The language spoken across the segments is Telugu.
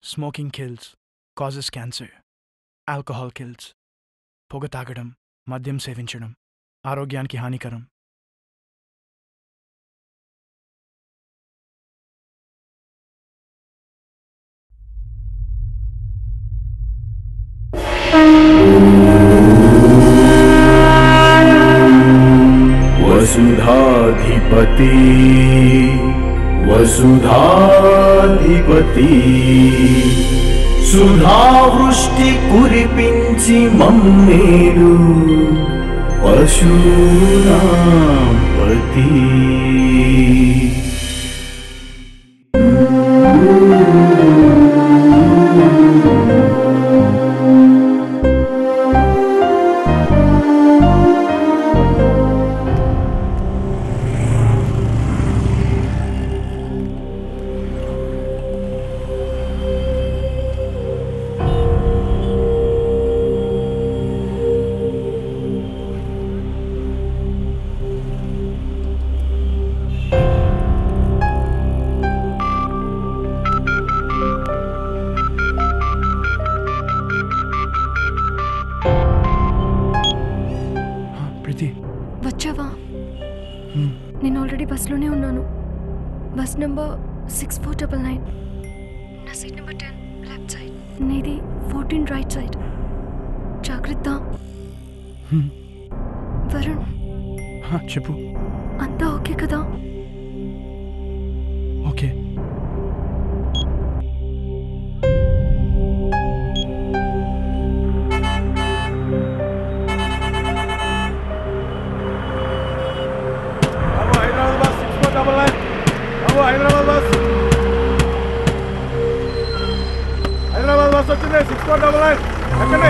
Smoking kills causes cancer alcohol kills పొగ తాగడం మద్యం సేవించడం ఆరోగ్యానికి హానికరం వసుధాధిపతి వసుధాధిపతి సుధావృష్టి కురిపించి మమ్మేలు పశూనాం పతి హ, ప్రీతి వచ్చావా హ్మ్. నేను ఆల్రెడీ బస్లోనే ఉన్నాను bus number six four double nine నా seat number ten left side నీది ఫోర్టీన్ రైట్ సైడ్ జాగ్రత్త హ్మ్. వరుణ్ హ, చెప్పు అంతా ఓకే కదా okay Hyderabad bus six four double nine బాబు హైదరాబాద్ బస్ హైదరాబాద్ బస్ వచ్చింది సిక్స్ ఫోర్ డబల్ నైన్ ఎక్కండి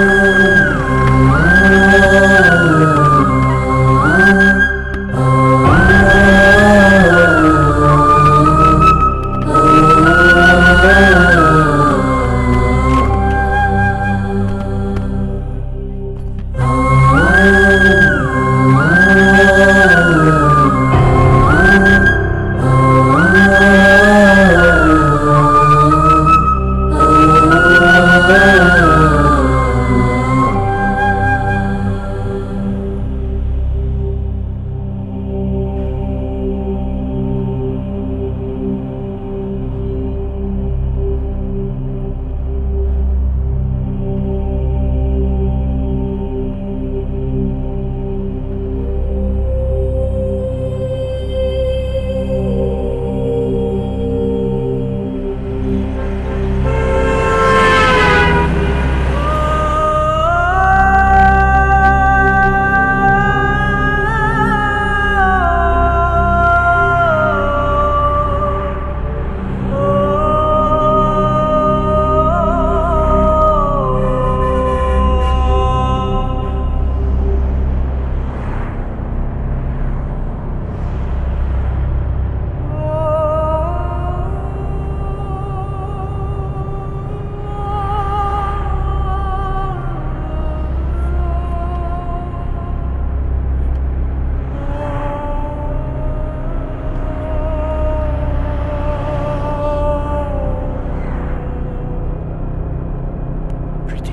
ప్రీతి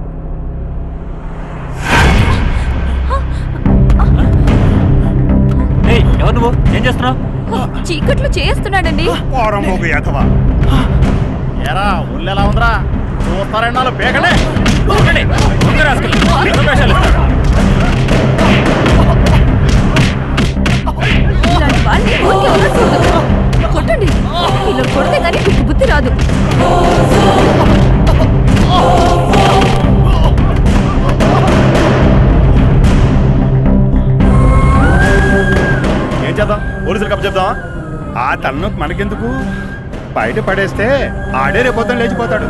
ఏయ్ ఎవరు నువ్వు ఏం చేస్తున్నావు చీకట్లు చేస్తున్నాడండి పోరమోగు ఎదవా ఎరా ఉల్లు ఎలా ఉందిరా చూస్తారండి నాలుగు పేకలే ఊరుకోండి. ముందు రాసుకెళ్ళు. ఎన్నో వేషాలు ఇస్తారు. ఇలాంటి వాళ్ళని ఊరికే వదలకూడదు. కొట్టండి ఇలా కొడితే కానీ మీకు బుద్ధి రాదు ఏం చేద్దాం పోలీసులు కప్ప చెప్దాం ఆ తలనొప్పి మనకెందుకు బయట పడేస్తే ఆడే రేపొద్దున లేచిపోతాడు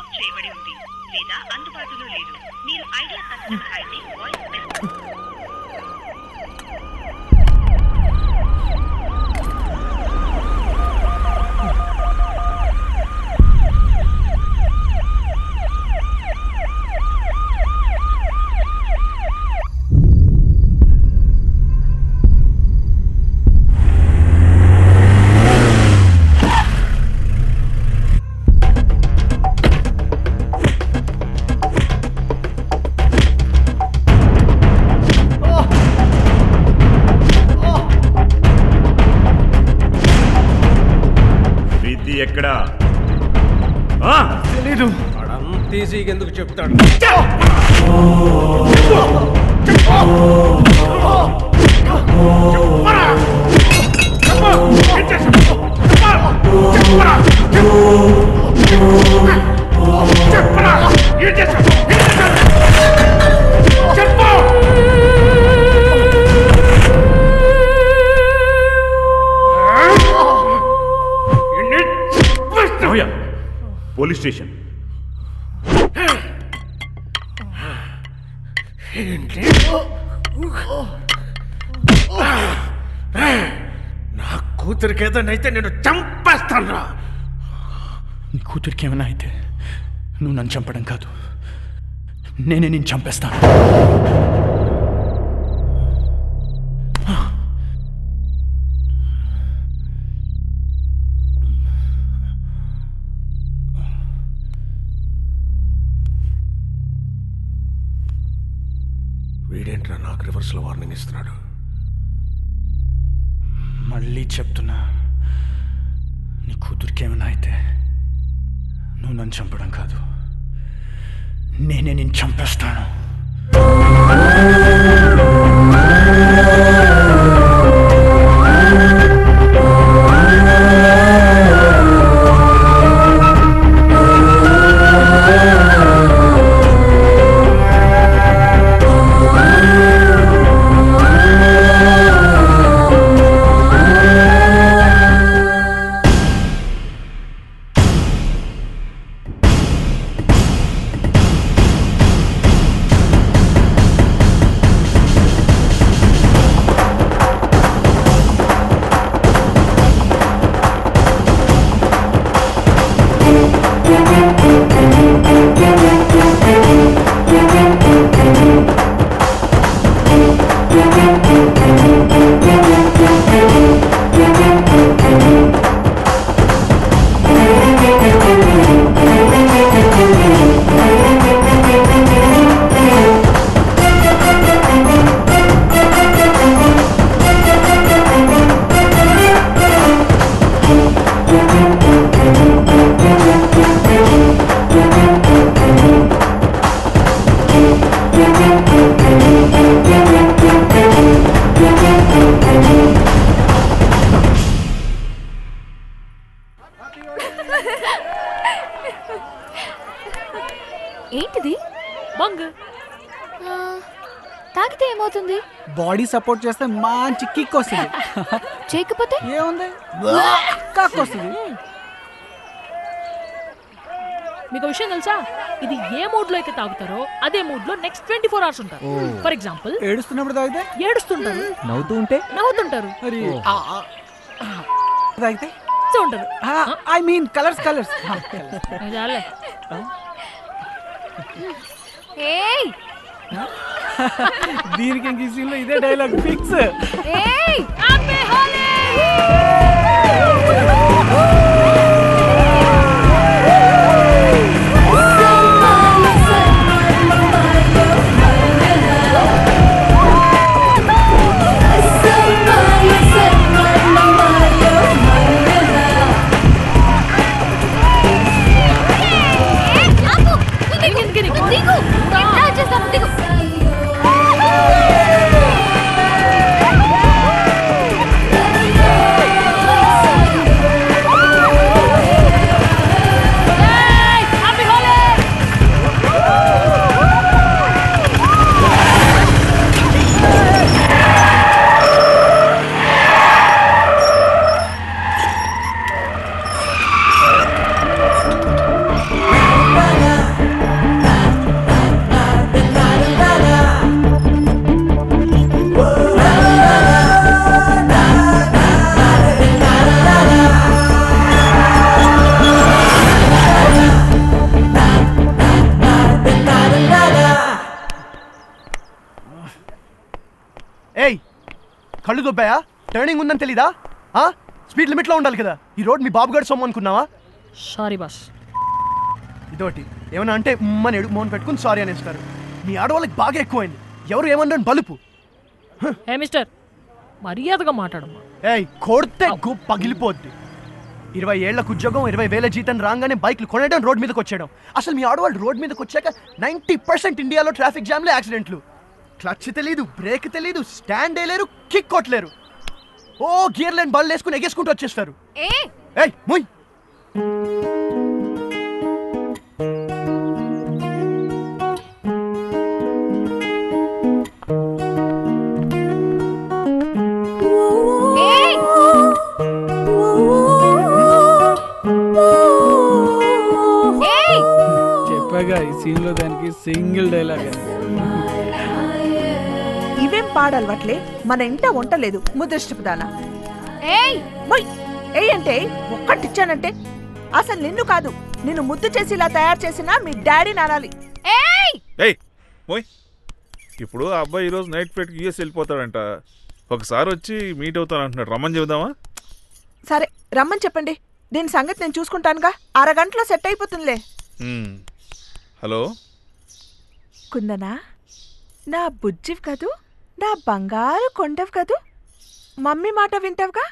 ఆఫ్ చేయబడి ఉంది లేదా అందుబాటులో లేదు మీరు ఐడియా కస్టమర్ అయితే వాయిస్ మెసేజ్ విధి ఎక్కడా ఆ? తెలీదు అంత ఈజీగా ఎందుకు చెప్తాడు మావయ్య, పోలీస్ స్టేషన్ ఏంటి నా కూతురికి ఏదైనా నేను చంపేస్తాను రా నీ కూతురికి ఏమైనా అయితే నువ్వు నన్ను చంపడం కాదు నేనే నేను చంపేస్తాను వీడేంట్రా నాకు రివర్స్లో వార్నింగ్ ఇస్తున్నాడు మళ్ళీ చెప్తున్నా నీ కూతురికి ఏమైనా అయితే నువ్వు నన్ను చంపడం కాదు నేనే నేను చంపేస్తాను ఏంటిది బంగ్ ఆ, తాగితే ఏమవుతుంది బాడీ సపోర్ట్ చేస్తే మంచి కిక్ వస్తుంది చేయకపోతే ఏముంది కక్ వస్తుంది మీకు విషయం తెలుసా ఇది ఏ మూడ్ లో అయితే తాగుతారో అదే మూడ్ లో నెక్స్ట్ ట్వంటీ ఫోర్ అవర్స్ ఉంటారు ఫర్ ఎగ్జాంపుల్ ఏడుస్తున్నప్పుడు తాగితే ఏడుస్తుంటారు నవ్వుతూ ఉంటే నవ్వుతుంటారు మరి ఆ, ఆ, తాగితే సో ఉంటారు ఐ మీన్ కలర్స్ కలర్స్ అది చాలే. ఏయ్ దీనికి ఇంక ఈ scene లో ఇదే డైలాగ్ ఫిక్స్ ఏయ్ ఇంకెందుకు నీకు? దిగు ఎట్లా వచ్చేస్తాను దిగు ఆ కళ్ళు దొబ్బాయా టర్నింగ్ ఉందని తెలీదా ఆ? స్పీడ్ లిమిట్లో ఉండాలి కదా ఈ రోడ్ మీ బాబు గారు సొమ్ము అనుకున్నావా సారీ బాస్ ఇదోటి ఏమన్నా అంటే ఉమ్మని ఎడుగు మోహన్ పెట్టుకుని సారీ అనేస్తారు మీ ఆడవాళ్ళకి బాగా ఎక్కువైంది ఎవరు ఏమన్నారని బలుపు ఏ మిస్టర్ మర్యాదగా మాట్లాడమ్మా ఏయ్ కొడితే గు పగిలిపోద్ది ఇరవై ఏళ్లకు ఉద్యోగం ఇరవై వేల జీతం రాగానే బైక్లు కొనడం రోడ్ మీదకి వచ్చేయడం అసలు మీ ఆడవాళ్ళు రోడ్ మీదకి వచ్చాక నైంటీ పర్సెంట్ ఇండియాలో ట్రాఫిక్ జామ్లో యాక్సిడెంట్లు క్లచ్ తెలీదు బ్రేక్ తెలీదు స్టాండ్ వేయలేరు కిక్ కొట్టలేరు ఓ గియర్ లైన్ బళ్ళు వేసుకుని ఎగేసుకుంటూ వచ్చేస్తారు ఏ ఏయ్ ముయ్ ఏయ్! ఏయ్! చెప్పాగా ఈ సీన్ లో దానికి సింగిల్ డైలాగ్ ఇవేం పాడల్వట్లే మన ఇంట వంటలేదు ముదృష్టపు దానా ఏయ్! మొయ్ ఏయ్ అంటే ఒక్కటిచ్చానంటే అసలు నిన్ను కాదు నిన్ను ముద్దు చేసి ఇలా తయారు చేసిన మీ డాడీ నానాలి ఏయ్! ఏయ్ ఓయ్ ఇప్పుడు ఆ అబ్బాయి ఈరోజు నైట్ ఫ్లైట్కి యూఎస్ వెళ్ళిపోతాడంట ఒకసారి వచ్చి మీట్ అవుతాను అంటున్నాడు రమ్మని చెబుదామా సరే రమ్మని చెప్పండి దీని సంగతి నేను చూసుకుంటానుగా అరగంటలో సెట్ అయిపోతుందిలే మ్మ్. హలో కుందనా నా బుజ్జివి కదూ నా బంగారు కొండవు కదూ మమ్మీ మాట వింటావుగా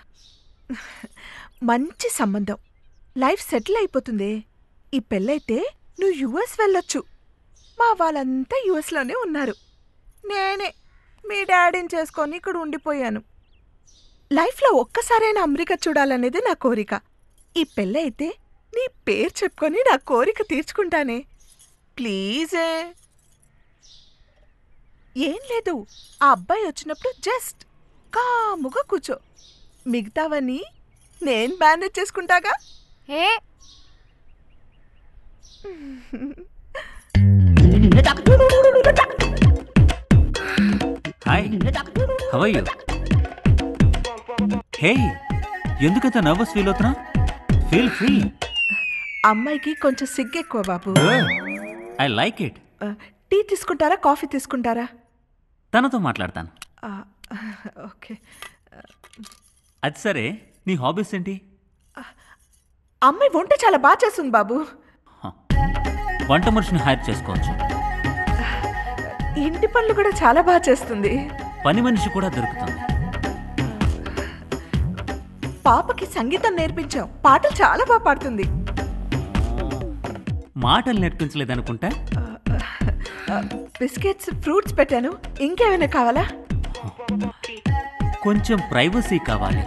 మంచి సంబంధం లైఫ్ సెటిల్ అయిపోతుంది ఈ పెళ్ళైతే నువ్వు యుఎస్ వెళ్ళొచ్చు మా వాళ్ళంతా యుఎస్లోనే ఉన్నారు నేనే మీ డాడీని చేసుకొని ఇక్కడ ఉండిపోయాను లైఫ్లో ఒక్కసారైనా అమెరికా చూడాలనేది నా కోరిక ఈ పెళ్ళైతే నీ పేరు చెప్పుకొని నా కోరిక తీర్చుకుంటానే ప్లీజే ఏం లేదు ఆ అబ్బాయి వచ్చినప్పుడు జస్ట్ కాముగా కూర్చో మిగతావన్నీ నేను మేనేజ్ చేసుకుంటాగా ఏ హాయ్ హవ్ యూ హే ఎందుకంత నర్వస్ ఫీల్ అవుతున్నా ఫీల్ ఫ్రీ అమ్మాయికి కొంచెం సిగ్గు ఎక్కువ బాబు ఐ లైక్ ఇట్ ఆ, టీ తీసుకుంటారా కాఫీ తీసుకుంటారా తనతో మాట్లాడతాను ఆ, ఓకే అది సరే నీ హాబీస్ ఏంటి అమ్మాయి వంట చాలా బాగా చేస్తుంది బాబు వంట మనిషిని హైర్ చేసుకోవచ్చు ఇంటి పనులు కూడా చాలా బాగా చేస్తుంది పని మనిషి కూడా దొరుకుతుంది పాపకి సంగీతం నేర్పించాం పాటలు చాలా బాగా పాడుతుంది మాటలు నేర్పించలేదనుకుంటా ఆ, బిస్కెట్స్ ఫ్రూట్స్ పెట్టాను ఇంకేమైనా కావాలా కొంచెం ప్రైవసీ కావాలి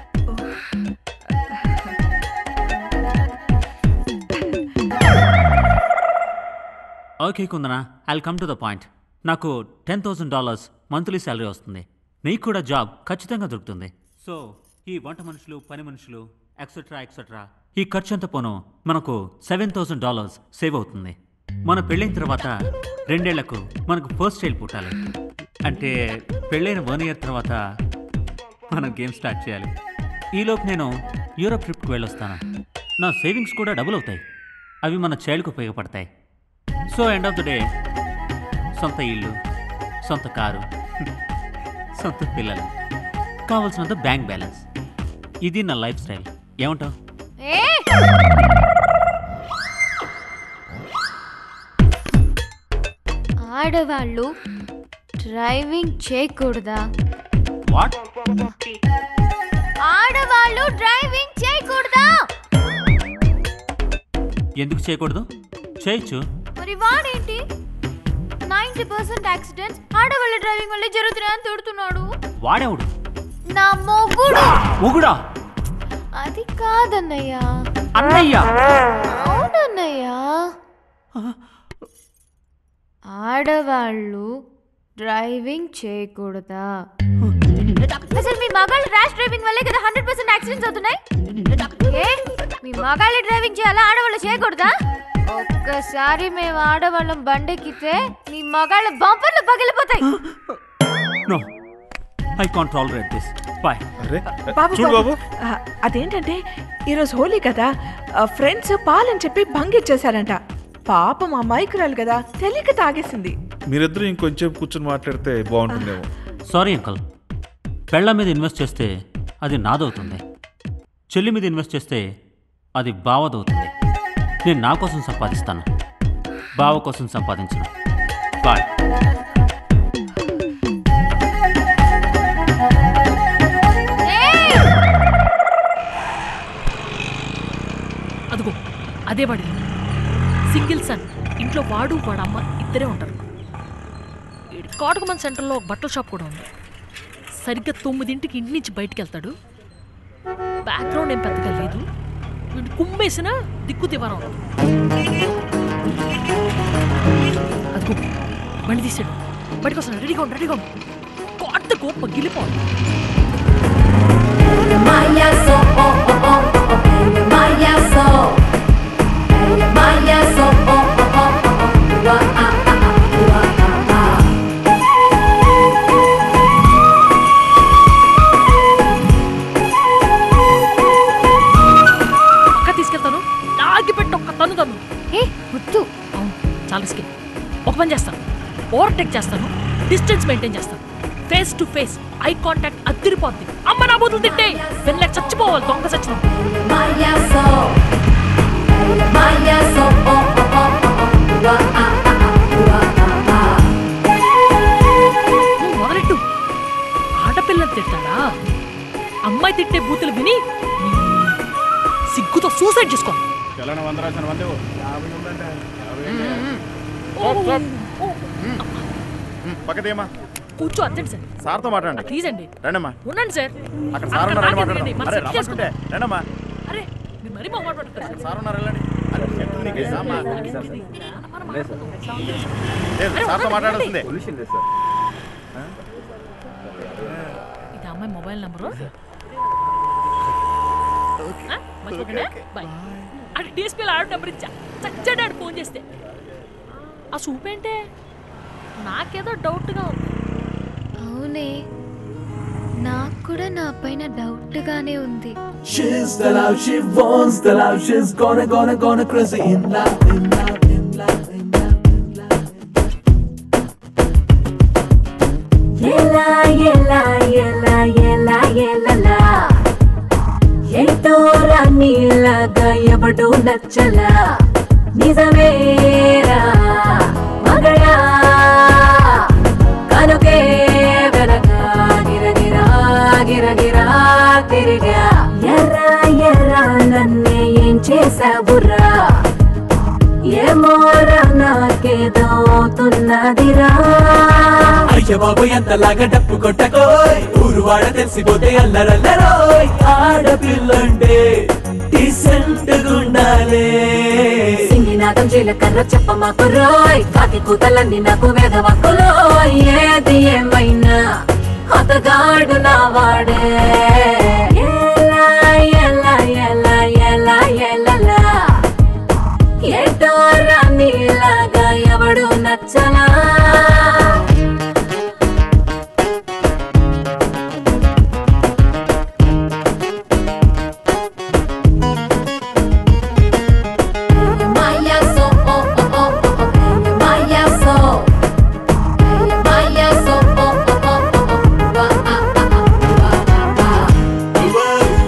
okay Kundana I'll come to the point నాకు ten thousand dollars monthly salary వస్తుంది నీకు కూడా జాబ్ ఖచ్చితంగా దొరుకుతుంది సో ఈ వంట మనుషులు పని మనుషులు ఎక్సెట్రా ఎక్సెట్రా ఈ ఖర్చు అంతా పోను మనకు సెవెన్ థౌసండ్ డాలర్స్ సేవ్ అవుతుంది మన పెళ్ళైన తర్వాత రెండేళ్లకు మనకు ఫస్ట్ చైల్డ్ పుట్టాలి అంటే పెళ్ళైన వన్ ఇయర్ తర్వాత మనం గేమ్ స్టార్ట్ చేయాలి ఈలోపు నేను యూరోప్ ట్రిప్కి వెళ్ళొస్తాను నా సేవింగ్స్ కూడా డబుల్ అవుతాయి అవి మన చైల్డ్కి ఉపయోగపడతాయి so end of the day సొంత ఇల్లు సొంత కారు సొంత పిల్లలు కావాల్సినంత బ్యాంక్ బ్యాలెన్స్ ఇది నా లైఫ్ స్టైల్ ఏమంటావు ఏ ఆడవాళ్ళు డ్రైవింగ్ చేయకూడదా వాట్ ఆడవాళ్ళు డ్రైవింగ్ చేయకూడదా ఎందుకు చేయకూడదు చేయొచ్చు మరి వాడేంటి నైంటీ పర్సెంట్ యాక్సిడెంట్స్ ఆడవాళ్ళ డ్రైవింగ్ వల్లే జరుగుతున్నాయని తిడుతున్నాడు వాడేవుడు నా మొగుడు మొగుడా అది కాదన్నయ్య అన్నయ్య అవునన్నయ్య ఆడవాళ్ళు డ్రైవింగ్ చేయకూడదా అసలు మీ మగాళ్ళు ర్యాష్ డ్రైవింగ్ వల్లే కదా హండ్రెడ్ పర్సెంట్ యాక్సిడెంట్స్ అవుతున్నాయి ఏ మీ మగాళ్ళు డ్రైవింగ్ చేయాలా ఆడవాళ్ళు చేయకూడదా ఒక్కసారి మేము ఆడవాళ్ళం బండెక్కితే మీ మగాళ్ళ బంపర్లు పగిలిపోతాయి no I can't tolerate this boy అరే బాబు చూడు బాబు ఆ, అదేంటంటే ఈరోజు హోలీ కదా ఫ్రెండ్స్ పాలని చెప్పి భంగిచ్చేశారంట పాపం అమాయకురాలు కదా తెలియక తాగేసింది మీరిద్దరూ ఇంకొంచెం కూర్చొని మాట్లాడితే బాగుంటుందేమో సారీ అంకల్ పెళ్ళ మీద ఇన్వెస్ట్ చేస్తే అది నాదవుతుంది చెల్లి మీద ఇన్వెస్ట్ చేస్తే అది బావదవుతుంది నేను నా కోసం సంపాదిస్తాను బావ కోసం సంపాదించను బాయ్ అదిగో అదే వాడి ఇల్లు. సింగిల్ సన్ ఇంట్లో వాడు వాడు అమ్మ ఇద్దరే ఉంటారు ఈడి కాటకమన్ సెంటర్లో ఒక బట్టల షాప్ కూడా ఉంది సరిగ్గా తొమ్మిదింటికి ఇంటి నుంచి బయటికి వెళ్తాడు బ్యాక్గ్రౌండ్ ఏం పెద్దగా లేదు వీడు కుమ్మేసిన దిక్కు దివారం ఉండదు. అదిగో బండి తీసాడు బయటకు వస్తాడు రెడీగా ఉండు రెడీగా ఉండు కొత్త గొప్ప గిలిపోవాలి పక్క తీసుకెళ్తాను లాగి పెట్టి ఒక్క తను తను ఏ వద్దు అవును చాలా స్కిల్ ఒక పని చేస్తాను ఓవర్టేక్ చేస్తాను డిస్టెన్స్ మెయింటైన్ చేస్తాను face to face eye contact అద్దరిపోద్ది అమ్మ నా బూతులు తిట్టే వెళ్ళక చచ్చిపోవాలి దొంగ చచ్చిన నువ్వు మొదలెట్టు ఆడపిల్లని తిట్టాడా అమ్మాయి తిట్టే బూతులు విని నీ సిగ్గుతో సూసైడ్ చేసుకో చలన వంద రాసిన వంద పక్కదేమా కూర్చో అర్జెంట్ సార్ సార్తో మాట్లాడండి ప్లీజ్ అండి రండమ్మా ఉండండి సార్ అక్కడ సార్ ఉన్నారు రండి మాట్లాడదాం మనం అరే సెట్ చేసుకుందాం. రమ్మంటుంటే రండమ్మా అరే మీరు మరీ మొహమాట పడుతున్నారు సార్ ఉన్నారు వెళ్ళండి అరే, చెప్తుంది నీకు ఏసమ్మా? లేదు సార్తో మాట్లాడాల్సిందే ఇది అమ్మాయి మొబైల్ నంబరు మర్చిపోకండి బాయ్ అటు డిఎస్పీలో ఆడు నెంబర్ ఇచ్చా చచ్చాడు ఆడు ఫోన్ చేస్తే ఆ సూప్ ఏంటే నాకేదో డౌట్గా ఉంది అవునే నాకు కూడా నా పైన డౌట్ గానే ఉంది She's the love, she wants the love, she's gonna, gonna, gonna crazy in love, in love, in love, in love. ఎలా ఎలా ఎలా ఎలా ఎలలా ఏంటో రాణిలాగా ఎవడు నచ్చలా నిజమేరా మగడా కనుకే వెనక గిరగిరా గిరగిరా తిరిగా ఎర్రా ఎర్రా నన్నే ఏం చేసావురా ఏమోరా నాకేదో అవుతున్నదిరా అయ్య బాబు ఎంతలాగా డప్పు కొట్టకోయ్ ఊరు వాడ తెలిసిపోతే అల్లరల్లరోయ్ ఆడపిల్లంటే డీసెంట్ గుండాలే సింగినాదం జీలకర్ర చెప్ప మాకు రోయ్ కాకి కూతలన్నీ నాకు వేదవాకులోయ్ ఏది ఏమైనా అతగాడు నా వాడే ఎలా ఎలా ఎలా ఎలా ఎలలా ఏటో రాణిలాగా ఎవడు నచ్చలా Maya so oh oh oh oh oh Maya so Maya so oh oh oh oh oh Wa ah ah ah wa ah ah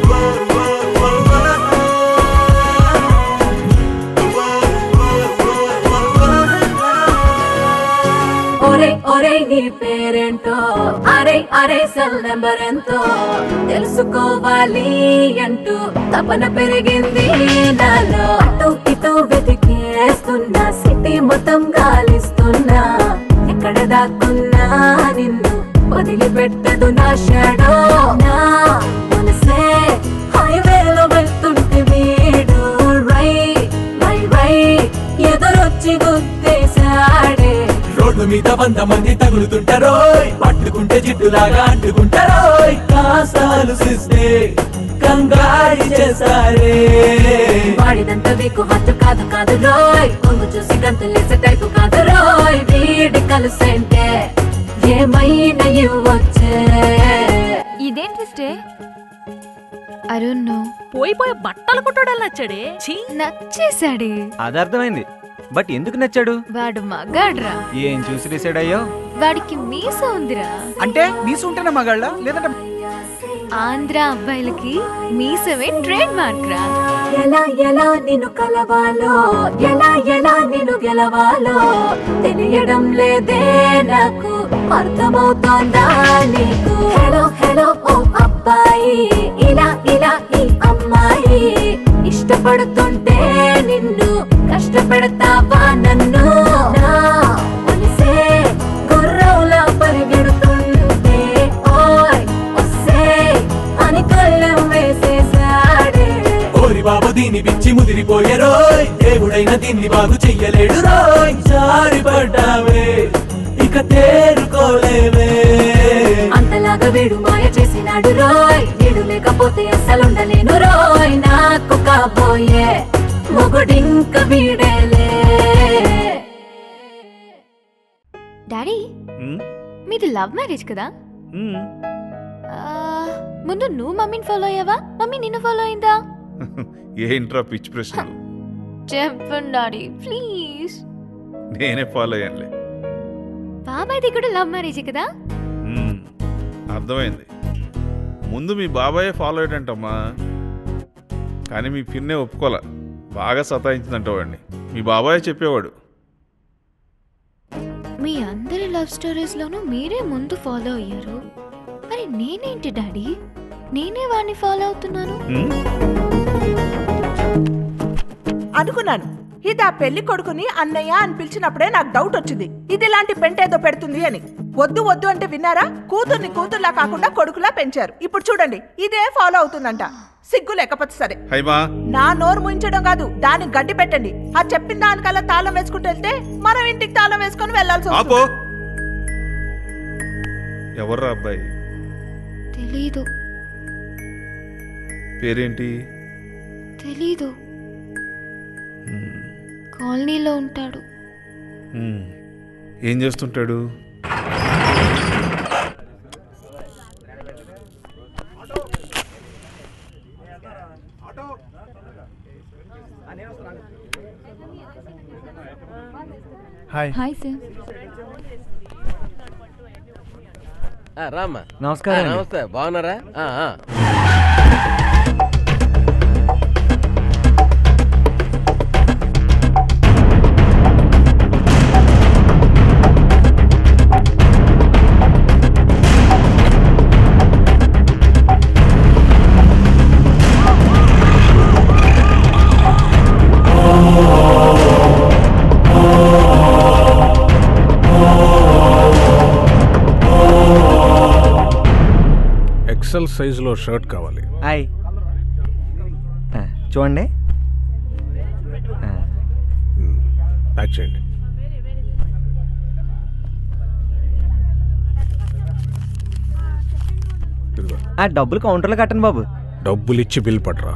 ఒరే ఒరే నీ పేరేంటో అరే అరే సెల్ నెంబర్ ఎంతో తెలుసుకోవాలి అంటూ తపన పెరిగింది నాలో అటు ఇటు వెతికేస్తున్నా సిటీ మొత్తం గాలిస్తున్నా ఎక్కడ దాక్కున్నా నిన్ను వదిలిపెట్టదు నా షాడో నా మనసే హైవేలో వెళ్తుంటే వీడు రై రై రై ఎదురొచ్చి గుద్దేశాడే రోడ్డు మీద వంద మంది తగులుతుంటారోయ్ పట్టుకుంటే జిడ్డులాగా అంటుకుంటారోయ్ కాసాలు సిస్తే కంగారి చేస్తారే వాడిదంతా వీకు హత్తు కాదు కాదు రోయ్ కొంగు చూసి గంతులేసే టైపు కాదు రోయ్ వీడి కలుసంటే ఏమైనా ఇవ్వచ్చే ఇదేం ట్విస్టే ఐ డోంట్ నో పోయి పోయి బట్టలు కుట్టడం నచ్చాడే ఛీ నచ్చేసాడే అది అర్థమైంది బట్ ఎందుకు నచ్చాడు వాడు మగాడ్రా ఏం చూసి డిసైడ్ అయ్యో వాడికి మీస ఉందిరా అంటే మీసు ఉంటేనే మగాళ్ళ లేదంటే ఆంధ్ర అబ్బాయిలకి మీసమే ట్రేడ్ మార్క్ రా ఎలా ఎలా నిన్ను కలవాలో ఎలా ఎలా నిన్ను గెలవాలో తెలియడం లేదే నాకు అర్థమవుతోందా నీకు హలో హలో ఓ అబ్బాయి ఇలా ఇలా ఈ అమ్మాయి ఇష్టపడుతుంటే నిన్ను కష్టపెడతావా నన్ను నా మనసే గుర్రంలా పరిగెడుతుంటే ఓయ్ ఒసే అని కళ్ళెం వేసేసాడే ఓరి బాబు దీన్ని పిచ్చి ముదిరిపోయే రోయ్ దేవుడైన దీన్ని బాగు చెయ్యలేడు రోయ్ జారి పడ్డావే ఇక తేరుకోలేవే అంతలాగా వీడు మాయ చేసినాడు రోయ్ వీడు లేకపోతే అస్సలుండలేను రోయ్ నాకు కాబోయే మొగుడింక వీడేలే డాడీ మీది లవ్ మ్యారేజ్ కదా ఆ, ముందు నువ్వు మమ్మీని ఫాలో అయ్యావా మమ్మీ నిన్ను ఫాలో అయిందా ఏంట్రా పిచ్చి ప్రశ్నలు చెప్పండి డాడీ ప్లీజ్ నేనే ఫాలో అయ్యానులే బాబాయ్ది కూడా లవ్ మ్యారేజ్ కదా మ్మ్. అర్థమైంది ముందు మీ బాబాయే ఫాలో అయ్యాడంటమ్మా కానీ మీ పిన్నే ఒప్పుకోలే బాగా సతాయించిందంట వాడిని మీ బాబాయే చెప్పేవాడు మీ అందరి లవ్ స్టోరీస్ లోనూ మీరే ముందు ఫాలో అయ్యారు మరి నేనేంటి డాడీ నేనే వాడిని ఫాలో అవుతున్నాను అనుకున్నాను ఇది ఆ పెళ్లి కొడుకుని అన్నయ్య అని పిలిచినప్పుడే నాకు డౌట్ వచ్చింది ఇది ఇలాంటి పెంటేదో పెడుతుంది అని వద్దు వద్దు అంటే విన్నారా కూతుర్ని కూతుర్లా కాకుండా కొడుకులా పెంచారు ఇప్పుడు చూడండి ఇదే ఫాలో అవుతుందంట సిగ్గు లేకపోతే సరే హైమా నా నోరు ముయించడం కాదు దానికి గడ్డి పెట్టండి ఆ చెప్పిన దానికల్లా తాళం వేసుకుంటూ వెళ్తే మనం ఇంటికి తాళం వేసుకొని వెళ్లాల్సి ఆపో వస్తుంది ఎవర్రా అబ్బాయి తెలీదు పేరేంటి తెలీదు కాలనీలో ఉంటాడు మ్మ్. ఏం చేస్తుంటాడు హాయ్ హాయ్ సార్ రామ్మా నమస్కారం ఆ, అండి. నమస్తే బాగున్నారా ఆ, ఆ. ఎక్సెల్ సైజులో షర్ట్ కావాలి హాయ్ ఆ, చూడండి ఆ, ప్యాక్ చేయండి ఇదిగో ఆ డబ్బులు కౌంటర్లో కట్టండి బాబు డబ్బులు ఇచ్చి బిల్ పడరా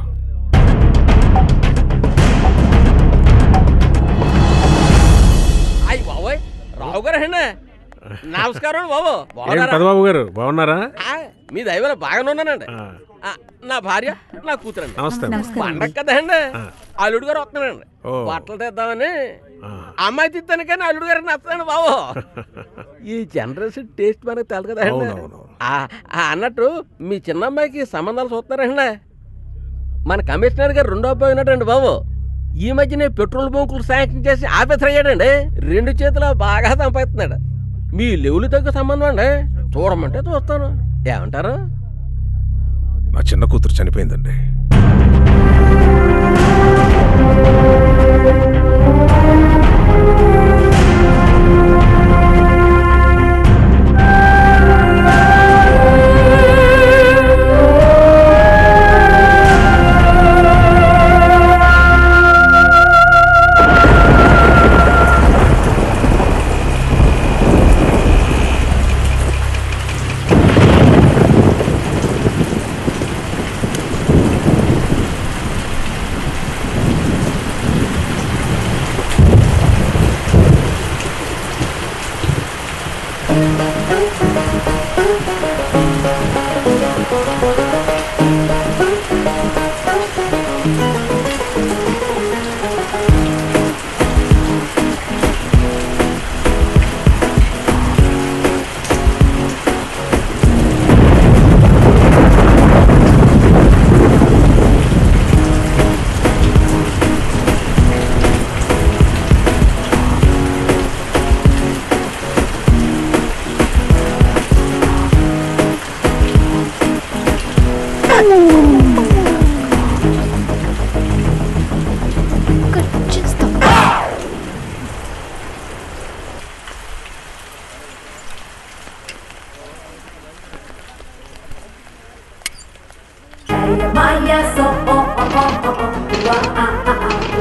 అయ్యి బాబోయ్ రావు గారు అండి నమస్కారం బాబు ఏం బాగున్నారా పెదబాబు గారు బాగున్నారా ఆ, మీ దైవం బాగానే ఉన్నానండి ఆ, నా భార్య నా కూతురండి నమస్తే. నమస్కారం. పండగ కదండి అల్లుడు గారు వస్తున్నానండి ఓ. బట్టలు తెద్దామని అమ్మాయి తిత్తాను కానీ అల్లుడు గారికి నచ్చాను బాబు ఈ జనరేషన్ టేస్ట్ మనకు తెలదు కదండి అవునవును. ఆ, ఆ, అన్నట్టు మీ చిన్న అమ్మాయికి సంబంధాలు చూస్తున్నారండి మన కమిషనర్ గారు రెండో అబ్బాయి ఉన్నాడండి బాబు ఈ మధ్యనే పెట్రోల్ బంకులు శాంక్షన్ చేసి ఆఫీసర్ అయ్యాడండి రెండు చేతుల బాగా సంపాదిస్తున్నాడు మీ లెవెల్ తగ్గ సంబంధం అండి చూడమంటే చూస్తాను ఏమంటారు నా చిన్న కూతురు చనిపోయిందండి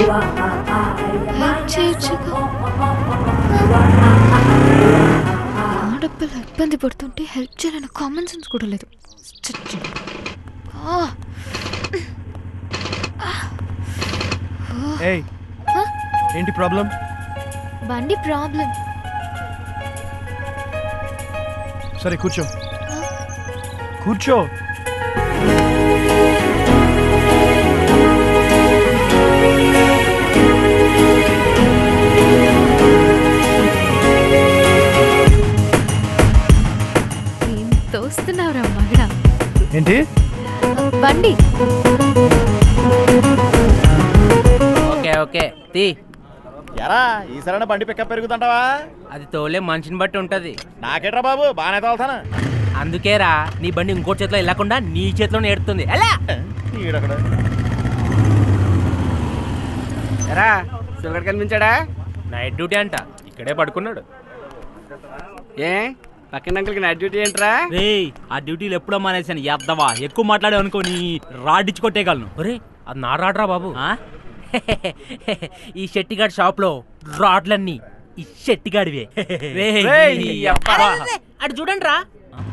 హెల్ప్ చేయొచ్చుగా ఆడపిల్ల ఇబ్బంది పడుతుంటే హెల్ప్ చేయాలని కామన్ సెన్స్ కూడా లేదు చచ్చి. ఆ. ఏయ్ ఏంటి ప్రాబ్లం బండి ప్రాబ్లం సరే కూర్చో కూర్చో ఏం తోస్తున్నావురా మగడా ఏంటి బండి ఓకే ఓకే తీ ఎరా ఈసారైనా బండి పికప్ పెరుగుతుంటావా అది తోలే మనిషిని బట్టి ఉంటది నాకేట్రా బాబు బాగానే తోలుతాను అందుకేరా నీ బండి ఇంకో చేతిలో వెళ్ళకుండా నీ చేతిలో నేడుతుంది ఎలా ఈడొకడు. ఎరా సుగర్ కనిపించాడా నైట్ డ్యూటీ అంట ఇక్కడే పడుకున్నాడు ఏ పక్కన అంకుల్కి నైట్ డ్యూటీ ఏంట్రా రే ఆ డ్యూటీలు ఎప్పుడో మానేశాను ఎద్దవా ఎక్కువ మాట్లాడే అనుకో నీ రాడిచ్చి కొట్టేయగలను ఒరే అది నా రాడ్రా బాబు ఈ షెట్టిగాడి షాప్ లో రాడ్లన్నీ ఈ షెట్టిగాడివే రేయ్, రేయ్, నీ అబ్బా. అబ్బా. అటు చూడండి రా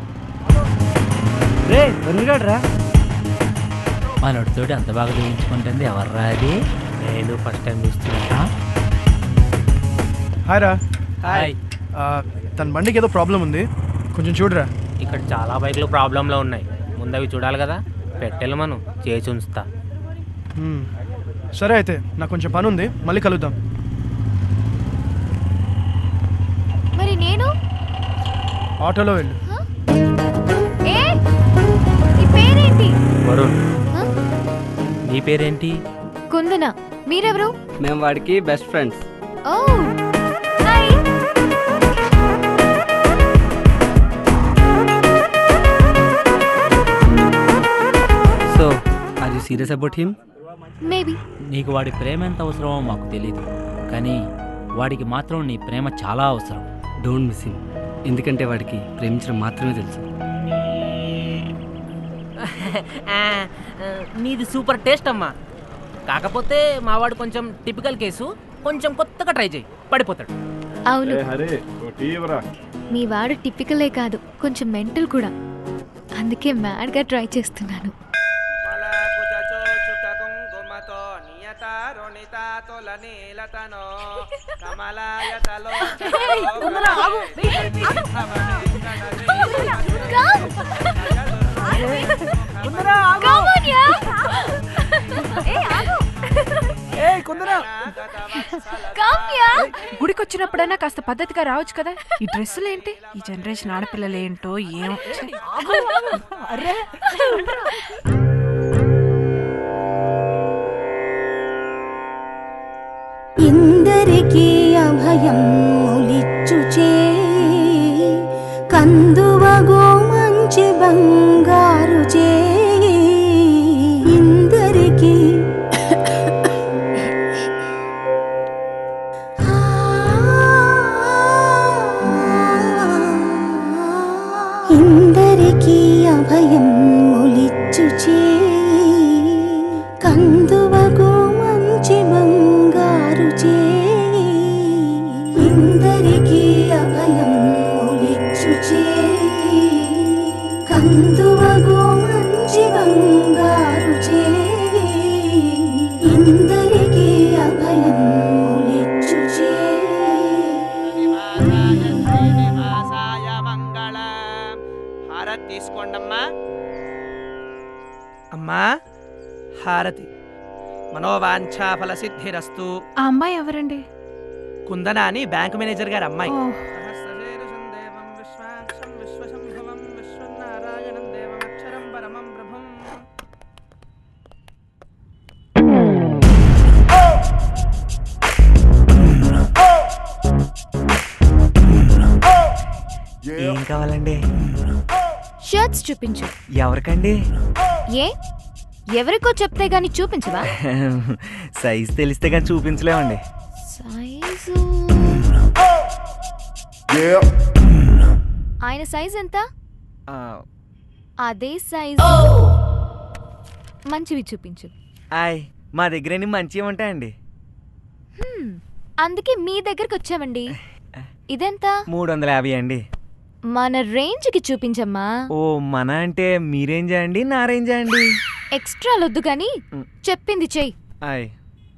రే వరుణ్ రా మనోడితోటి అంత బాగా చూపించుకుంటుంది ఎవర్రా అది నేను ఫస్ట్ టైం చూస్తున్నా హాయ్ రా హాయ్ ఆ, తన బండికి ఏదో ప్రాబ్లం ఉంది కొంచెం చూడరా ఇక్కడ చాలా బైక్లు ప్రాబ్లంలో ఉన్నాయి ముందు అవి చూడాలి కదా పెట్టెలు మనం చేసి ఉంచుతా మ్మ్. సరే అయితే నాకు కొంచెం పని ఉంది మళ్ళీ కలుద్దాం మరి నేను ఆటోలో వెళ్ళు ఏ నీ పేరేంటి వరుణ్ హ? నీ పేరేంటి కుందన మీరెవరు మేము వాడికి బెస్ట్ ఫ్రెండ్స్ ఓ hi so are you serious about him maybe నీకు వాడి ప్రేమ ఎంత అవసరమో మాకు తెలియదు కానీ వాడికి మాత్రం నీ ప్రేమ చాలా అవసరం డోంట్ మిస్ హిమ్ ఎందుకంటే వాడికి ప్రేమించడం మాత్రమే తెలుసు నీది సూపర్ టేస్ట్ అమ్మా కాకపోతే మావాడు కొంచెం టిపికల్ కేసు కొంచెం కొత్తగా ట్రై చేయి పడిపోతాడు అవును హరే ఓ టీ ఇవ్వరా మీ వాడు టిపికలే కాదు కొంచెం మెంటల్ కూడా అందుకే మ్యాడ్గా ట్రై చేస్తున్నాను గుడికి వచ్చినప్పుడైనా కాస్త పద్ధతిగా రావచ్చు కదా ఈ డ్రెస్సులు ఏంటి ఈ జనరేషన్ ఆడపిల్లలు ఏంటో ఏం అరే ఇందరికీ అభయం ములిచ్చుచే కందువగో మంచి బంగారు చే ఇందరికీ ఇందరికీ అభయం ములిచ్చుచే కందువగో మంచి బంగారు చే ఇందరికీ అభయం ములిచ్చుచే కందువగో మంచి బంగారు చే ఇందరికీ అభయం ములిచ్చుచే హారతి తీసుకోండమ్మా అమ్మా హారతి మనోవాంఛా ఫల సిద్ధిరస్తు ఆ అమ్మాయి ఎవరండి కుందన అని బ్యాంక్ మేనేజర్ గారి అమ్మాయి ఓ. ఏం కావాలండి షర్ట్స్ చూపించు ఎవరికండి ఏ ఎవరికో చెప్తే గాని చూపించవా సైజ్ తెలిస్తే కానీ చూపించలేమండి సైజు ఆయన సైజ్ ఎంత అదే సైజు మంచివి చూపించు ఆయ్ మా దగ్గర ఎన్ని మంచివి ఉంటాయండి హ్మ్, అందుకే మీ దగ్గరికి వచ్చామండి ఇదెంత మూడు వందల యాభై అండి మన రేంజ్కి చూపించమ్మా ఓ మన అంటే మీ రేంజా అండి నా రేంజా అండి ఎక్స్ట్రా లొద్దు కానీ చెప్పింది చెయ్యి ఆయ్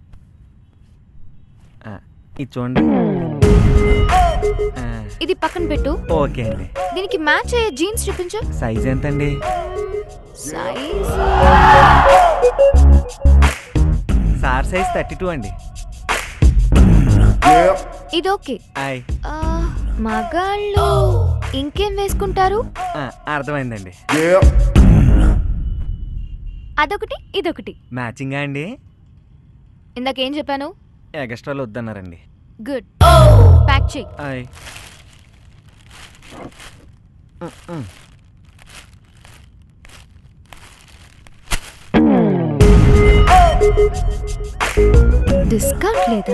ఆ, ఇది చూడండి ఆ, ఇది పక్కన పెట్టు ఓకే అండి దీనికి మ్యాచ్ అయ్యే జీన్స్ చూపించు సైజ్ ఎంత అండి size sir size thirty two అండి ఇది ఓకే ఆయ్ ఆ, మగాళ్ళు ఇంకేం వేసుకుంటారు ఆ, అర్థమైందండి అదొకటి ఇదొకటి మ్యాచింగా అండి ఇందాకేం చెప్పాను ఎగస్ట్రాలు వద్దన్నారండి గుడ్ ప్యాక్ చెయ్యి ఆయ్ ఉమ్, ఉమ్. డిస్కౌంట్ లేదా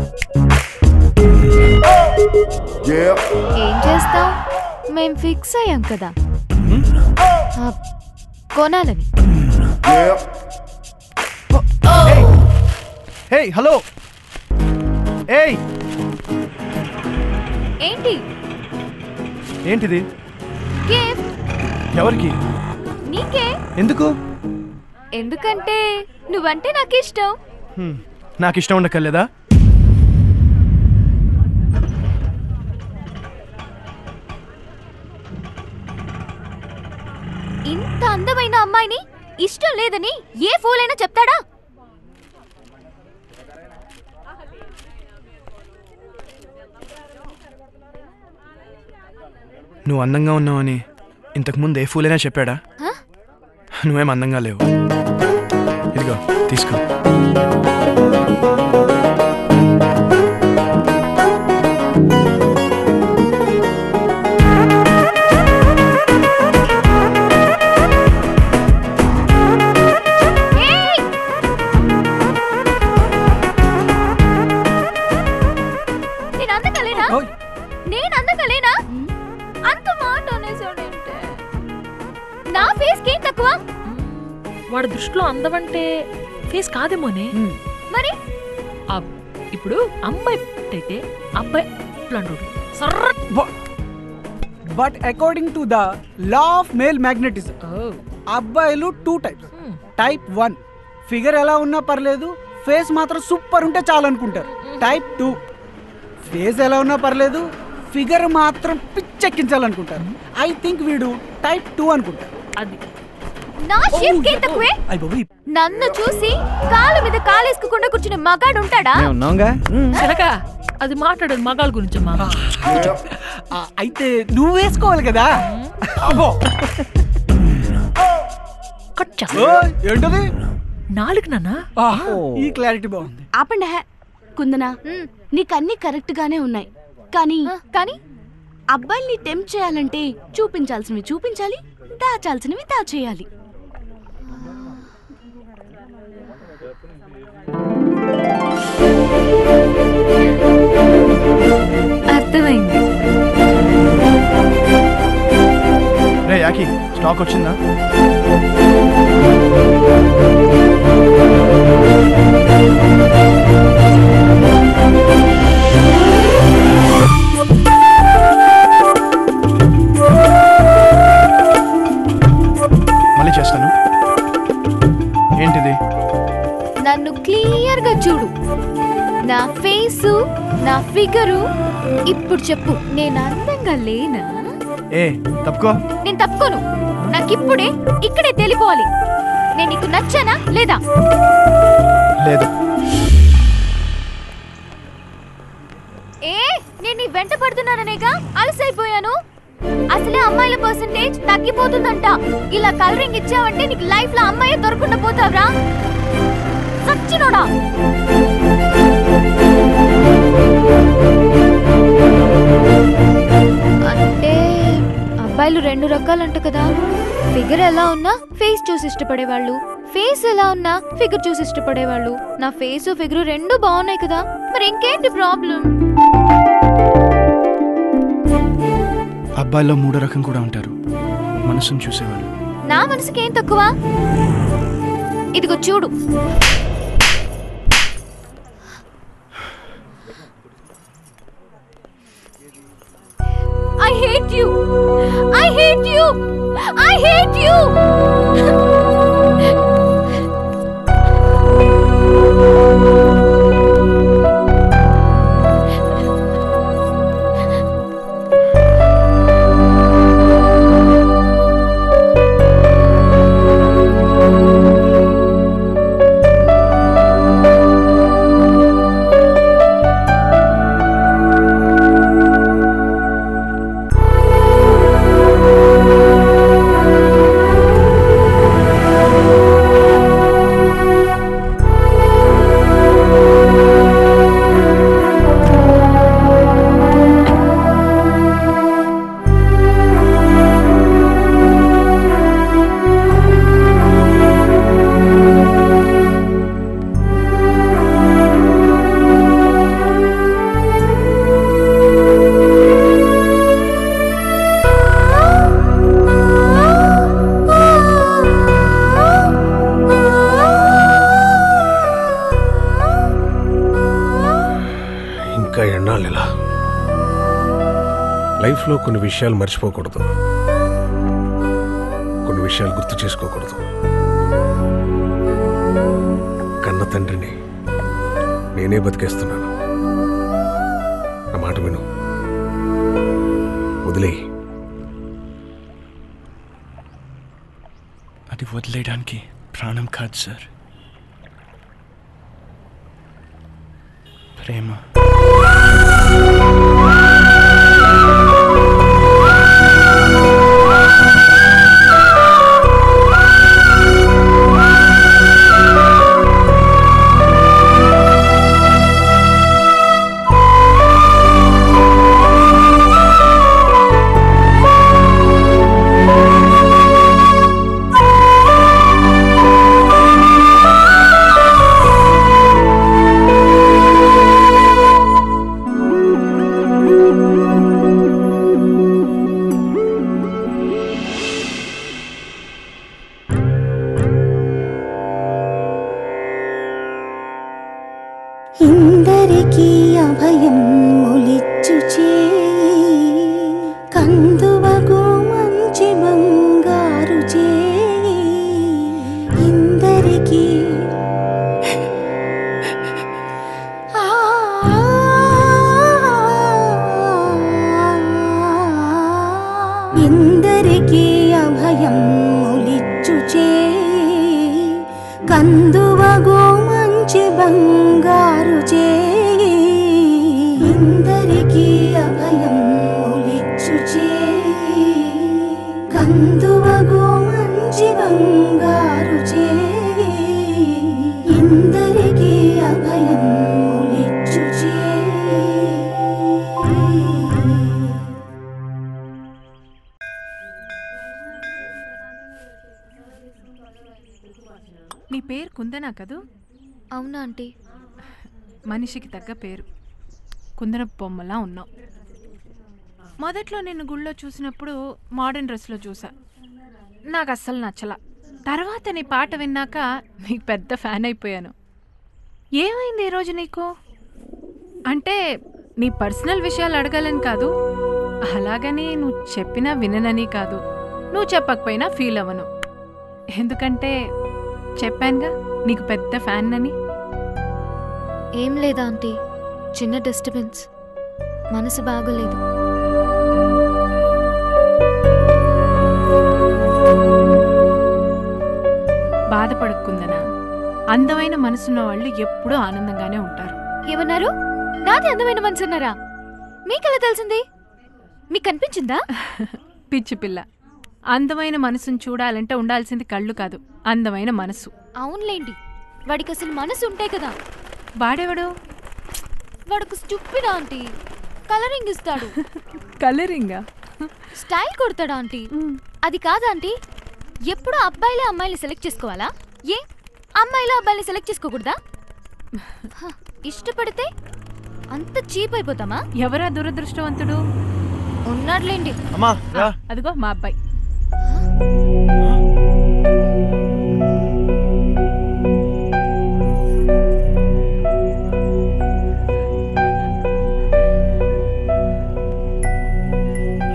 ఏం చేస్తాం మేం ఫిక్స్ అయ్యాం కదా ఆ, కొనాలని హే హలో ఏయ్ ఏంటి ఏంటిది గిఫ్ట్ ఎవరికి నీకే ఎందుకు ఎందుకంటే నువ్వంటే నాకు ఇష్టం హ్మ్, నాకు ఇష్టం ఉండక్కర్లేదా ఇంత అందమైన అమ్మాయిని ఇష్టం లేదని ఏ ఫూలైనా చెప్తాడా నువ్వు అందంగా ఉన్నావని ఇంతకుముందు ఏ ఫూలైనా చెప్పాడా హ? నువ్వేం అందంగా లేవు ఇదిగో తీసుకో ఏయ్! నేను అందంగా లేనా నేను అందంగా లేనా అంత మాట అనేసాడంటే నా ఫేస్ కి ఏం తక్కువ వాడి దృష్టిలో అందమంటే ఫేస్ కాదేమోనే మరి ఆ, ఇప్పుడు అమ్మాయి అయితే అబ్బాయి ఇట్లాంటి సర్ర but according to the law of male magnetism అబ్బాయిలు two types type one figure ఎలా ఉన్నా పర్లేదు ఫేస్ మాత్రం సూపర్ ఉంటే చాలు అనుకుంటారు టైప్ టూ ఫేస్ ఎలా ఉన్నా పర్లేదు ఫిగర్ మాత్రం పిచ్చెక్కించాలనుకుంటారు ఐ థింక్ వీడు టైప్ టూ అనుకుంటారు అది నా షేప్ కి ఏం తక్కువే నన్ను చూసి కాలు మీద కాలేసుకోకుండా కూర్చునే మగాడు ఉంటాడా మేము ఉన్నాంగా చిలక అది మాట్లాడేది మగాళ్ళ గురించమ్మా ఆ, అయితే నువ్వు వేసుకోవాలి కదా అబ్బో కట్ ఓయ్, ఏంటది నాలుగు నాన్న ఆహా, ఈ క్లారిటీ బాగుంది ఆపండి హే కుందనా నీకన్నీ కరెక్ట్ గానే ఉన్నాయి కానీ కానీ అబ్బాయిల్ని టెంప్ చేయాలంటే చూపించాల్సినవి చూపించాలి దాచాల్సినవి దాచేయాలి అర్థమైంది రే యాకి స్టాక్ వచ్చిందా మళ్ళీ చేస్తాను ఏంటిది నన్ను క్లియర్ గా చూడు నా ఫేసు నా ఫిగరు ఇప్పుడు చెప్పు నేను అందంగా లేనా ఏ తప్పుకో నేను తప్పుకోను నాకు ఇప్పుడే ఇక్కడే తెలిపోవాలి నేను నీకు నచ్చానా లేదా లేదు ఏ నేను నీ వెంట పడుతున్నాననేగా అలసైపోయాను అసలే అమ్మాయిల పర్సంటేజ్ తగ్గిపోతుందంట ఇలా కలరింగ్ ఇచ్చావంటే నీకు లైఫ్ లో అమ్మాయి దొరకకుండా పోతావురా సచ్చినోడా అంటే అబ్బాయిలు రెండు రకాలంట కదా ఫిగర్ ఎలా ఉన్నా ఫేస్ చూసి ఇష్టపడేవాళ్ళు ఫేస్ ఎలా ఉన్నా ఫిగర్ చూసి ఇష్టపడేవాళ్ళు నా ఫేస్ ఫిగర్ రెండు బాగున్నాయి కదా మరి ఇంకేంటి ప్రాబ్లం అబ్బాయిలో మూడో రకం కూడా ఉంటారు మనసును చూసేవాళ్ళు నా మనసుకి ఏం తక్కువ ఇదిగో చూడు hate you I hate you I hate you ఇంకా ఎన్నాళ్ళు ఇలా లైఫ్లో కొన్ని విషయాలు మర్చిపోకూడదు కొన్ని విషయాలు గుర్తు చేసుకోకూడదు కన్న తండ్రిని నేనే బతికేస్తున్నాను నా మాట విను వదిలేయి అది వదిలేయడానికి ప్రాణం కాదు సార్ ప్రేమ ఇందరికీ అభయం ఒలిచ్చు చేయి కందువగు మంచి బంగారు చేయి ఇందరికీ ఆ ఇందరికీ అభయం ఒలిచ్చు చేయి కందువగు మంచి బంగారు చేయి ఇందరికీ అభయం ఒలిచ్చు చేయి కందువగు మంచి బంగారు చేయి ఇందరికీ అభయం ఒలిచ్చు చేయి నీ పేరు కుందనా కదూ అవునా ఆంటీ మనిషికి తగ్గ పేరు కుందన బొమ్మలా ఉన్నావు మొదట్లో నేను గుళ్ళో చూసినప్పుడు మోడర్న్ డ్రెస్లో చూసా నాకు అస్సలు నచ్చలా తర్వాత నీ పాట విన్నాక నీకు పెద్ద ఫ్యాన్ అయిపోయాను ఏమైంది ఈరోజు నీకు అంటే నీ పర్సనల్ విషయాలు అడగాలని కాదు అలాగని నువ్వు చెప్పినా విననని కాదు నువ్వు చెప్పకపోయినా ఫీల్ అవ్వను ఎందుకంటే చెప్పానుగా నీకు పెద్ద ఫ్యాన్ అని ఏం లేదా ఆంటీ చిన్న డిస్టర్బెన్స్ మనసు బాగోలేదు బాధపడకుందనా అందమైన మనసున్న వాళ్ళు ఎప్పుడూ ఆనందంగానే ఉంటారు ఏమన్నారు నాది అందమైన మనసు అన్నారా మీకెలా తెలిసింది మీకు కనిపించిందా పిచ్చి పిల్ల అందమైన మనసును చూడాలంటే ఉండాల్సింది కళ్ళు కాదు అందమైన మనసు అవునులేండి వాడికి అసలు మనసు ఉంటాయి కదా వాడెవడు వాడికి స్టూపిడ్ ఆంటీ కలరింగ్ ఇస్తాడు కలరింగా స్టైల్ కొడతాడు ఆంటీ అది కాదు ఆంటీ ఎప్పుడు అబ్బాయిలే అమ్మాయిని సెలెక్ట్ చేసుకోవాలా ఏ అమ్మాయిలు అబ్బాయిని సెలెక్ట్ చేసుకోకూడదా హ, ఇష్టపడితే అంత చీప్ అయిపోతామా ఎవరా దురదృష్టవంతుడు ఉన్నాడులేండి అమ్మా రా అదిగో మా అబ్బాయి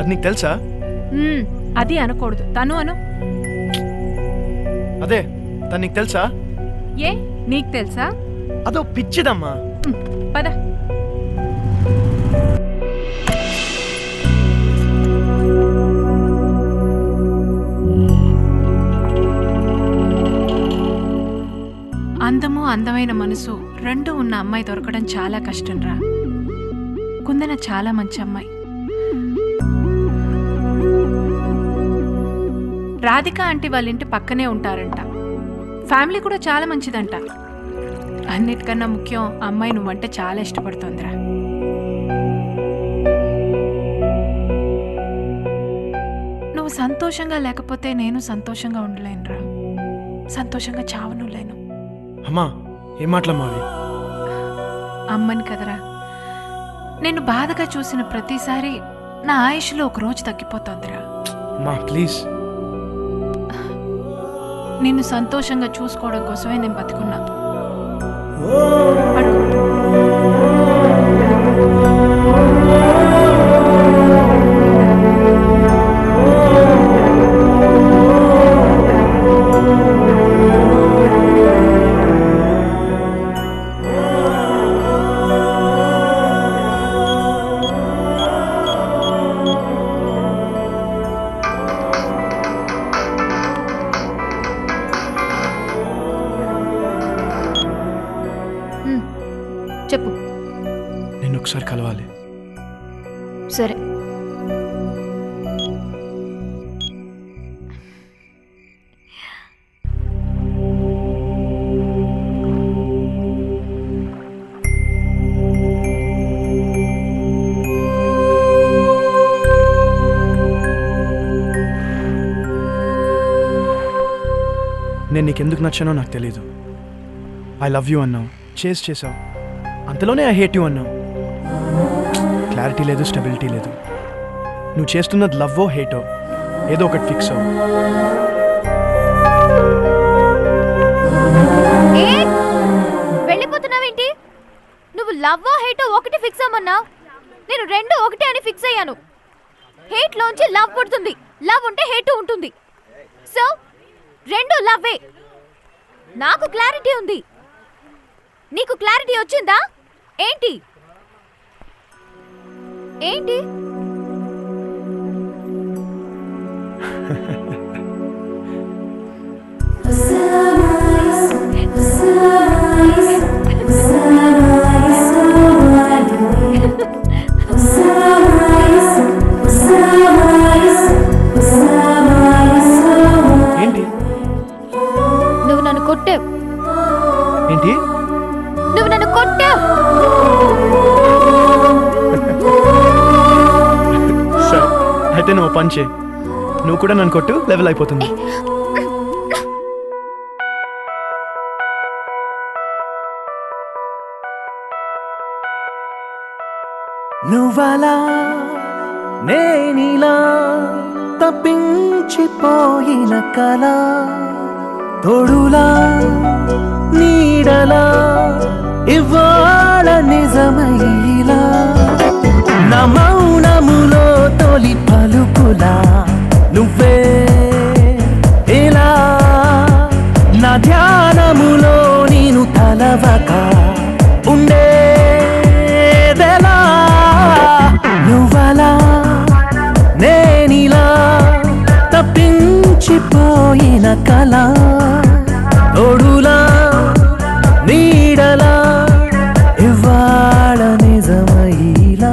అది నీకు తెలుసా మ్మ్, అది అనకూడదు తను అను అదే తను నీకు తెలుసా ఏ నీకు తెలుసా అదో పిచ్చిదమ్మా పద అందము అందమైన మనసు రెండు ఉన్న అమ్మాయి దొరకడం చాలా కష్టం రా కుందన చాలా మంచి అమ్మాయి రాధిక ఆంటీ వాళ్ళ ఇంటి పక్కనే ఉంటారంట ఫ్యామిలీ కూడా చాలా మంచిదంట అన్నిటికన్నా ముఖ్యం ఆ అమ్మాయి నువ్వంటే చాలా ఇష్టపడుతోందిరా నువ్వు సంతోషంగా లేకపోతే నేను సంతోషంగా ఉండలేనురా సంతోషంగా చావను లేను అమ్మా ఏం మాటలమ్మా అవి అమ్మని కదరా నేను బాధగా చూసిన ప్రతిసారి నా ఆయుష్లో ఒక రోజు తగ్గిపోతోందిరా అమ్మా ప్లీజ్ నిన్ను సంతోషంగా చూసుకోవడం కోసమే నేను బతుకున్నా చెప్పు నేను ఒకసారి కలవాలి సరే నేను నీకెందుకు నచ్చానో నాకు తెలియదు ఐ లవ్ యూ అన్నావు చేసి చేసావు అంతలోనే ఐ హేట్ యూ అన్నావు క్లారిటీ లేదు స్టెబిలిటీ లేదు నువ్వు చేస్తున్నది లవ్వో హేటో ఏదో ఒకటి ఫిక్స్ అవ్వు ఏ వెళ్ళిపోతున్నావేంటి నువ్వు లవ్ హేట్ ఒకటి ఫిక్స్ అమ్మన్నావు నేను రెండు ఒకటే అని ఫిక్స్ అయ్యాను హేట్ లోంచి లవ్ పుడుతుంది లవ్ ఉంటే హేట్ ఉంటుంది సో రెండు లవ్వే నాకు క్లారిటీ ఉంది నీకు క్లారిటీ వచ్చిందా ఏంటి ఏంటి ఏంటి నువ్వు నన్ను కొట్టావు ఏంటి నువ్వు నన్ను కొట్టావు సరే అయితే నువ్వు పని చేయి నువ్వు కూడా నన్ను కొట్టు లెవెల్ అయిపోతుంది నువ్వలా నేనిలా తప్పించిపోయిన కల తోడులా నీడలా ఇవాళ నిజమైలా నా మౌనములో తొలి పలుకులా నువ్వే ఇలా నా ధ్యానములో నేను తలవక ఉండేదెలా నువ్వలా నేనిలా తప్పించిపోయిన కల తోడులా నీడలా ఇవాళ నిజమైలా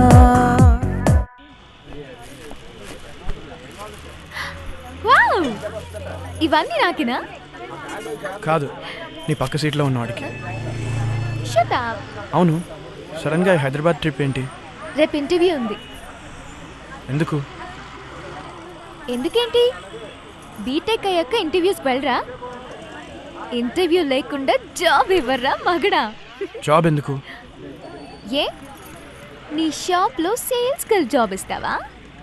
వావ్ ఇవన్నీ నాకినా కాదు నీ పక్క సీట్లో ఉన్న వాడికి షట్ అవును సడన్గా ఈ హైదరాబాద్ ట్రిప్ ఏంటి రేపు ఇంటర్వ్యూ ఉంది ఎందుకు ఎందుకేంటి బీటెక్ అయ్యాక ఇంటర్వ్యూస్ వెళ్ళరా ఇంటర్వ్యూ లేకుండా జాబ్ ఇవ్వర్రా మగడా జాబ్ ఎందుకు ఏ నీ షాప్లో సేల్స్ గర్ల్ జాబ్ ఇస్తావా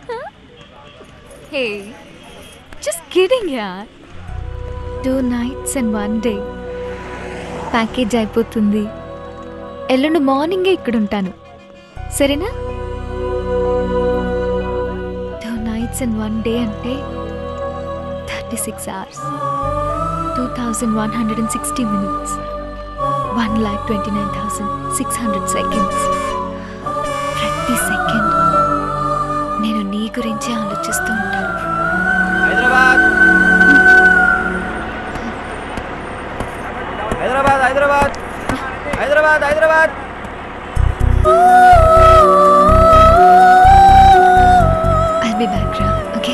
hey just kidding yeah two nights and one day package అయిపోతుంది ఎల్లుండి మార్నింగే ఇక్కడ ఉంటాను సరేనా two nights and one day అంటే thirty six hours two thousand one hundred and sixty minutes one lakh twenty nine thousand six hundred seconds ప్రతి సెకండ్ నేను నీ గురించే ఆలోచిస్తూ ఉంటాను Hyderabad Hyderabad Hyderabad Hyderabad Hyderabad I'll be back, Ra. Okay?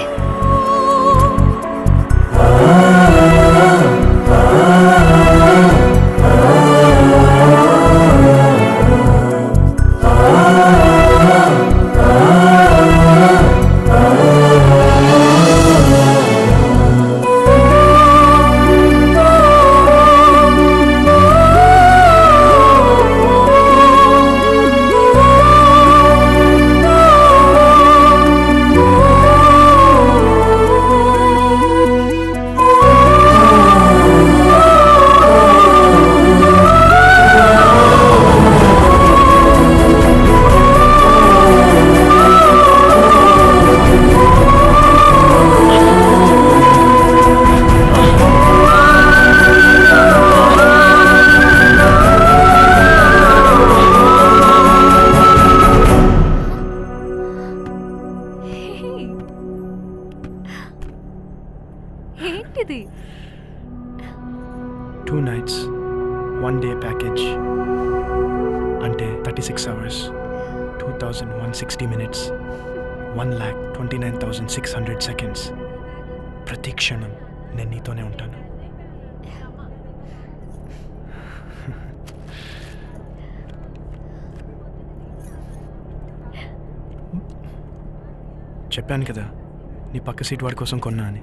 ఏంటిది two nights one day package అంటే thirty six hours two thousand one sixty minutes one lakh twenty nine thousand six hundred seconds ప్రతి క్షణం నేను నీతోనే ఉంటాను చెప్పాను కదా నీ పక్క సీట్ వాడి కోసం కొన్నా అని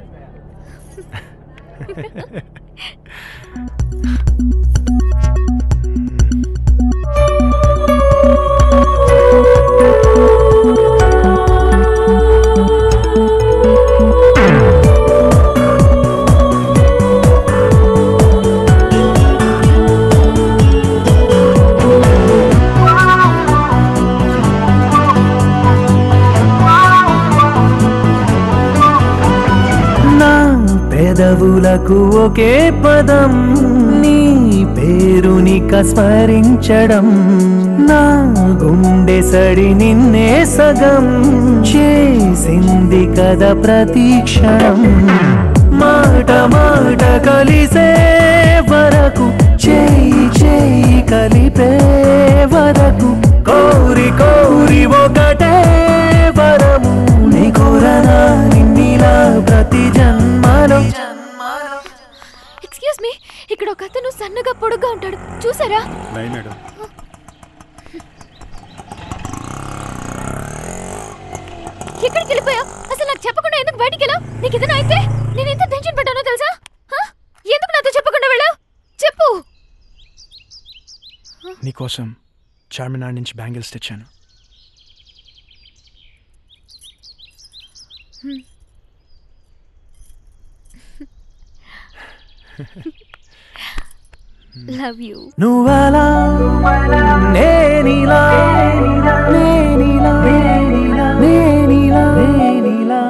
నా పెదవులకు ఒకే పదం నీ పేరునిక స్మరించడం నా గుండె సడి నిన్నే సగం చేసింది కదా ప్రతి క్షణం మాట మాట కలిసే వరకు చేయి చేయి కలిపే వరకు కోరి కోరి ఒకటే వరము నీ కోరనా నిన్నిలా ప్రతి జన్మలో ఎక్స్క్యూజ్ మీ ఇక్కడ ఒక అతను సన్నగా పొడుగ్గా ఉంటాడు చూసారా మేడం ఎక్కడికి వెళ్ళిపోయావు అసలు నాకు చెప్పకుండా ఎందుకు బయటికి వెళ్ళావు నీకు ఏదైనా అయితే నేను ఎంత టెన్షన్ పడ్డానో తెలుసా హ? ఎందుకు నాతో చెప్పకుండా వెళ్ళావు చెప్పు నీకోసం చార్మినార్ నుంచి బ్యాంగిల్స్ తెచ్చాను లవ్ యూ నువ్వలా నేనిలా నేనిలా నేనిలా నేనిలా నేనిలా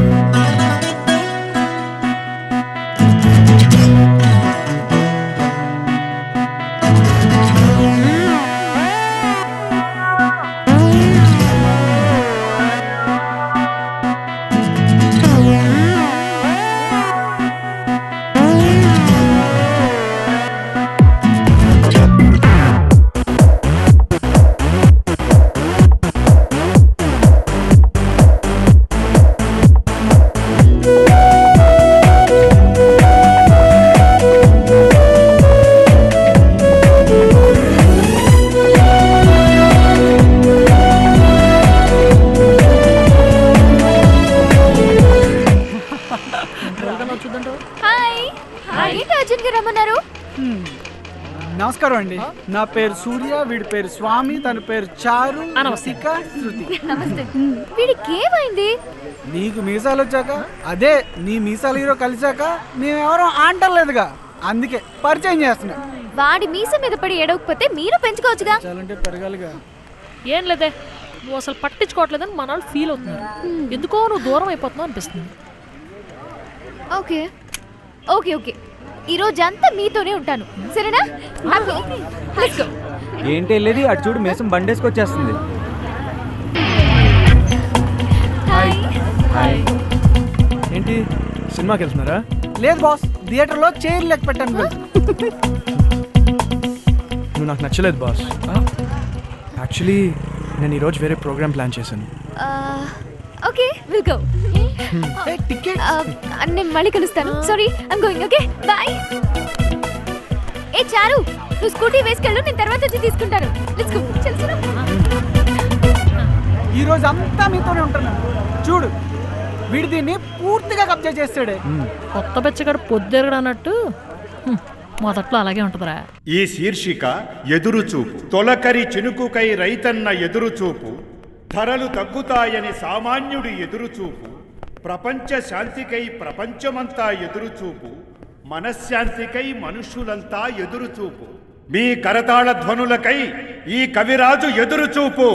హాయ్ ఏంటి అర్జున్ గారు రమ్మన్నారు నమస్కారం అండి నా పేరు సూర్య వీడి పేరు స్వామి తన పేరు చారు నమస్తిక శృతి నమస్తే వీడికి ఏమైంది నీకు మీసాలు వచ్చాక అదే నీ మీసాలు హీరో కలిసాక మేమెవరూ ఆంటలేదుగా అందుకే పరిచయం చేస్తున్నా వాడి మీస మీద పడి ఎడవకపోతే మీరు పెంచుకోవచ్చుగా చాలంటే పెరగాలిగా ఏం లేదే నువ్వు అసలు పట్టించుకోవట్లేదని మన వాళ్ళు ఫీల్ అవుతున్నారు ఎందుకో నువ్వు దూరం అయిపోతున్నావు అనిపిస్తుంది ఓకే ఓకే ఓకే ఈ రోజంతా మీతోనే ఉంటాను సరేనా హ్యాపీ లెట్స్ గో ఏంటి వెళ్ళేది అటు చూడు మేసం బండేసుకొచ్చేస్తుంది ఏంటి సినిమాకి వెళ్తున్నారా లేదు బాస్ థియేటర్లో చైర్ లెక్క పెట్టాను వెళ్తున్నా. నువ్వు నాకు నచ్చలేదు బాస్ యాక్చువల్లీ నేను ఈరోజు వేరే ప్రోగ్రామ్ ప్లాన్ చేశాను ఓకే విల్ గో నేను మళ్ళీ కలుస్తాను sorry I'm going okay bye ఏ చారు నువ్వు స్కూటీ వేసుకెళ్ళు నేను తర్వాత వచ్చి తీసుకుంటాను లెట్స్ గో చల్ ఈ రోజు అంతా మీతోనే ఉంటున్నాను చూడు వీడు దీన్ని పూర్తిగా కబ్జా చేస్తాడే కొత్త బెచ్చగాడు పొద్దురగడు అన్నట్టు హ్మ్, మొదట్లో అలాగే ఉంటుందిరా ఈ శీర్షిక ఎదురుచూపు తొలకరి చినుకుకై రైతన్న ఎదురుచూపు ధరలు తగ్గుతాయని సామాన్యుడి ఎదురుచూపు ప్రపంచ శాంతికై ప్రపంచమంతా ఎదురుచూపు మనశ్శాంతికై మనుష్యులంతా ఎదురుచూపు మీ కరతాళ ధ్వనులకై ఈ కవిరాజు ఎదురుచూపు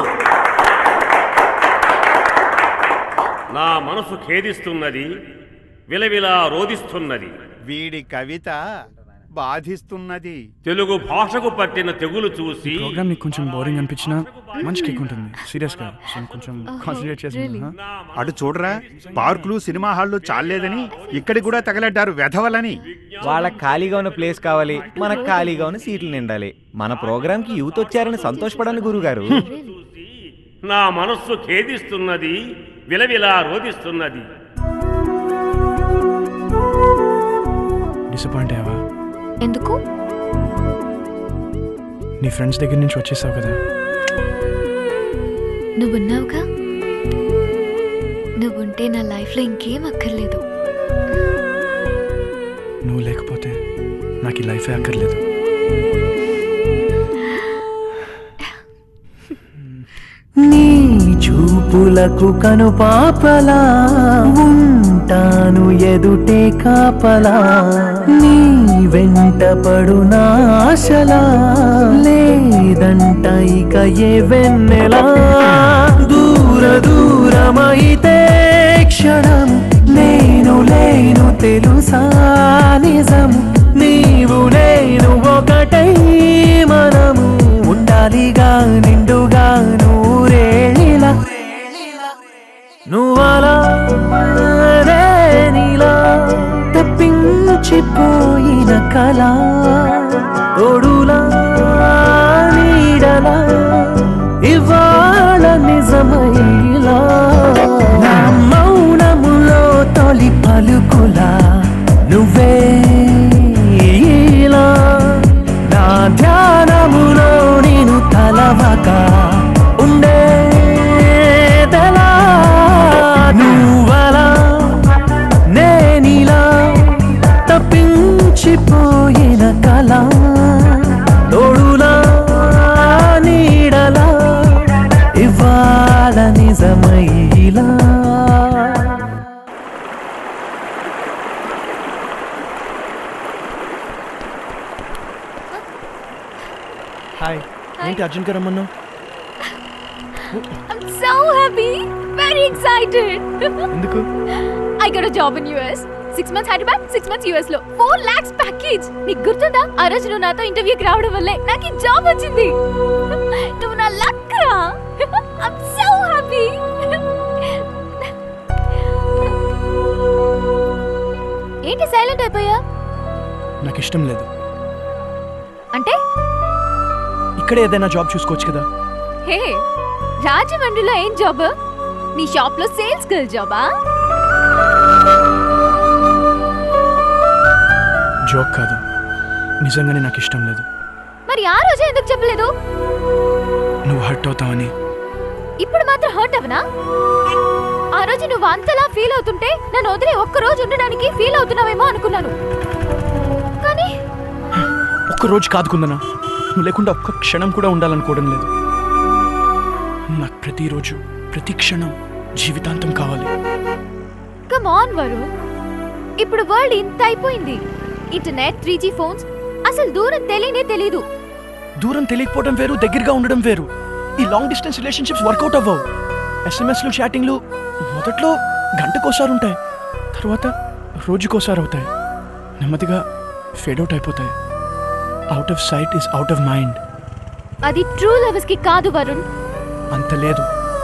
నా మనసు ఖేదిస్తున్నది విలవిలా రోదిస్తున్నది వీడి కవిత బాధిస్తున్నది తెలుగు భాషకు పట్టిన తెగులు చూసి ప్రోగ్రామ్ నీకు కొంచెం బోరింగ్ అనిపించినా మంచి కేక్ ఉంటుంది సీరియస్గా సో కొంచెం కాన్సన్ట్రేట్ చేసి అటు చూడరా పార్కులు సినిమా హాళ్ళు చాలేదని ఇక్కడికి కూడా తగలడ్డారు వెధవలని వాళ్ళకి ఖాళీగా ఉన్న ప్లేస్ కావాలి మనకు ఖాళీగా ఉన్న సీట్లు నిండాలి మన ప్రోగ్రామ్కి యూత్ వచ్చారని సంతోషపడండి గురుగారు నా మనస్సు ఖేదిస్తున్నది విలవిలా రోదిస్తున్నది డిసప్పాయింట్ అయ్యావా ఎందుకు నీ ఫ్రెండ్స్ దగ్గర నుంచి వచ్చేసావు కదా నువ్వున్నావుగా నువ్వుంటే నా లైఫ్లో ఇంకేం అక్కర్లేదు నువ్వు లేకపోతే నాకు ఈ లైఫే అక్కర్లేదు నీ చూపులకు కనుపాపలా ఉంటాను ఎదుటే కాపలా నీ వెంట పడునా ఆశలా లేదంట ఇక ఏ వెన్నెలా దూర దూరమైతే క్షణం నేను లేను తెలుసా నిజం నీవు నేను ఒకటై మనము ఉండాలిగా నిండుగా నూరేళిలా నువ్వలా నీలా తప్పించిపోయిన కళ తోడులా నీడలా ఇవాళ నిజమైలా నా మౌనములో తొలి పలుకులా నువ్వే ఇలా నా ధ్యానములో నేను తలవగా ఉండేదెలా నువ్వలా నేనిలా తప్పించిపోయిన కళ తోడులా నీడలా ఇవాళ నిజమైలా హాయ్ ఏంటి అర్జున్ గారు రమ్మన్నావు I'm so happy, very excited. ఎందుకు I got a job in US. Six months Hyderabad six months US లో ఫోర్ లాక్స్ ప్యాకేజ్ నీకు గుర్తుందా ఆ రోజు నువ్వు నాతో ఇంటర్వ్యూకి రావడం వల్లే నాకు ఈ జాబ్ వచ్చింది నువ్వు నా లక్ రా ఐమ్ సో హ్యాపీ ఏంటి సైలెంట్ అయిపోయా నాకు ఇష్టం లేదు అంటే ఇక్కడే ఏదైనా జాబ్ చూసుకోవచ్చు కదా హే రాజమండ్రిలో ఏం జాబ్ నీ షాప్ లో సేల్స్ గర్ల్ జాబా జాబ్ కాదు నిజంగానే నాకు ఇష్టం లేదు మరి ఆ రోజే ఎందుకు చెప్పలేదు నువ్వు హర్ట్ అవుతావని ఇప్పుడు మాత్రం హర్ట్ అవనా ఆ రోజు నువ్వు అంతలా ఫీల్ అవుతుంటే నన్ను వదిలి ఒక్క రోజు ఉండడానికి ఫీల్ అవుతున్నావేమో అనుకున్నాను కానీ ఒక్క రోజు కాదు కుందనా నువ్వు లేకుండా ఒక్క క్షణం కూడా ఉండాలనుకోవడం లేదు నాకు ప్రతిరోజు ప్రతి క్షణం జీవితాంతం కావాలి కమ్ ఆన్ వరు ఇప్పుడు వరల్డ్ ఇంత అయిపోయింది ఇంటర్నెట్ త్రీ జీ ఫోన్స్ అసలు దూరం తెలియనే తెలీదు దూరం తెలియకపోవడం వేరు దగ్గరగా ఉండడం వేరు ఈ లాంగ్ డిస్టెన్స్ రిలేషన్షిప్స్ వర్కౌట్ అవ్వవు ఎస్ఎంఎస్లు చాటింగ్లు మొదట్లో గంటకోసారి ఉంటాయి తర్వాత రోజుకోసారి అవుతాయి నెమ్మదిగా ఫేడ్ అవుట్ అయిపోతాయి out of sight is out of mind అది ట్రూ లవర్స్ కి కాదు వరుణ్ అంత లేదు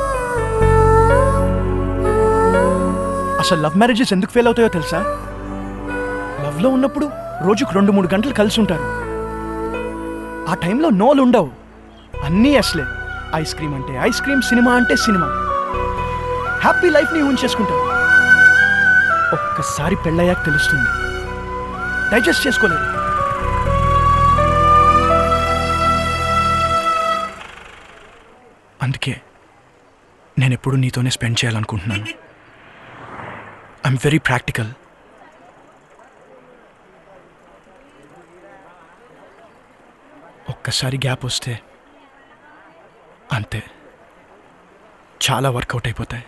అసలు లవ్ మ్యారేజెస్ ఎందుకు ఫెయిల్ అవుతాయో తెలుసా లవ్లో ఉన్నప్పుడు రోజుకు రెండు మూడు గంటలు కలిసి ఉంటారు ఆ టైంలో నోలు ఉండవు అన్నీ ఎస్లే ఐస్ క్రీమ్ అంటే ఐస్ క్రీమ్ సినిమా అంటే సినిమా హ్యాపీ లైఫ్ని ఊహించేసుకుంటారు ఒక్కసారి పెళ్ళయ్యాక తెలుస్తుంది డైజెస్ట్ చేసుకోలేదు అందుకే నేను ఎప్పుడు నీతోనే స్పెండ్ చేయాలనుకుంటున్నాను ఐఎమ్ వెరీ ప్రాక్టికల్ ఒక్కసారి గ్యాప్ వస్తే అంతే చాలా వర్కౌట్ అయిపోతాయి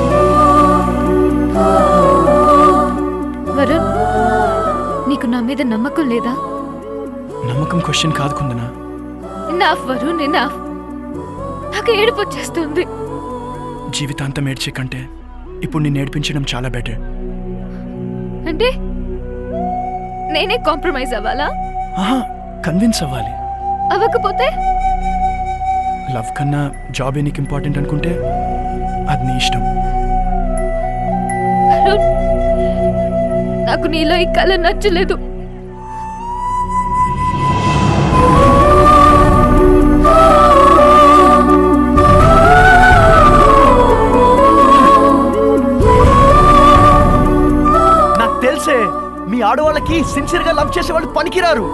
వరుణ్ నీకు నా మీద నమ్మకం లేదా నమ్మకం క్వశ్చన్ కాదు కుందనా ఎనాఫ్ వరుణ్ ఎనాఫ్ నాకు ఏడుపు వచ్చేస్తుంది జీవితాంతం ఏడ్చే కంటే ఇప్పుడు నేను ఏడిపించడం చాలా బెటర్ అంటే నేనే కాంప్రమైజ్ అవ్వాలా ఆహా కన్విన్స్ అవ్వాలి అవ్వకపోతే లవ్ కన్నా జాబ్ నీకు ఇంపార్టెంట్ అనుకుంటే అది నీ ఇష్టం వరుణ్ నాకు నీలో ఈ కళ నచ్చలేదు నాకు తెలిసే మీ ఆడవాళ్ళకి సిన్సియర్గా లవ్ చేసే వాళ్ళు పనికిరారు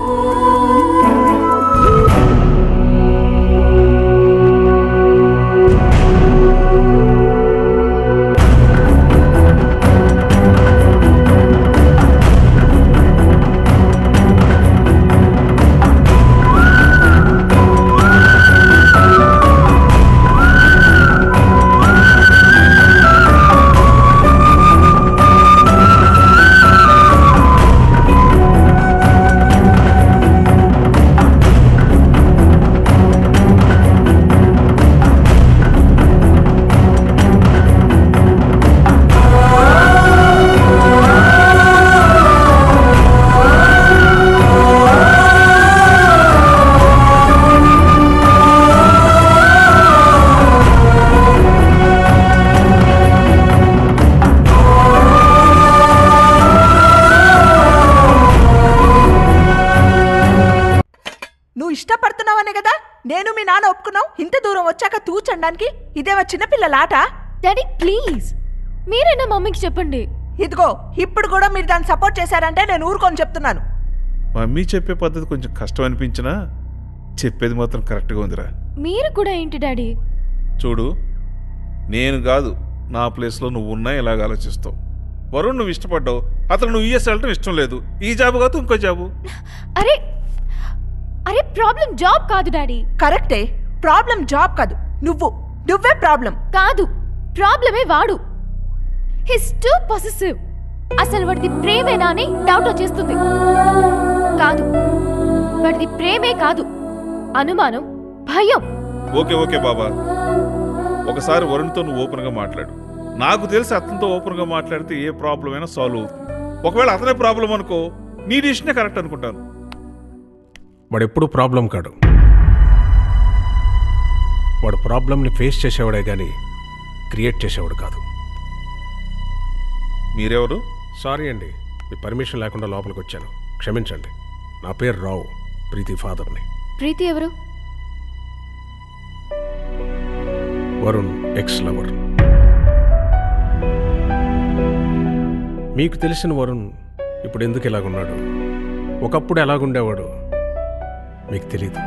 నువ్వు ఇష్టపడుతున్నావనే కదా నేను మీ నాన్న ఒప్పుకున్నావు ఇంత దూరం వచ్చాక తూచండానికి ఇదేమో చిన్నపిల్లలాట డాడీ ప్లీజ్ మీరైనా మమ్మీకి చెప్పండి ఇదిగో ఇప్పుడు కూడా మీరు దాన్ని సపోర్ట్ చేశారంటే నేను ఊరుకొని చెప్తున్నాను మమ్మీ చెప్పే పద్ధతి కొంచెం కష్టం అనిపించినా చెప్పేది మాత్రం కరెక్ట్గా ఉందిరా మీరు కూడా ఏంటి డాడీ చూడు నేను కాదు నా ప్లేస్లో నువ్వు ఉన్నా ఇలాగ ఆలోచిస్తావు వరుణ్ నువ్వు ఇష్టపడ్డావు అతను నువ్వు యూఎస్ వెళ్ళటం ఇష్టం లేదు ఈ జాబు కాదు ఇంకో జాబు అరే అరే ప్రాబ్లం జాబ్ కాదు డాడీ కరెక్టే ప్రాబ్లం జాబ్ కాదు నువ్వు నువ్వే ప్రాబ్లం కాదు ప్రాబ్లమే వాడు హిస్ టూ పొసెసివ్ అసలు వాడిది ప్రేమేనా అని డౌట్ వచ్చేస్తుంది కాదు వాడిది ప్రేమే కాదు అనుమానం భయం ఓకే ఓకే బాబా ఒకసారి వరుణ్తో నువ్వు ఓపెన్గా మాట్లాడు నాకు తెలిసి అతనితో ఓపెన్గా మాట్లాడితే ఏ ప్రాబ్లం అయినా సాల్వ్ అవుతుంది ఒకవేళ అతనే ప్రాబ్లం అనుకో నీ డిసిషనే కరెక్ట్ అనుకుంటాను వాడు ఎప్పుడు ప్రాబ్లం కాడు వాడు ప్రాబ్లంని ఫేస్ చేసేవాడే కానీ క్రియేట్ చేసేవాడు కాదు మీరెవరు సారీ అండి మీ పర్మిషన్ లేకుండా లోపలికి వచ్చాను క్షమించండి నా పేరు రావు ప్రీతి ఫాదర్ని ప్రీతి ఎవరు వరుణ్ ఎక్స్ లవర్ మీకు తెలిసిన వరుణ్ ఇప్పుడు ఎందుకు ఇలాగున్నాడు ఒకప్పుడు ఎలాగుండేవాడు మీకు తెలీదు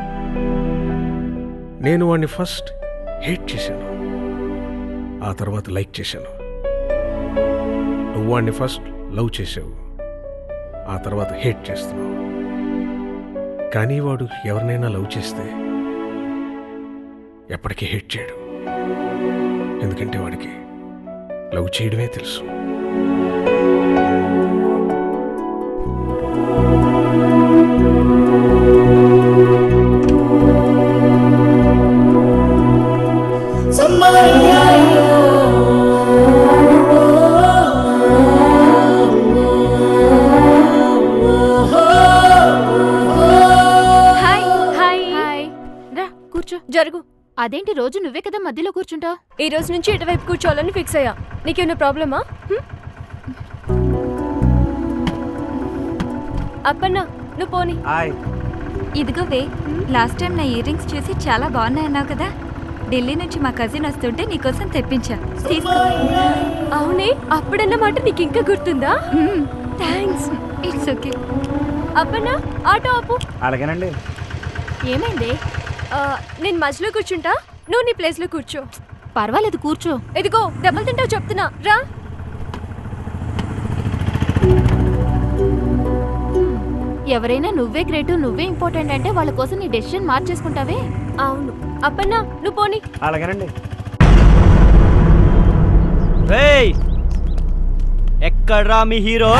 నేను వాడిని ఫస్ట్ హేట్ చేశాను ఆ తర్వాత లైక్ చేశాను నువ్వు వాడిని ఫస్ట్ లవ్ చేసావు ఆ తర్వాత హేట్ చేస్తున్నావు కానీ వాడు ఎవరినైనా లవ్ చేస్తే ఎప్పటికీ హేట్ చేయడు ఎందుకంటే వాడికి లవ్ చేయడమే తెలుసు అదేంటి రోజు నువ్వే కదా మధ్యలో కూర్చుంటావు ఈ రోజు నుంచి ఇటువైపు కూర్చోవాలని ఫిక్స్ అయ్యా నీకేమైనా ప్రాబ్లమా హ్మ్? అప్పన్న నువ్వు పోని ఇదిగో వే లాస్ట్ టైం నా ఇయర్ రింగ్స్ చూసి చాలా బాగున్నాయి అన్నావు కదా ఢిల్లీ నుంచి మా కజిన్ వస్తుంటే నీకోసం తెప్పించా తీసుకో అవునే అప్పుడన్న మాట నీకు ఇంకా గుర్తుందా thanks it's okay Appanna auto ఆపు అలాగేనండి ఏమైంది ఆ, నేను మధ్యలో కూర్చుంటా నువ్వు నీ ప్లేస్లో కూర్చో పర్వాలేదు కూర్చో ఇదిగో దెబ్బలు తింటావు చెప్తున్నా రా ఎవరైనా నువ్వే గ్రేటు నువ్వే ఇంపార్టెంట్ అంటే వాళ్ళ కోసం నీ డెసిషన్ మార్చేసుకుంటావే అవును అప్పన్న నువ్వు పోని అలాగేనండి రేయ్ ఎక్కడ్రా మీ హీరో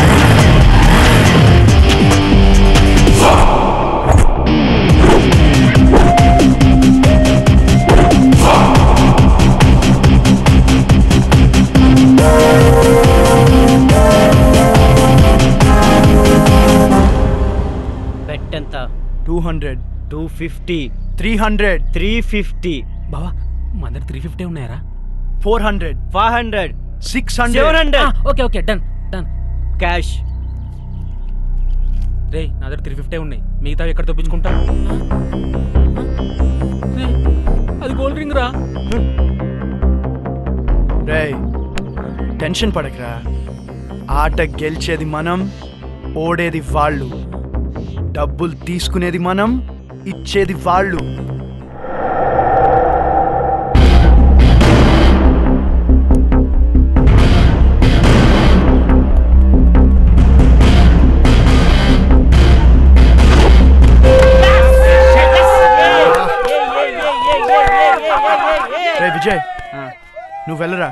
బెట్ ఎంత two hundred two fifty three hundred three fifty బావా మన దగ్గర త్రీ ఫిఫ్టీ ఉన్నాయరా four hundred five hundred six seven hundred hundred okay okay done done cash రే నా దగ్గర త్రీ ఫిఫ్టీ ఉన్నాయి మిగతా ఎక్కడ తప్పించుకుంటా రే, అది గోల్డ్ రింగ్ రా రేయ్ టెన్షన్ పడకరా ఆట గెలిచేది మనం ఓడేది వాళ్ళు డబ్బులు తీసుకునేది మనం ఇచ్చేది వాళ్ళు రే విజయ్ నువ్వు వెళ్ళరా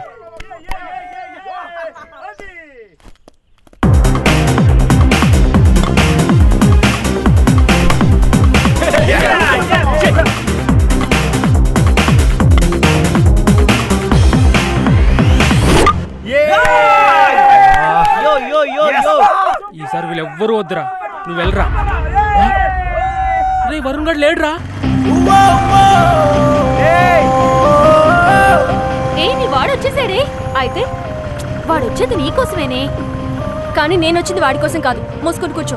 యో యో యో యో ఈసారి వీళ్ళు ఎవ్వరు వద్దురా నువ్వు వెళ్ళరా రే వరుణ్ గడ్ లేడురా ఏ నీ వాడు వచ్చేసాడే అయితే వాడు వచ్చేది నీకోసమేనే కానీ నేను వచ్చింది వాడి కోసం కాదు మోసుకొని కూర్చో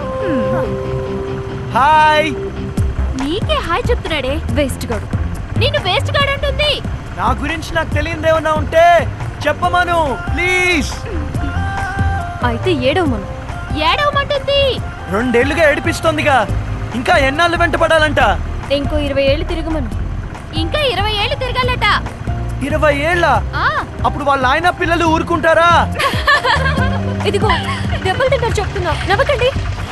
హాయ్ నీకే హాయ్ చెప్తున్నాడే వేస్ట్ గాడు నేను వేస్ట్ గార్డ్ అంటుంది నా గురించి నాకు తెలియదు ఏమన్నా ఉంటే చెప్పమను ప్లీజ్ అయితే ఏడవ మనం ఏడవమంటుంది రెండేళ్లుగా ఏడిపిస్తోందిగా ఇంకా ఎన్నాళ్ళు వెంట పడాలంట ఇంకో ఇరవై ఏళ్ళు తిరగమను ఇంకా ఇరవై ఏళ్ళు తిరగాలట ఇరవై ఏళ్ళ ఆ, అప్పుడు వాళ్ళ ఆయన పిల్లలు ఊరుకుంటారా ఇదిగో దెబ్బలు తింటారు చెప్తున్నా నవ్వకండి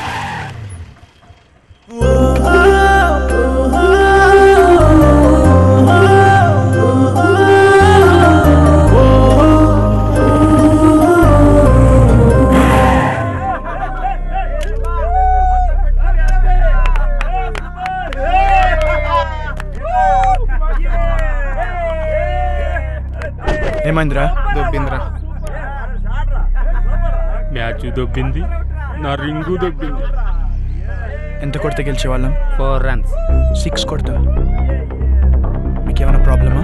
ఏమైందిరా దొబ్బిందిరా మ్యాచ్ దొబ్బింది నా రింగు దొబ్బింది ఎంత కొడితే గెలిచేవాళ్ళం ఫోర్ రన్స్ సిక్స్ కొడతా మీకేమైనా ప్రాబ్లమా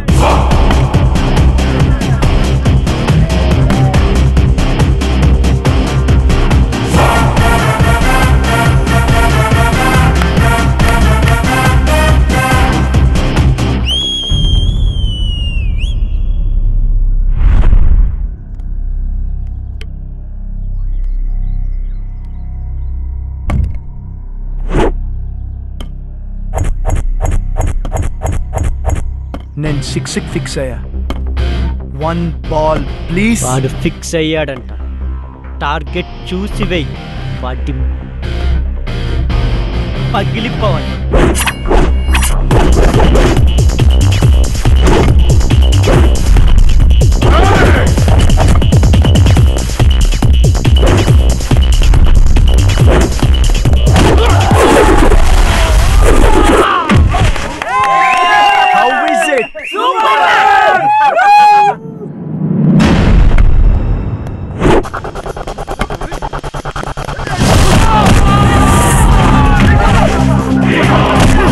నేను సిక్స్ ఫిక్స్ అయ్యా వన్ బాల్ ప్లీజ్ వాడు ఫిక్స్ అయ్యాడంట టార్గెట్ చూసి వెయ్యి వాటి పగిలిపోవాలి How is it? Super!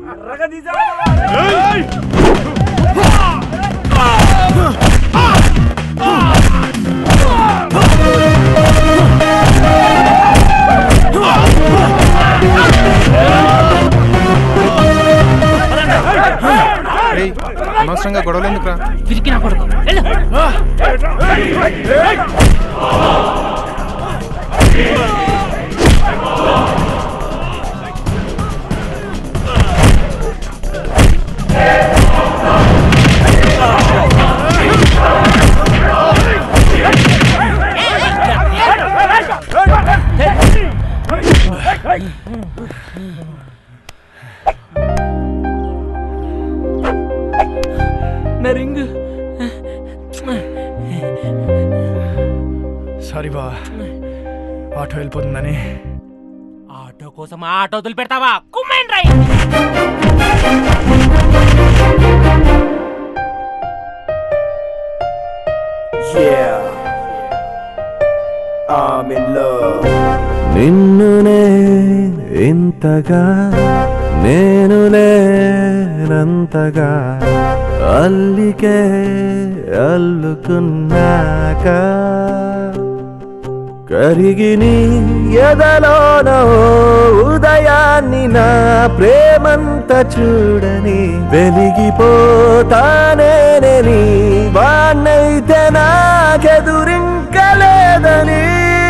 అనవసరంగా గొడవలు ఎందుకురా విరికి నా కొడుకు వెళ్ళు నా రింగ్ సారీ బా ఆటో వెళ్ళిపోతుందని ఆటో కోసం ఆటో వదిలి పెడతావా కుమ్మేండి రై Yeah, I'm in love. నిన్నునే ఇంతగా నేను లేనంతగా అల్లికే అల్లుకున్నాక కరిగి నీ ఎదలోన ఓ ఉదయాన్ని నా ప్రేమంత చూడని వెలిగిపోతానే నీ వాణ్ణైతే నాకెదురింకలేదని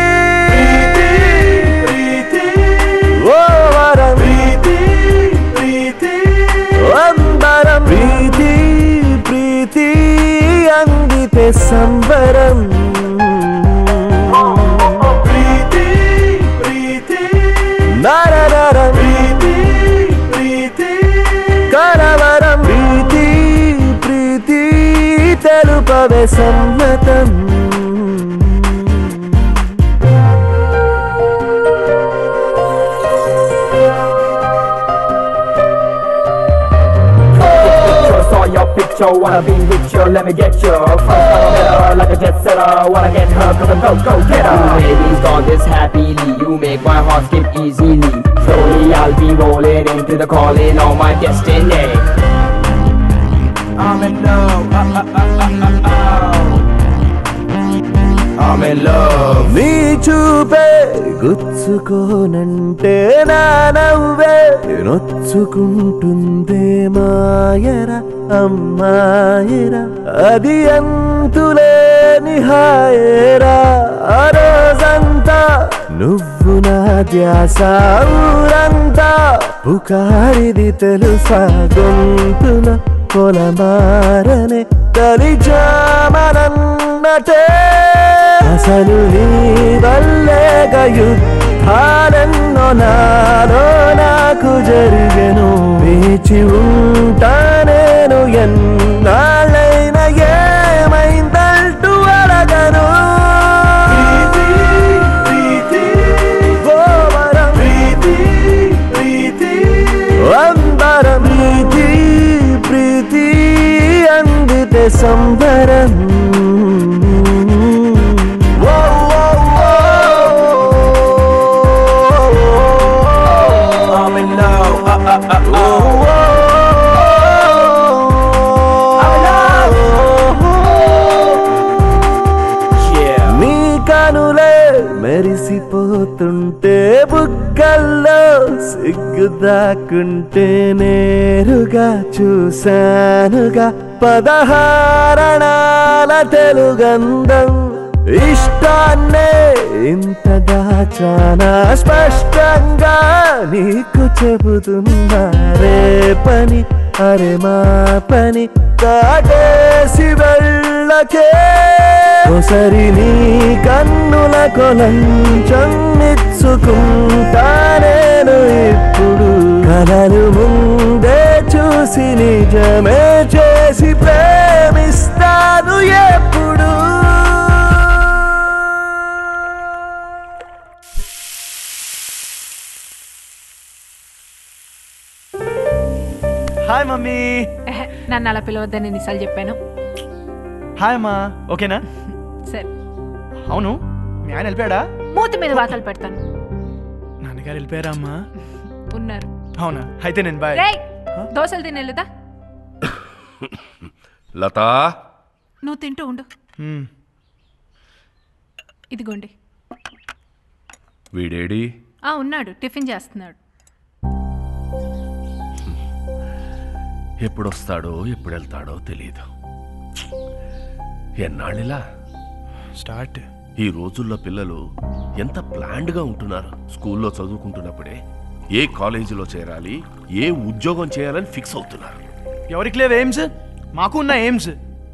ఓ వరం ప్రీతి ప్రీతి అంబరం ప్రీతి ప్రీతి అందితే సంబరం ప్రీతి ప్రీతి నరనరం ప్రీతి ప్రీతి కరవరం ప్రీతి ప్రీతి తెలుపవే సమ్మతం Picture, saw your picture, wanna be with you, let me get you. First better, like a jet setter, wanna get her, cause I'm go, go getter. Baby's gone this happily, you make my heart skip easily. Slowly I'll be rolling into the calling on my destiny. I'm in love, uh, uh, uh, uh, uh, uh. I'm in love. నీ చూపే గుచ్చుకోనంటే నా నవ్వే నొచ్చుకుంటుందే మాయరా అమ్మాయిరా అది అంతులేని హాయేరా ఆ రోజంతా నువ్వు నా ధ్యాస ఊరంతా పుకారిది తెలుసా గొంతుల పొలమారనే తలిచామనన్నటే అసలు నీ వల్లేగ యుద్ధాలెన్నో నాలో నాకు జరిగెను వేచి ఉంటా నేను ఎన్నాళ్ళైనా ఏమైందంటూ అడగను గోవరం ప్రీతి ప్రీతి అందరం ప్రీతి ప్రీతి అందితే సంబరం ఓ, ఓ, ఓ. I'm in love, uh, uh, uh, uh. నీ కనులే మెరిసిపోతుంటే బుగ్గల్లో సిగ్గు దాక్కుంటే నేరుగా చూశానుగా పదహారణాల తెలుగంధం ఇష్టాన్నే ఇంత దాచానా స్పష్టంగా నీకు చెబుతున్నా రే పని అరే మా పని దాటేసి వెళ్ళకే ఒకసారి నీ కన్నుల కొలంచం ఇచ్చుకుంటా నేను ఇప్పుడు కలలు ముందే చూసి నిజమే చేసి ప్రేమిస్తాను ఎప్పుడు హాయ్ మమ్మీ ఎహె, నన్ను అలా పిలవద్దని ఎన్నిసార్లు చెప్పాను హాయ్ అమ్మా ఓకేనా సరే అవును మీ ఆయన వెళ్ళిపోయాడా మూతి మీద వాతలు పెడతాను నాన్నగారు వెళ్ళిపోయారా అమ్మా ఉన్నారు అవునా అయితే నేను బాయ్ రేయ్ దోశలు తినేలేదా లతా నువ్వు తింటూ ఉండు ఇదిగోండి వీడేడి ఆ ఉన్నాడు టిఫిన్ చేస్తున్నాడు ఎప్పుడొస్తాడో ఎప్పుడు వెళ్తాడో తెలియదు ఎన్నాళ్ళిలా స్టార్ట్ ఈ రోజుల్లో పిల్లలు ఎంత ప్లాన్డ్గా ఉంటున్నారు స్కూల్లో చదువుకుంటున్నప్పుడే ఏ కాలేజీలో చేరాలి ఏ ఉద్యోగం చేయాలని ఫిక్స్ అవుతున్నారు ఎవరికి లేవు ఎయిమ్స్ మాకు ఉన్న ఎయిమ్స్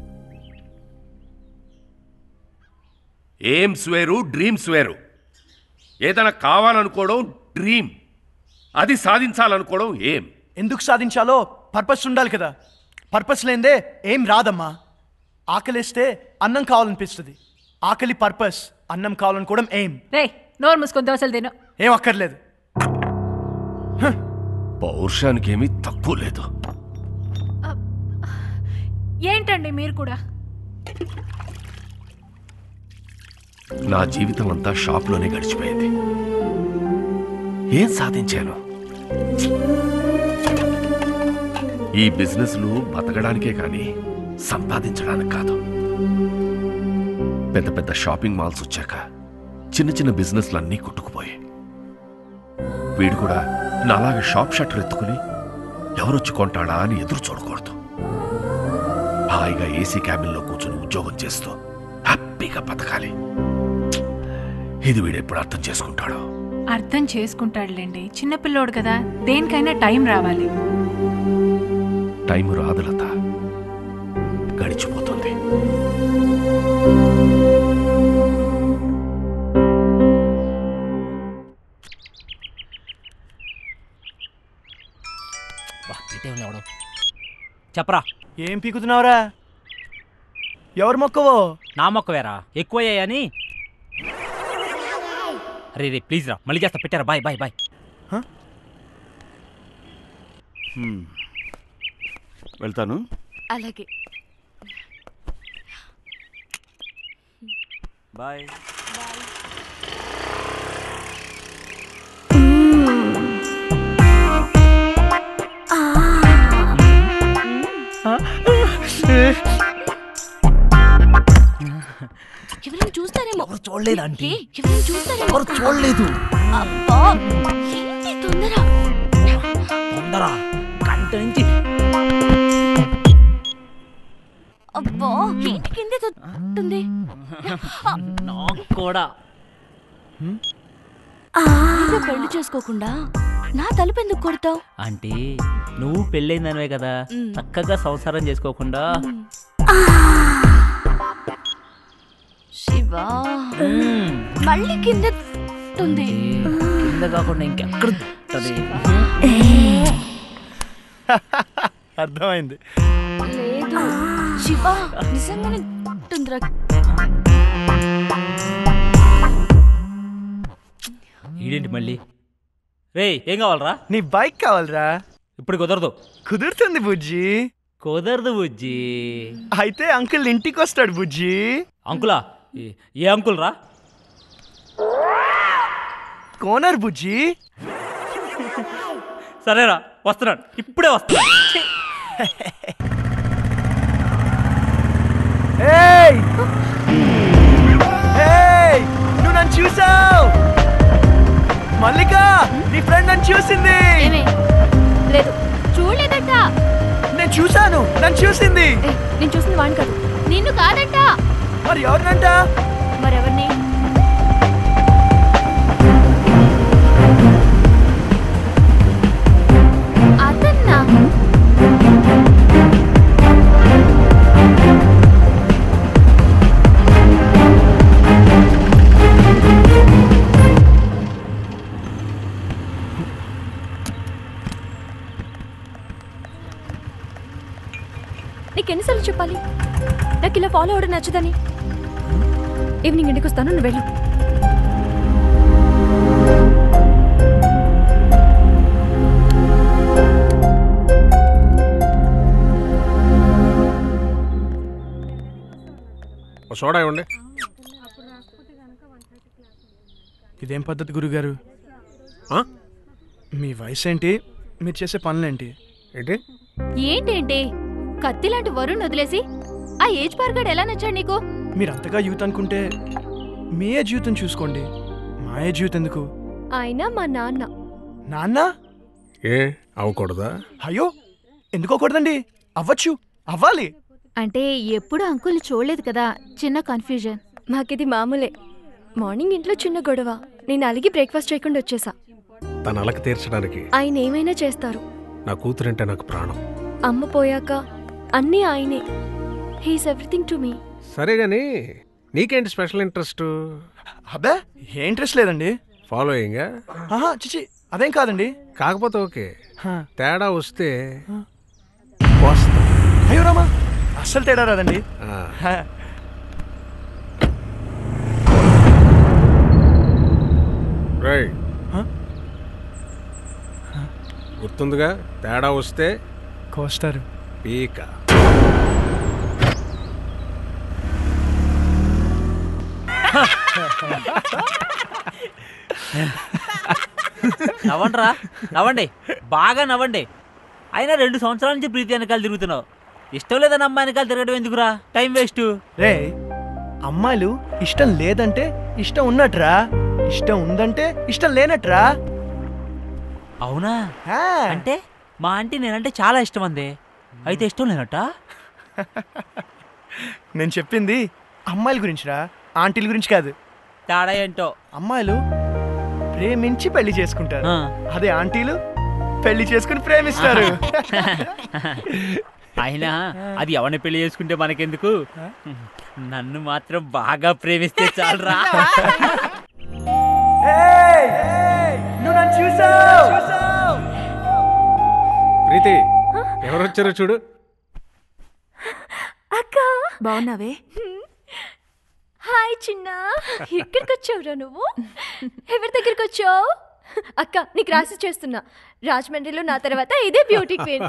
ఎయిమ్స్ వేరు డ్రీమ్స్ వేరు ఏదైనా కావాలనుకోవడం డ్రీమ్ అది సాధించాలనుకోవడం ఏం ఎందుకు సాధించాలో పర్పస్ ఉండాలి కదా పర్పస్ లేదే ఏం రాదమ్మా ఆకలిస్తే అన్నం కావాలనిపిస్తుంది ఆకలి పర్పస్ అన్నం కావాలనుకోవడం ఏం రే నోరు మూసుకొని దోశలు తిను ఏం అక్కర్లేదు పౌరుషానికి ఏమీ తక్కువ లేదు ఏంటండి మీరు కూడా నా జీవితం అంతా షాప్లోనే గడిచిపోయింది ఏం సాధించాను ఈ బిజినెస్లు బతకడానికే కానీ సంపాదించడానికి కాదు పెద్ద పెద్ద షాపింగ్ మాల్స్ వచ్చాక చిన్న చిన్న బిజినెస్లు అన్నీ కొట్టుకుపోయాయి వీడు కూడా నాలాగా షాప్ షట్టర్ ఎత్తుకుని ఎవరొచ్చి కొంటాడా అని ఎదురు చూడకూడదు హాయిగా ఏసీ క్యాబిన్లో కూర్చుని ఉద్యోగం చేస్తూ హ్యాపీగా బతకాలి ఇది వీడు ఎప్పుడు అర్థం చేసుకుంటాడో అర్థం చేసుకుంటాడులేండి చిన్నపిల్లోడు కదా దేనికైనా టైం రావాలి టైం రాదు లత గడిచిపోతుంది చెప్పరా ఏం పీకుతున్నావురా ఎవరు మొక్కవో నా మొక్కవేరా ఎక్కువయ్యాయని అరే రే ప్లీజ్ రా మళ్ళీ చేస్తా పెట్టారా బాయ్ బాయ్ బాయ్ వెళ్తాను అలాగే బాయ్ ఎవరైనా చూస్తారేమో ఎవరు చూడలేదు ఆంటీ. ఏ, ఎవరైనా చూస్తారేమో ఎవరు చూడలేదు. అబ్బా ఏంటి తొందర తొందర గంట నుంచి అబ్బా ఏంటి కింద తొంటుంది నాకు కూడా నువ్వే పెళ్లి చేసుకోకుండా నా తలుపు ఎందుకు కొడతావు అంటే నువ్వు పెళ్ళైందనివే కదా చక్కగా సంసారం చేసుకోకుండా శివా మళ్ళీ కింద ఉంది కింద కాకుండా ఇంకెక్కడ ఉంటది? అర్థమైంది లేదు శివా నిజంగానే ఉంటుందిరా ఈడేంటి మళ్ళీ రే ఏం కావాలరా నీ బైక్ కావాలరా ఇప్పుడు కుదరదు కుదురుతుంది బుజ్జి కుదరదు బుజ్జి అయితే అంకుల్ ఇంటికి వస్తాడు బుజ్జి అంకులా ఏ- ఏ అంకుల్ రా కోనర్ బుజ్జి సరేరా వస్తున్నాడు ఇప్పుడే వస్తున్నాడు ఛీ. ఏయ్ ఏయ్ నువ్వు నన్ను చూసావు మల్లిక నీ ఫ్రెండ్ నన్ను చూసింది లేదు చూడలేదట నేను చూశాను నన్ను చూసింది నేను చూసింది వాడిని కాదు నిన్ను కాదట మరి ఎవరినంట మరెవరిని అతన్నా నీకు ఎన్నిసార్లు చెప్పాలి నాకు ఇలా ఫాలో అవడం నచ్చదని ఈవినింగ్ ఇంటికి వస్తాను నువ్వు వెళ్ళు ఓ సోడా ఇవ్వండి ఇదేం పద్ధతి గురుగారు మీ వయసు ఏంటి మీరు చేసే పనులేంటి ఏంటి ఏంటేంటి కత్తి లాంటి వరుణ్ వదిలేసి ఆ ఏజ్ పార్గాడు ఎలా నచ్చాడు నీకు మీరు అంతగా యూత్ అనుకుంటే మీ ఏజ్ యూత్ చూసుకోండి మా ఏజ్ యూత్ ఎందుకు ఆయన మా నాన్న నాన్న ఏ అవ్వకూడదా అయ్యో ఎందుకోకూడదండి అవ్వచ్చు అవ్వాలి అంటే ఎప్పుడు అంకుల్ని చూడలేదు కదా చిన్న కన్ఫ్యూజన్ మాకిది మామూలే మార్నింగ్ ఇంట్లో చిన్న గొడవ నేను అలిగి బ్రేక్ఫాస్ట్ చేయకుండా వచ్చేసా తన అలక తీర్చడానికి ఆయన ఏమైనా చేస్తారు నా కూతురంటే నాకు ప్రాణం అమ్మ పోయాక అన్నీ ఆయనే హీస్ ఎవ్రీథింగ్ టు మీ సరే గాని నీకేంటి స్పెషల్ ఇంట్రెస్ట్ అబ్బే ఏ ఇంట్రెస్ట్ లేదండి ఫాలోయింగ్ ఆహా చిచి అదేం కాదండి కాకపోతే ఓకే తేడా వస్తే అయ్యో రామా అస్సలు తేడా రాదండి హా. రైట్ గుర్తుందిగా తేడా వస్తే కోస్తారు పీక నవ్వండిరా నవ్వండి బాగా నవ్వండి అయినా రెండు సంవత్సరాల నుంచి ప్రీతి వెనకాల తిరుగుతున్నావు ఇష్టం లేదని అమ్మాయి వెనకాల తిరగడం ఎందుకురా టైం వేస్ట్ రే అమ్మాయిలు ఇష్టం లేదంటే ఇష్టం ఉన్నట్రా ఇష్టం ఉందంటే ఇష్టం లేనట్రా అవునా అంటే మా ఆంటీ నేనంటే చాలా ఇష్టం అంది అయితే ఇష్టం లేనట్ట నేను చెప్పింది అమ్మాయిల గురించిరా ఆంటీల గురించి కాదు తేడా ఏంటో అమ్మాయిలు ప్రేమించి పెళ్లి చేసుకుంటారు అదే ఆంటీలు పెళ్లి చేసుకుని ప్రేమిస్తారు అయినా అది ఎవరిని పెళ్లి చేసుకుంటే మనకెందుకు నన్ను మాత్రం బాగా ప్రేమిస్తే చాలరా నువ్వు నన్ను చూసావు ప్రీతి ఎవరు వచ్చారో చూడు అక్క బాగున్నావే హాయ్ చిన్న ఎక్కడికి వచ్చావురా నువ్వు ఎవరి దగ్గరికి వచ్చావు అక్క నీకు రాసి చేస్తున్నా రాజమండ్రిలో నా తర్వాత ఇదే బ్యూటీ క్వీన్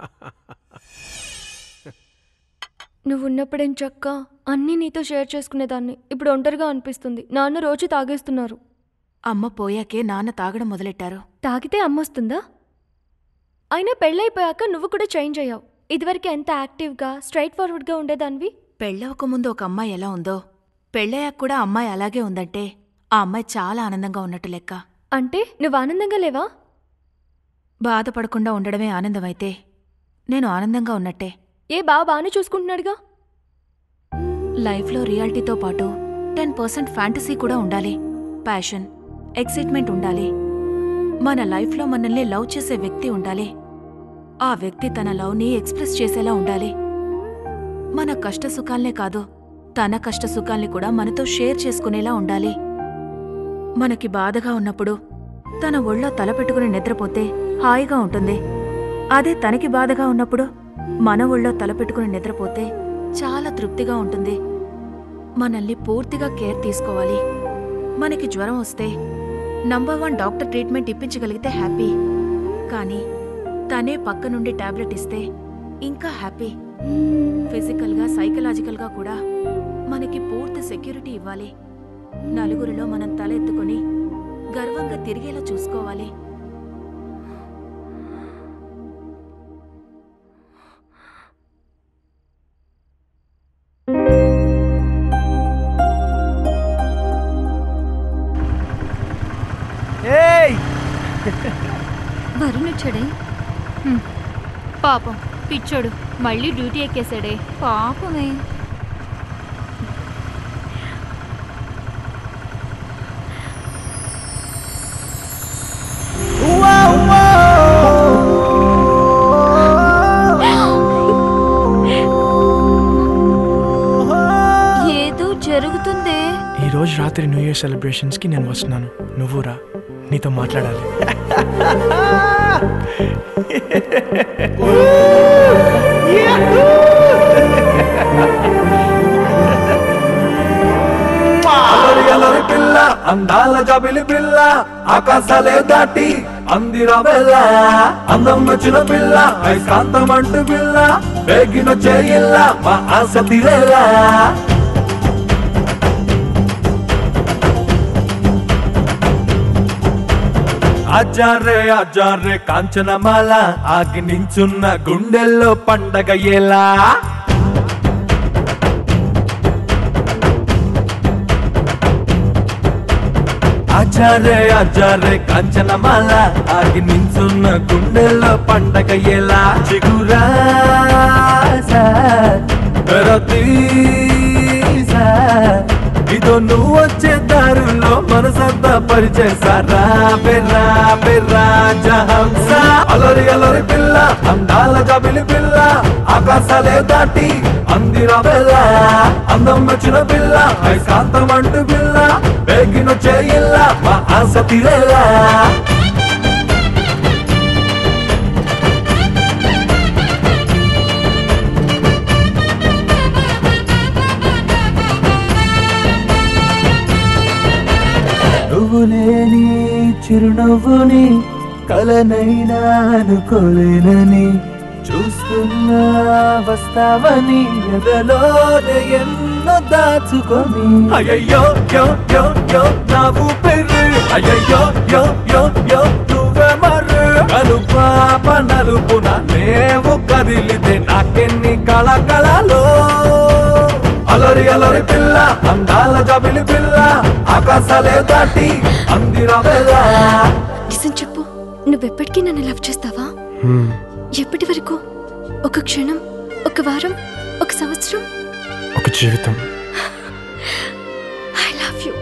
నువ్వు ఉన్నప్పుడేం చక్క అన్నీ నీతో షేర్ చేసుకునేదాన్ని ఇప్పుడు ఒంటరిగా అనిపిస్తుంది నాన్న రోజు తాగేస్తున్నారు అమ్మ పోయాకే నాన్న తాగడం మొదలెట్టారు తాగితే అమ్మొస్తుందా అయినా పెళ్ళైపోయాక నువ్వు కూడా చేంజ్ అయ్యావు ఇదివరకు ఎంత యాక్టివ్గా స్ట్రైట్ ఫార్వర్డ్గా ఉండేదానివి పెళ్ళవక ముందు ఒక అమ్మాయి ఎలా ఉందో పెళ్ళయ్యాక కూడా అమ్మాయి అలాగే ఉందంటే ఆ అమ్మాయి చాలా ఆనందంగా ఉన్నట్టు లెక్క అంటే నువ్వు ఆనందంగా లేవా బాధపడకుండా ఉండడమే ఆనందమైతే నేను ఆనందంగా ఉన్నట్టే ఏ బావ బాగానే చూసుకుంటున్నాడుగా లైఫ్లో రియాలిటీతో పాటు టెన్ పర్సెంట్ ఫ్యాంటసీ కూడా ఉండాలి ప్యాషన్ ఎక్సైట్మెంట్ ఉండాలి మన లైఫ్లో మనల్ని లవ్ చేసే వ్యక్తి ఉండాలి ఆ వ్యక్తి తన లవ్ని ఎక్స్ప్రెస్ చేసేలా ఉండాలి మన కష్ట సుఖాల్నే కాదు తన కష్ట సుఖాల్ని కూడా మనతో షేర్ చేసుకునేలా ఉండాలి మనకి బాధగా ఉన్నప్పుడు తన ఒళ్ళో తలపెట్టుకుని నిద్రపోతే హాయిగా ఉంటుంది అదే తనకి బాధగా ఉన్నప్పుడు మన ఒళ్ళో తలపెట్టుకుని నిద్రపోతే చాలా తృప్తిగా ఉంటుంది మనల్ని పూర్తిగా కేర్ తీసుకోవాలి మనకి జ్వరం వస్తే నంబర్ వన్ డాక్టర్ ట్రీట్మెంట్ ఇప్పించగలిగితే హ్యాపీ కానీ తనే పక్క నుండి టాబ్లెట్ ఇస్తే ఇంకా హ్యాపీ ఫిజికల్గా సైకలాజికల్గా కూడా మనకి పూర్తి సెక్యూరిటీ ఇవ్వాలి నలుగురిలో మనం తల ఎత్తుకొని గర్వంగా తిరిగేలా చూసుకోవాలి ఏయ్ వరుణ్ వచ్చాడే పాపం పిచ్చోడు మళ్ళీ డ్యూటీ ఎక్కేశాడే పాపమే ఏదో జరుగుతుందే ఈ రోజు రాత్రి న్యూ ఇయర్ సెలబ్రేషన్స్ కి నేను వస్తున్నాను నువ్వు రా నీతో మాట్లాడాలి అలరి అలరి పిల్ల అందాల జబిలి పిల్ల ఆకాశాలే దాటి అందిర వెళ్ళ అందం వచ్చిన పిల్ల ఐకాంతం అంటు పిల్ల బేగిన చేయిల్ల మా ఆశ తీరేలా అజారే అజారే కాంచనమాల ఆగి నించున్న గుండెల్లో పండగ ఎలా అజారే అజారే కాంచనమాల ఆగి నించున్న గుండెల్లో పండగ ఎలా చిగురా ఇదో నువ్వు వచ్చే దారుల్లో మనసంతా పరిచేసారా బెర్రా బెర్రా జహంస అలరి అలరి పిల్ల అందాల కబిలి పిల్ల ఆకాశాలే దాటి అందిర వెళ్ళ అందం వచ్చిన పిల్ల ఐకాంతం అంటూ పిల్ల బేగినొచ్చే ఇల్ల మా ఆశ తీరేలా నువ్వు లేని చిరునవ్వుని కలనైనా అనుకోలేనని చూస్తున్నా వస్తావని ఎదలోనే ఎన్నో దాచుకొని అయ్యయ్యో యో యో యో నా ఊపిరి అయ్యయ్యో యో యో యో నువ్వే మర్రు కలుపాప నలుపున నేవు కదిలితే నాకెన్ని కళకళలో అలరి అలరి పిల్ల అందాల జబిలి పిల్ల ఆకాశాలే దాటి అందిర వెళ్ళ నిజం చెప్పు నువ్వెప్పటికీ నన్ను లవ్ చేస్తావా ఎప్పటి వరకు ఒక క్షణం ఒక వారం ఒక సంవత్సరం ఒక జీవితం ఐ లవ్ యూ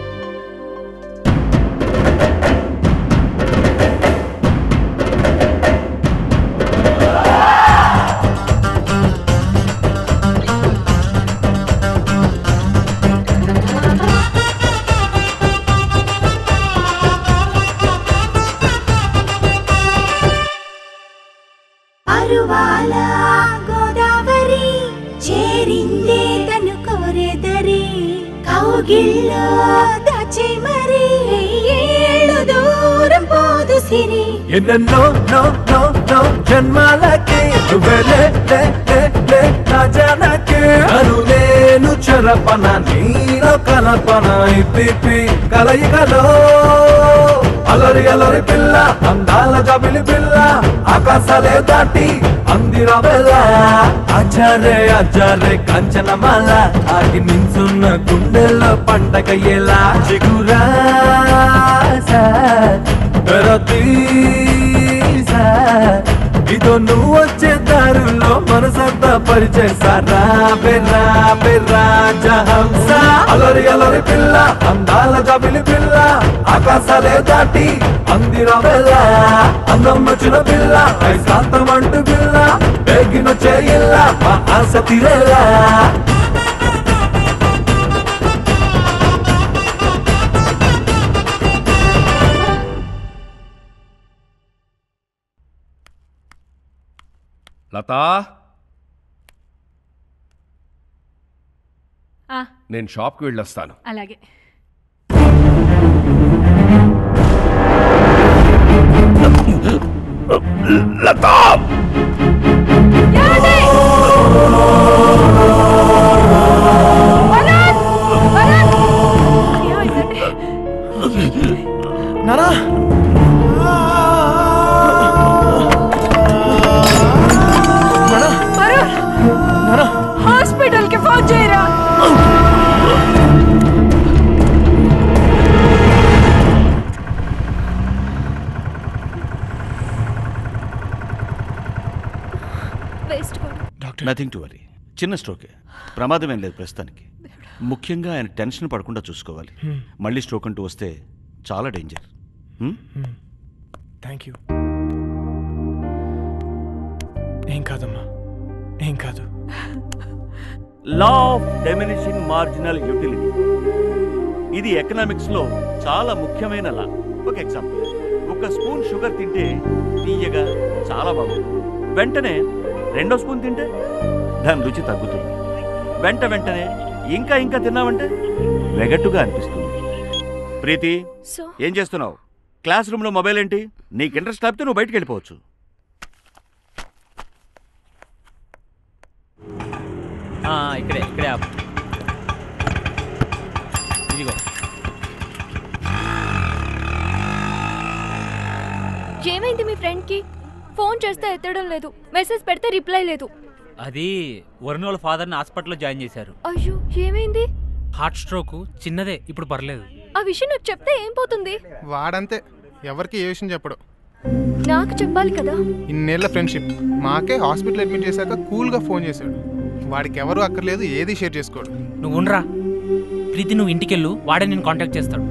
అరువాల గోదావరి చేరిందే తను కోరెదరి కౌగిల్లో దాచే మరి ఏళ్ళు దూరం పోదు సిరి ఎన్నెన్నో నో నో నో జన్మాలకి నువ్వెలే లే లే లే నా జానకి అను నేను చెరపన నీలో కలపన ఇప్పి కలయికలో అలరి అలరి పిల్ల అందాల జబిలి పిల్ల ఆకాశాలే దాటి అందిర వెళ్ళ అజారే అజారే కంచనమాల ఆగి నించున్న గుండెల్లో పండగ ఎలా చిగురా ఇదో నువ్వు వచ్చే దారుల్లో మనసంతా పరిచేసారా బెర్రా బెర్రా జహంస అలరి అలరి పిల్ల అందాల జబిలి పిల్ల ఆకాశాలే దాటి అందిర వెళ్ళ అందం వచ్చిన పిల్ల ఐకాంతం అంటూ పిల్ల బేగినొచ్చే ఇల్ల మా ఆశ తీరేలా లతా ఆ, నేను షాప్కి వెళ్ళొస్తాను అలాగే లతా నానా హాస్పిటల్ కి ఫోన్ చేయరా వేస్ట్ నథింగ్ టు వరీ చిన్న స్ట్రోకే ప్రమాదం ఏం లేదు ప్రస్తుతానికి ముఖ్యంగా ఆయన టెన్షన్ పడకుండా చూసుకోవాలి Hmm. మళ్ళీ స్ట్రోక్ అంటూ వస్తే చాలా డేంజర్ థ్యాంక్ యూ ఏం కాదమ్మా ఏం కాదు law of diminishing marginal utility ఇది ఎకనామిక్స్ లో చాలా ముఖ్యమైన లా ఒక ఎగ్జాంపుల్ ఒక స్పూన్ షుగర్ తింటే తీయగా చాలా బాగుంటుంది వెంటనే రెండో స్పూన్ తింటే దాని రుచి తగ్గుతుంది వెంట వెంటనే ఇంకా ఇంకా తిన్నామంటే వెగట్టుగా అనిపిస్తుంది ప్రీతి సో ఏం చేస్తున్నావు క్లాస్ రూమ్లో మొబైల్ ఏంటి నీకు ఇంట్రెస్ట్ లేకపోతే నువ్వు బయటికి వెళ్ళిపోవచ్చు ఆ, ఇక్కడే ఇక్కడే ఆపు ఇదిగో ఏమైంది మీ ఫ్రెండ్కి ఫోన్ చేస్తే ఎత్తడం లేదు మెసేజ్ పెడితే రిప్లై లేదు అది వరుణ్ వాళ్ళ ఫాదర్ని హాస్పిటల్లో జాయిన్ చేశారు అయ్యో ఏమైంది హార్ట్ స్ట్రోక్ చిన్నదే ఇప్పుడు పర్లేదు ఆ విషయం నాకు చెప్తే ఏం పోతుంది వాడంతే ఎవరికి ఏ విషయం చెప్పడు నాకు చెప్పాలి కదా ఇన్నేళ్ల ఫ్రెండ్షిప్ మాకే హాస్పిటల్ అడ్మిట్ చేశాక కూల్గా ఫోన్ చేశాడు వాడికి ఎవరు అక్కర్లేదు ఏది షేర్ చేసుకోడు నువ్వు ఉండరా ప్రీతి నువ్వు ఇంటికెళ్ళు వాడే నేను కాంటాక్ట్ చేస్తాడు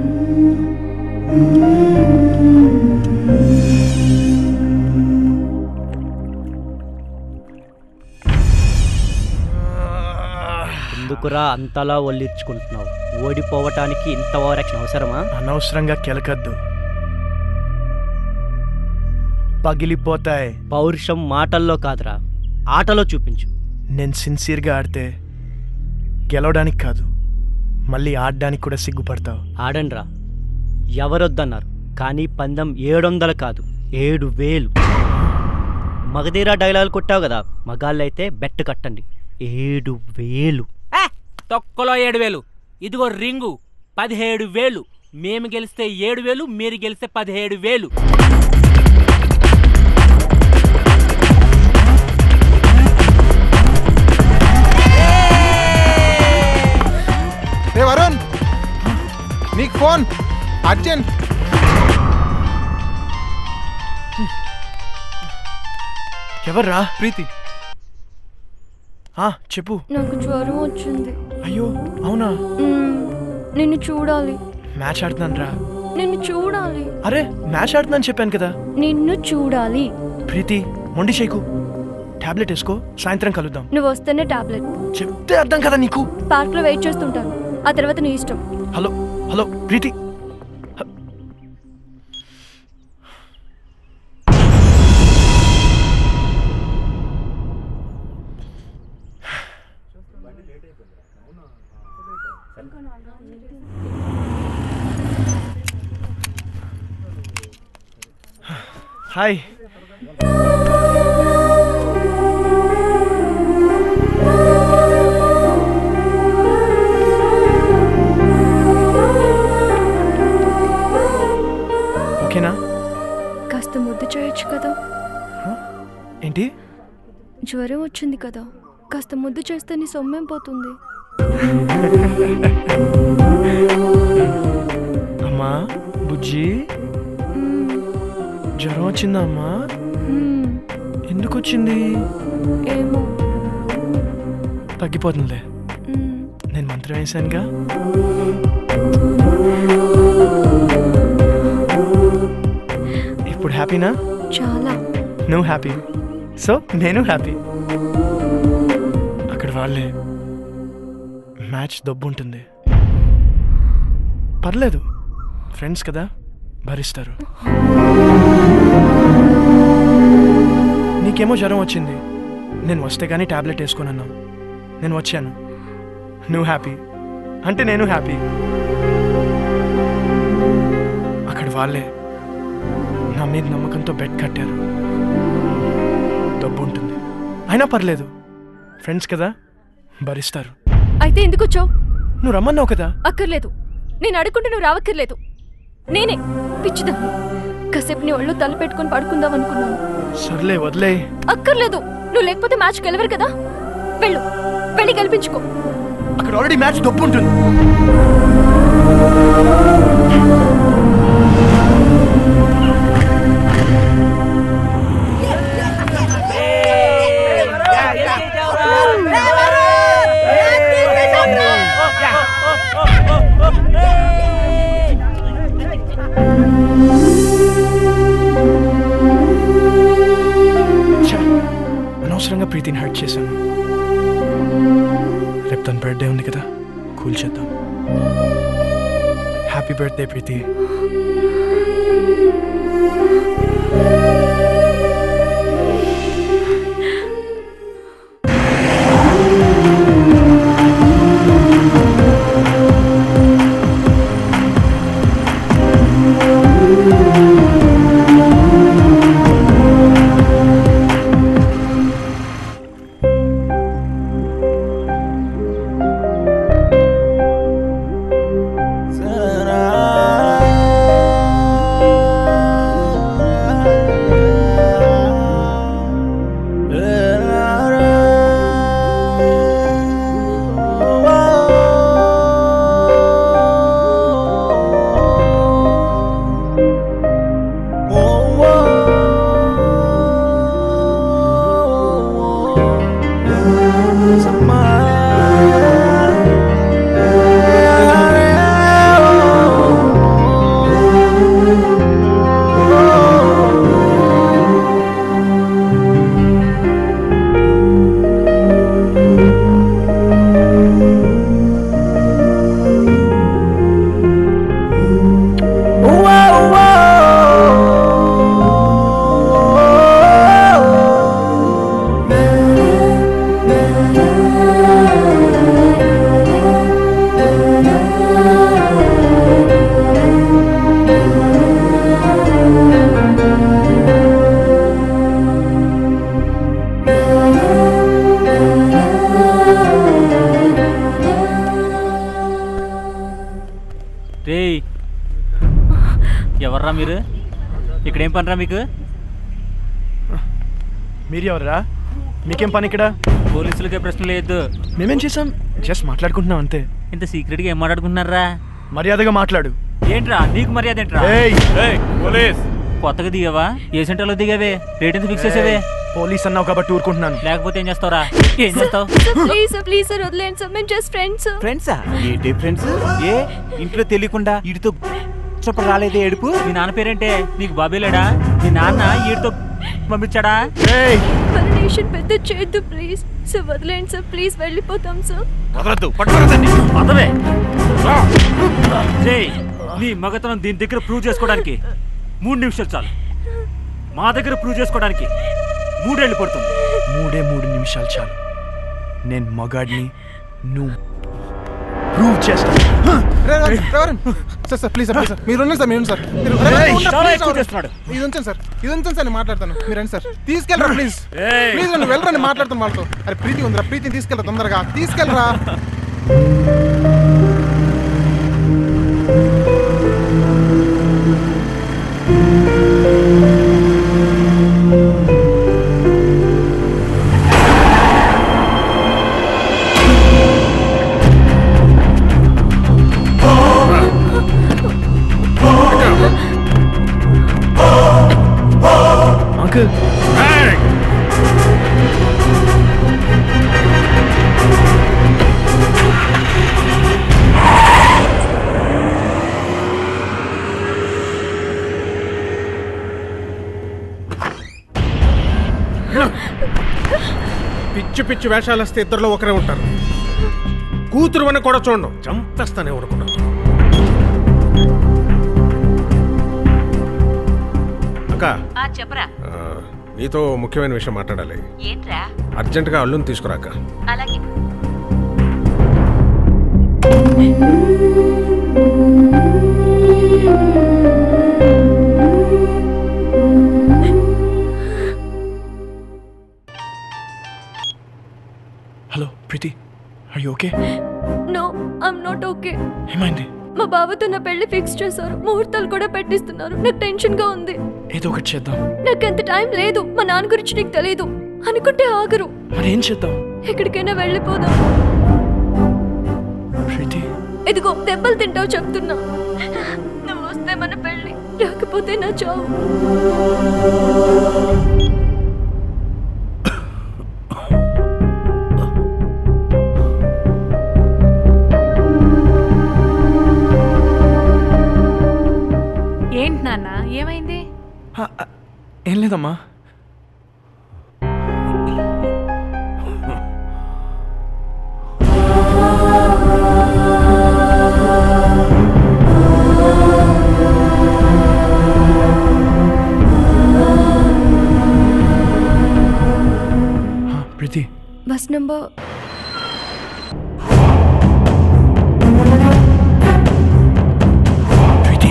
ఎందుకురా అంతలా ఒల్లిర్చుకుంటున్నావు ఓడిపోవటానికి ఇంత ఓవరాక్షన్ అవసరమా అనవసరంగా కెలకద్దు పగిలిపోతాయి పౌరుషం మాటల్లో కాదురా ఆటలో చూపించు నేను సిన్సియర్గా ఆడితే గెలవడానికి కాదు మళ్ళీ ఆడడానికి కూడా సిగ్గుపడతావు ఆడండ్రా ఎవరొద్దన్నారు కానీ పందెం ఏడొందలు కాదు ఏడు వేలు మగధీరా డైలాగులు కొట్టావు కదా మగాళ్ళైతే బెట్ కట్టండి ఏడు వేలు తొక్కలో ఏడు వేలు ఇదిగో రింగు పదిహేడు వేలు మేము గెలిస్తే ఏడు వేలు మీరు గెలిస్తే పదిహేడు వేలు రే వరుణ్ నీకు ఫోన్ అర్జెంట్ ఎవర్రా ప్రీతి ఆ, చెప్పు నాకు జ్వరం వచ్చింది అయ్యో అవునా మ్మ్. నిన్ను చూడాలి మ్యాచ్ ఆడుతున్నాను రా నిన్ను చూడాలి అరే మ్యాచ్ ఆడుతున్నాను చెప్పాను కదా నిన్ను చూడాలి ప్రీతి మొండి చేయకు టాబ్లెట్ వేసుకో సాయంత్రం కలుద్దాం నువ్వు వస్తేనే టాబ్లెట్ చెప్తే అర్థం కదా నీకు పార్క్ లో వెయిట్ చేస్తుంటాను ఆ తర్వాత నీ ఇష్టం హలో హలో ప్రీతి హాయ్ ఓకేనా కాస్త ముద్దు చేయొచ్చు కదా ఏంటి జ్వరం వచ్చింది కదా కాస్త ముద్దు చేస్తే నీ సొమ్మేం పోతుంది అమ్మా బుజ్జి జ్వరం వచ్చిందా అమ్మా మ్మ్. ఎందుకు వచ్చింది ఏమో తగ్గిపోతుందిలే మ్మ్. నేను మంత్రం వేశానుగా ఇప్పుడు హ్యాపీనా చాలా నువ్వు హ్యాపీ సో నేను హ్యాపీ అక్కడ వాళ్ళే మ్యాచ్ దబ్బు ఉంటుంది పర్లేదు ఫ్రెండ్స్ కదా భరిస్తారు నీకేమో జ్వరం వచ్చింది నేను వస్తే కానీ టాబ్లెట్ వేసుకున్నాను నేను వచ్చాను నువ్వు హ్యాపీ అంటే నేను హ్యాపీ అక్కడ వాళ్ళే నా మీద నమ్మకంతో బెడ్ కట్టారు డబ్బు ఉంటుంది అయినా పర్లేదు ఫ్రెండ్స్ కదా భరిస్తారు అయితే ఎందుకు వచ్చావు నువ్వు రమ్మన్నావు కదా అక్కర్లేదు నేను అడుగుంటే నువ్వు రావక్కర్లేదు నేనే పిచ్చిదా కాసేపు నీ ఒళ్ళు తల పెట్టుకొని పడుకుందాం అనుకున్నాను సర్లే వదిలే అక్కర్లేదు నువ్వు లేకపోతే మ్యాచ్ గెలవరు కదా వెళ్ళు వెళ్ళి గెలిపించుకో అక్కడ ఆల్రెడీ మ్యాచ్ డబ్బు ఉంటుంది ఛే, అనవసరంగా ప్రీతిని హర్ట్ చేశాను రేపు తన బర్త్డే ఉంది కదా కూల్ చేద్దాం హ్యాపీ బర్త్డే ప్రీతి Sarah మీరు ఇక్కడ ఏం పనిరా మీకు మీరు ఎవరా మీకేం పని ఇక్కడ పోలీసులకే ప్రశ్న లేదు మేమేం చేసాం జస్ట్ మాట్లాడుకుంటున్నాం అంతే ఇంత సీక్రెట్గా ఏం మాట్లాడుకుంటున్నారా మర్యాదగా మాట్లాడు ఏంట్రా నీకు మర్యాద ఏంట్రా ఏయ్! పోలీస్ కొత్తగా దిగావా ఏ సెంటర్లో దిగావే రేట్ ఎంత ఫిక్స్ చేసావే పోలీస్ అన్నావు కాబట్టి ఊరుకుంటున్నాను లేకపోతే ఏం చేస్తావురా ఏం చేస్తావు ప్లీజ్ సార్ ప్లీజ్ సార్ వదిలేండి సార్ మేము జస్ట్ ఫ్రెండ్స్ ఫ్రెండ్సా ఏంటి ఫ్రెండ్స్ ఏ ఇంట్లో తెలియకుండా వీడితో చెప్ప రాలేదే ఏడుపు మీ నాన్న పేరేంటే నీకు బాబే లేడా మీ నాన్న ఈడితో పంపించాడా పర్మిషన్ పెద్ద చేయొద్దు ప్లీజ్ సార్ వదిలేండి సార్ ప్లీజ్ వెళ్ళిపోతాం సార్ వదలద్దు పట్టుకోరదండి పదవే జై నీ మగతనం దీని దగ్గర ప్రూవ్ చేసుకోవడానికి మూడు నిమిషాలు చాలు మా దగ్గర ప్రూవ్ చేసుకోవడానికి మూడేళ్ళు పడుతుంది మూడే మూడు నిమిషాలు చాలు నేను మగాడిని నువ్వు ప్రూవ్ చేస్తాను రే, రే, రేవరన్. Sir sir please sir please sir మీరు ఉండండి సార్ మీరు ఉండండి సార్ మీరు రే, ఏయ్, ఉండండి, చాలా ప్లీజ్ ఎక్కువ రేవరన్. చేస్తున్నాడు. ఇది ఉంచండి సార్ ఇది ఉంచండి సార్ నేను మాట్లాడతాను మీరు రండి సార్ తీసుకెళ్ళరా ప్లీజ్ ఏయ్. ప్లీజ్ రండి వెళ్ళరండి మాట్లాడతాను వాళ్ళతో అరే ప్రీతి ఉందిరా ప్రీతిని తీసుకెళ్ళరా తొందరగా తీసుకెళ్ళరా అంకుల్ పిచ్చి పిచ్చి వేషాలు వస్తే ఇద్దరిలో ఒకరే ఉంటారు కూతురు అని కూడా చూడండి చంపేస్తానే అనుకున్నాను అక్క చెప్పరా ఆ, నీతో ముఖ్యమైన విషయం మాట్లాడాలి ఏంట్రా అర్జెంటుగా అల్లుని తీసుకురాక అలాగే hello Preethi are you okay no I'm not okay ఏమైంది మా బావతో నా పెళ్లి ఫిక్స్ చేశారు ముహూర్తాలు కూడా పెట్టిస్తున్నారు నాకు టెన్షన్ గా ఉంది ఏదో ఒకటి చేద్దాం నాకు అంత టైం లేదు మా నాన్న గురించి నీకు తెలియదు అనుకుంటే ఆగరు మరి ఏం చేద్దాం ఎక్కడికైనా వెళ్ళిపోదాం ప్రీతి ఇదిగో దెబ్బలు తింటావు చెప్తున్నా నువ్వు వస్తే మన పెళ్లి రాకపోతే నా చావు ఏంటి నాన్న ఏమైంది ఏం లేదమ్మా హా, ప్రీతి బస్ నంబర్ ప్రీతి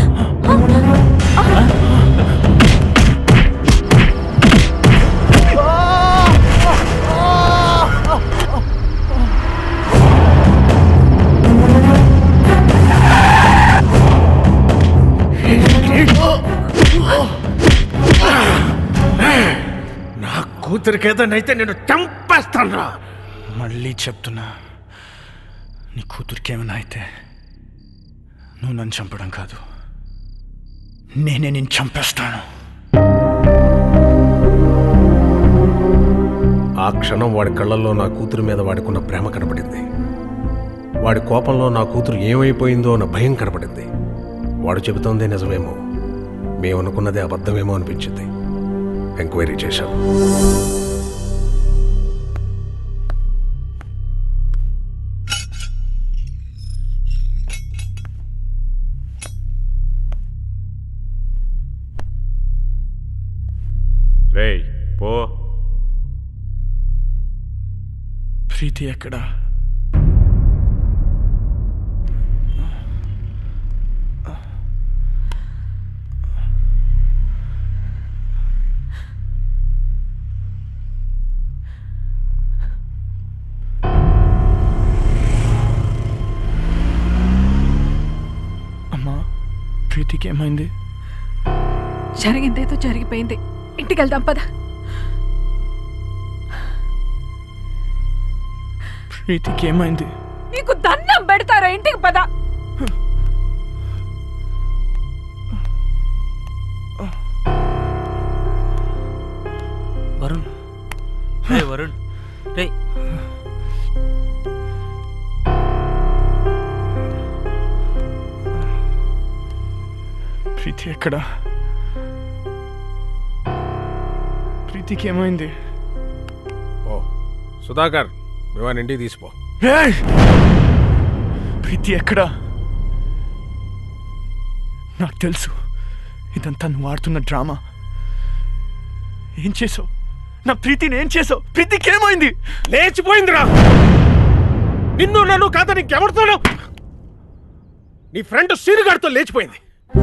నా కూతురికి ఏదైనా నేను చంపేస్తాను మళ్ళీ చెప్తున్నా నీ కూతురికి ఏమైనా అయితే నువ్వు నన్ను చంపడం కాదు నేనే నేను చంపేస్తాను ఆ క్షణం వాడి కళ్ళల్లో నా కూతురు మీద వాడికున్న ప్రేమ కనపడింది వాడి కోపంలో నా కూతురు ఏమైపోయిందో అన్న భయం కనపడింది వాడు చెబుతోందే నిజమేమో మేము అనుకున్నదే అబద్ధమేమో అనిపించింది ఎంక్వైరీ చేశాం రేయ్ పో ప్రీతి ఎక్కడా అమ్మా ప్రీతికి ఏమైంది జరిగిందేదో జరిగిపోయింది ఇంటికి వెళ్దాం పద ప్రీతికి ఏమైంది నీకు దండం పెడతారా ఇంటికి పద వరుణ్ రే వరుణ్ రే ప్రీతి ఎక్కడ ప్రీతికి ఏమైంది ఓ సుధాకర్ మేమని ఇంటికి తీసిపో ఏయ్! ప్రీతి ఎక్కడ నాకు తెలుసు ఇదంతా నువ్వు ఆడుతున్న డ్రామా ఏం చేసావు నా ప్రీతిని ఏం చేసావు ప్రీతికి ఏమైంది లేచిపోయిందిరా నిన్ను నన్ను కాదని ఇంకెవరితోనూ నీ ఫ్రెండ్ సీరుగాడితో లేచిపోయింది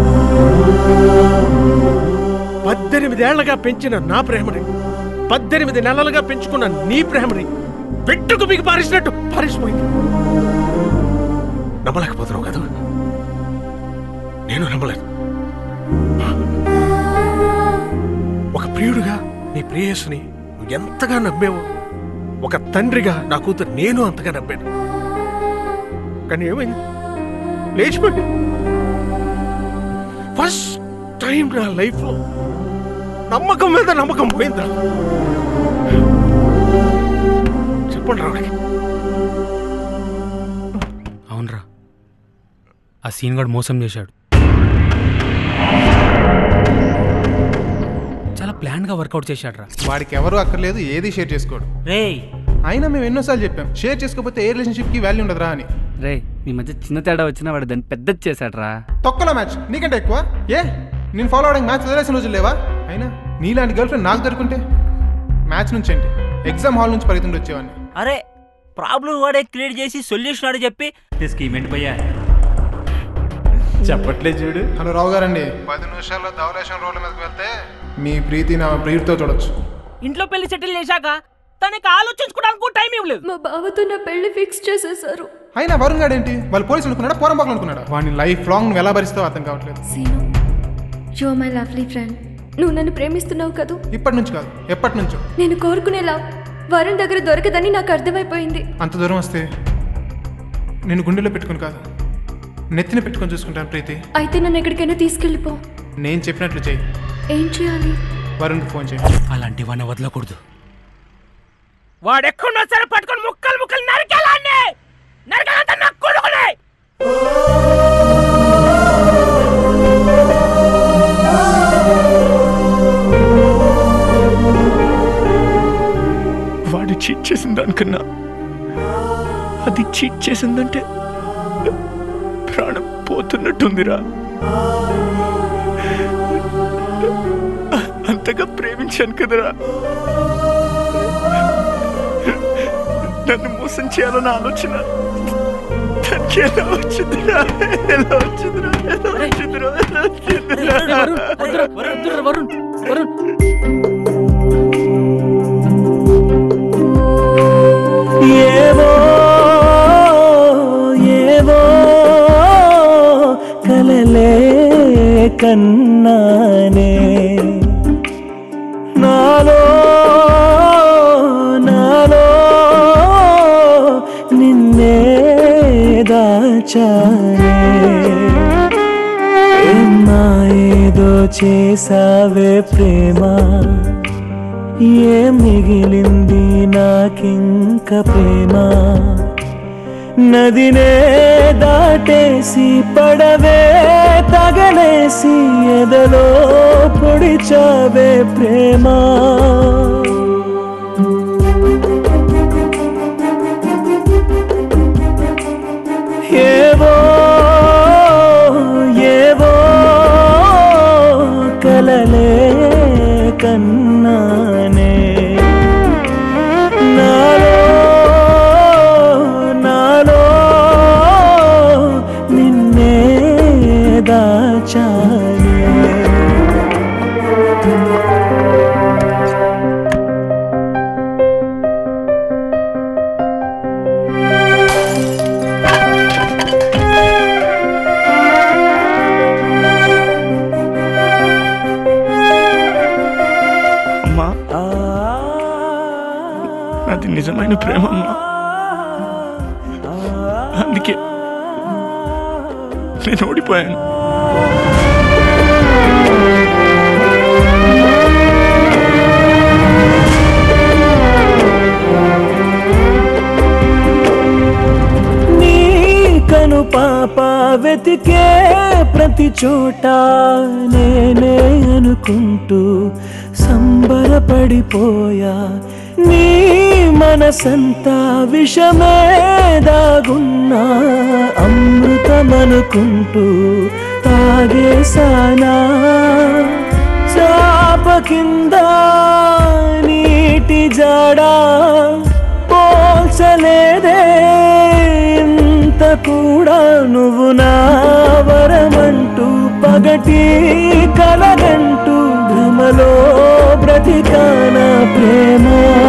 పద్దెనిమిదేళ్లగా పెంచిన నా ప్రేమని పద్దెనిమిది నెలలుగా పెంచుకున్న నీ ప్రేమని పెట్టుకు మీకు పారేసినట్టు పారేసిపోయింది నమ్మలేకపోతున్నావు కదా నేను నమ్మలేదు ఒక ప్రియుడుగా నీ ప్రేయస్ని నువ్వు ఎంతగా నమ్మేవో ఒక తండ్రిగా నా కూతురు నేను అంతగా నమ్మాను కానీ ఏమైంది లేచిపోయింది ఫస్ట్ టైం నా లైఫ్లో నమ్మకం మీద నమ్మకం పోయిందా చెప్పండి రావడానికి అవునరా ఆ సీన్ గడు మోసం చేశాడు చాలా ప్లాన్గా వర్కౌట్ చేశాడు రా వాడికి ఎవరు అక్కర్లేదు ఏది షేర్ చేసుకోడు రే అయినా మేము ఎన్నోసార్లు చెప్పాం షేర్ చేసుకోకపోతే ఏ రిలేషన్షిప్కి వాల్యూ ఉండదురా అని రే మీ మధ్య చిన్న తేడా వచ్చినా వాడు దాన్ని పెద్దది చేశాడు రా తొక్కల మ్యాచ్ నీకంటే ఎక్కువ ఏ నేను ఫాలో అవడానికి మ్యాచ్ వదిలేసిన రోజులు లేవా అయినా నీలాంటి గర్ల్ ఫ్రెండ్ నాకు దొరుకుంటే మ్యాచ్ నుంచి ఏంటి ఎగ్జామ్ హాల్ నుంచి పరిగెత్తుండి వచ్చేవాడిని అరే ప్రాబ్లం వాడే క్రియేట్ చేసి సొల్యూషన్ వాడే చెప్పి స్కీమ్ ఏంటి పోయా చెప్పట్లే చూడు హలో రావు గారండి పది నిమిషాల్లో ధవలేశం రోడ్ల మీదకి వెళ్తే మీ ప్రీతి నా ప్రియుడితో చూడొచ్చు ఇంట్లో పెళ్లి సెటిల్ చేశాక తనకి ఆలోచించుకోవడానికి టైం ఇవ్వలేదు మా బావతో నా పెళ్లి ఫిక్స్ చేసేసారు అయినా వరుణ్ గాడు ఏంటి వాళ్ళు పోలీసులు అనుకున్నాడా పోరంబాకులు అనుకున్నాడా వాడిని లైఫ్ లాంగ్ నువ్వు ఎలా భరిస్తావు అర్థం కావట్లేదు Seenu you my lovely friend నువ్వు నన్ను ప్రేమిస్తున్నావు కదూ ఇప్పటి నుంచి కాదు ఎప్పటి నుంచో నేను కోరుకునేలా వరుణ్ దగ్గర దొరకదని నాకు అర్థమైపోయింది అంత దూరం వస్తే నేను గుండెలో పెట్టుకుని కాదు నెత్తిన పెట్టుకొని చూసుకుంటాను ప్రీతి అయితే నన్ను ఎక్కడికైనా తీసుకెళ్ళిపో నేను చెప్పినట్లు చెయ్యి ఏం చేయాలి వరుణ్కి ఫోన్ చేయి అలాంటి వాడిని వదలకూడదు వాడెక్కడున్నా సరే పట్టుకొని ముక్కలు ముక్కలు నరికేలాన్ని నరికేలంతా నాకు కొడుకునే వాడు చీట్ చేసిన దానికన్నా అది చీట్ చేసిందంటే ప్రాణం పోతున్నట్టుందిరా అంతగా ప్రేమించాను కదరా నన్ను మోసం చేయాలన్న ఆలోచన దానికి ఎలా వచ్చిందిరా ఎలా వచ్చిందిరా ఎలా వచ్చిందిరా ఎలా వచ్చిందిరా వరుణ్ వరుణ్ ఏవో ఏవో కలలే కన్నానే నాలో నాలో నిన్నే దాచానే ఏమ్మా ఏదో చేసావే ప్రేమ ఏం మిగిలింది నాకింక ప్రేమ నదినే దాటేసి పడవే తగలేసి ఎదలో పొడిచావే ప్రేమ ఏవో ఏవో కలలే కన్నానే నాలో నాలో నిన్నే దాచానే అది నిజమైన ప్రేమ అమ్మా అందుకే నేను ఓడిపోయాను నీ కను పాప వెతికే ప్రతి చోట నేనే అనుకుంటూ సంబరపడిపోయా నీ మనసంతా విషమే దాగున్నా అమృతమనుకుంటూ తాగేసానా చాప కింద నీటి జాడా పోల్చలేదే ఇంత కూడా నువ్వు నా వరమంటూ పగటి కలగంటూ భ్రమలో బ్రతికాన ప్రేమ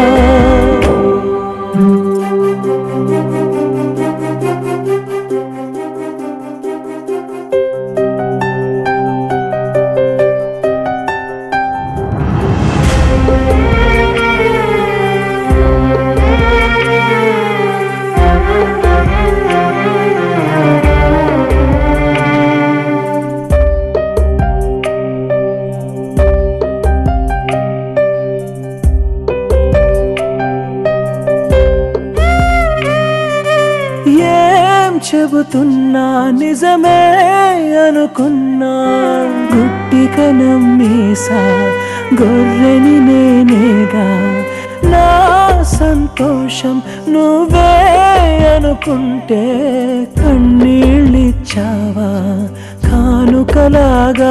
ఏం చెబుతున్నా నిజమే అనుకున్నా గుట్టిక నమ్మేసా గొర్రెని నేనేగా నా సంతోషం నువ్వే అనుకుంటే కన్నీళ్ళిచ్చావా కానుకలాగా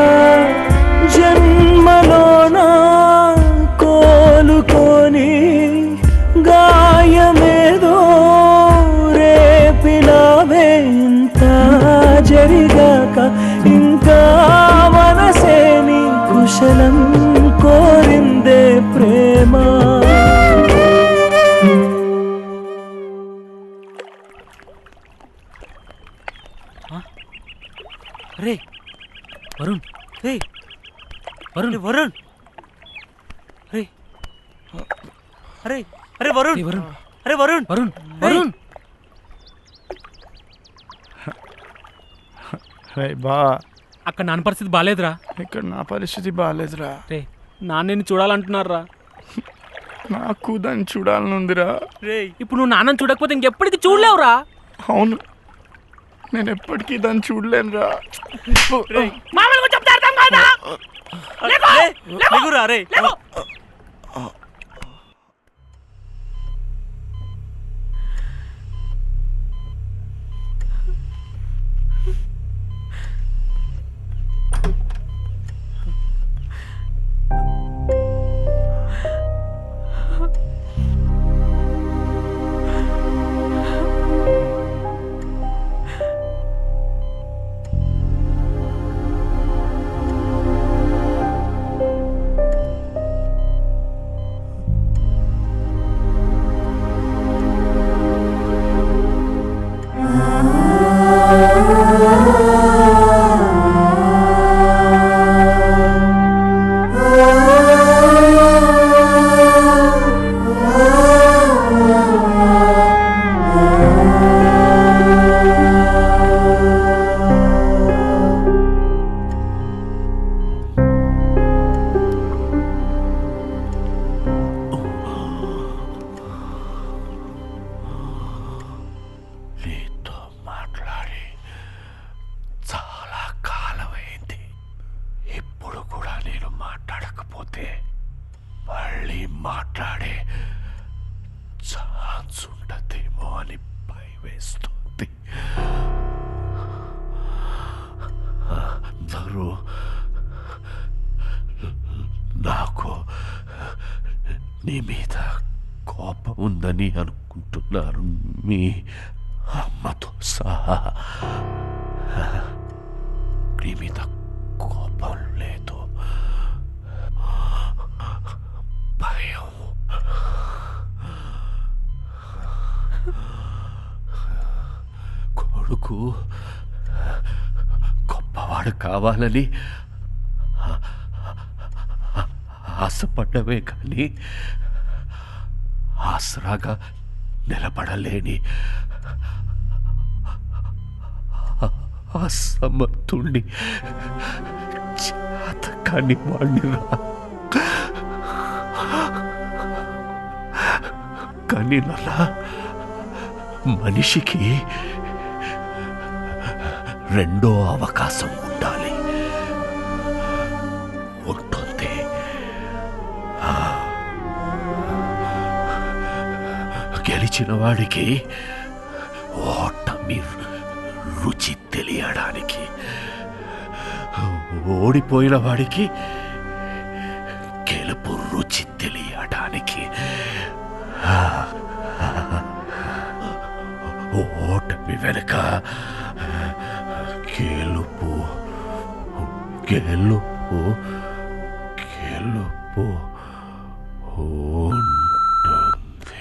జన్మలోనా కోలుకొని గాయమేదో రేపినావే ఇంత జరిగాక ఇంకా మనసేని కుశలం కోరిందే ప్రేమ రే వరుణ్ రే వరుణ్ వరుణ్ రే అరే అరే వరుణ్ వరుణ్ అరే వరుణ్ వరుణ్ వరుణ్ రే బా అక్కడ నాన్న పరిస్థితి బాగాలేదురా ఇక్కడ నా పరిస్థితి బాగాలేదురా రే నాన్న నిన్ను చూడాలంటున్నారా నాకు దాన్ని చూడాలనుందిరా రే ఇప్పుడు నువ్వు నాన్నని చూడకపోతే ఇంకెప్పటికీ చూడలేవురా అవును నేను ఎప్పటికీ దాన్ని చూడలేనురా మామూలుగా చెప్తే అర్థం కాదా లేకురా రే నీతో మాట్లాడి చాలా కాలమైంది ఇప్పుడు కూడా నేను మాట్లాడకపోతే మళ్ళీ మాట్లాడే ఛాన్స్ ఉండదేమో అని భయం వేస్తుంది అందరూ నాకు నీ మీద కోపం ఉందని అనుకుంటున్నారు మీ అమ్మతో సహా నీ మీద కోపం లేదు భయం కొడుకు గొప్పవాడు కావాలని ఆశపడ్డమే కానీ ఆసరాగా నిలబడలేని అసమర్థుణ్ణి చేతకాని వాణ్ణిరా కానీ నల్లా మనిషికి రెండో అవకాశం ఉండాలి ఉంటుంది ఆ, గెలిచిన వాడికి ఓటమి రుచి తెలియడానికి ఓడిపోయిన వాడికి గెలుపు రుచి తెలియడానికి ఆ, ఓటమి వెనుక గెలుపు గెలుపు గెలుపు ఉంటుంది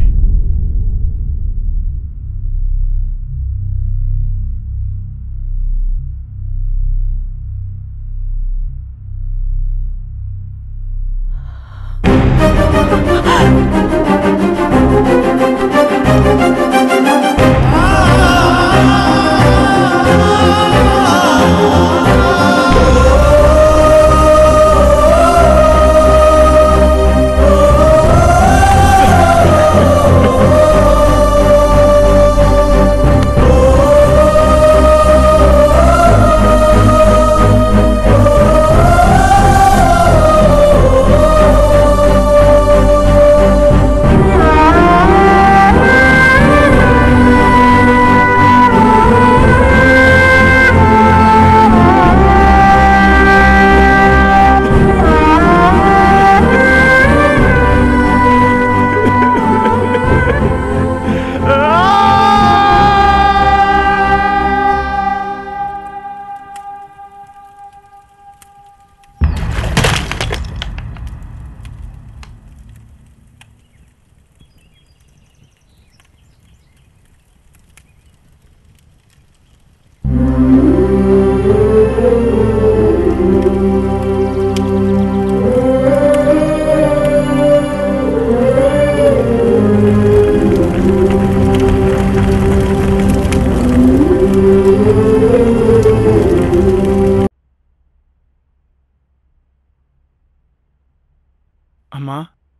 అమ్మా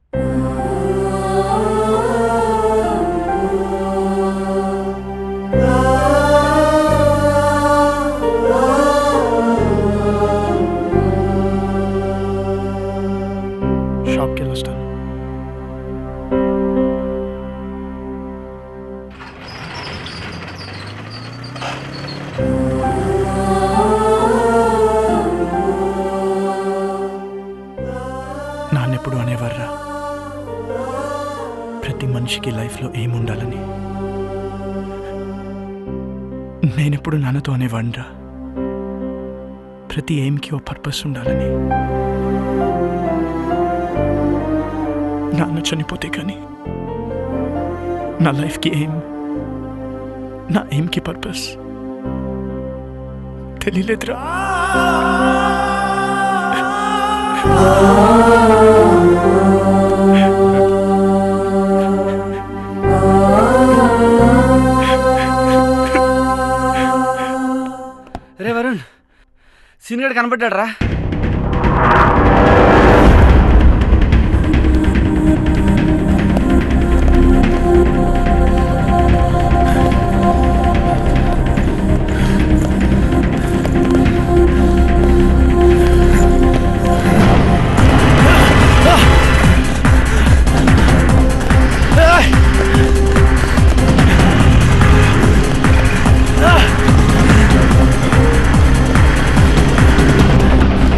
షాప్కి వెళ్ళొస్తాను నాన్నెప్పుడు అనేవారా ప్రతి మనిషికి లైఫ్లో ఏముండాలని నేనెప్పుడు నాన్నతో అనేవాడిరా ప్రతి ఎయిమ్కి ఓ పర్పస్ ఉండాలని నాన్న చనిపోతే కానీ నా లైఫ్కి ఎయిమ్ నా ఎయిమ్కి పర్పస్ తెలియలేదురా రే వరుణ్ సీనియర్ కనపడ్డాడు రా Ah!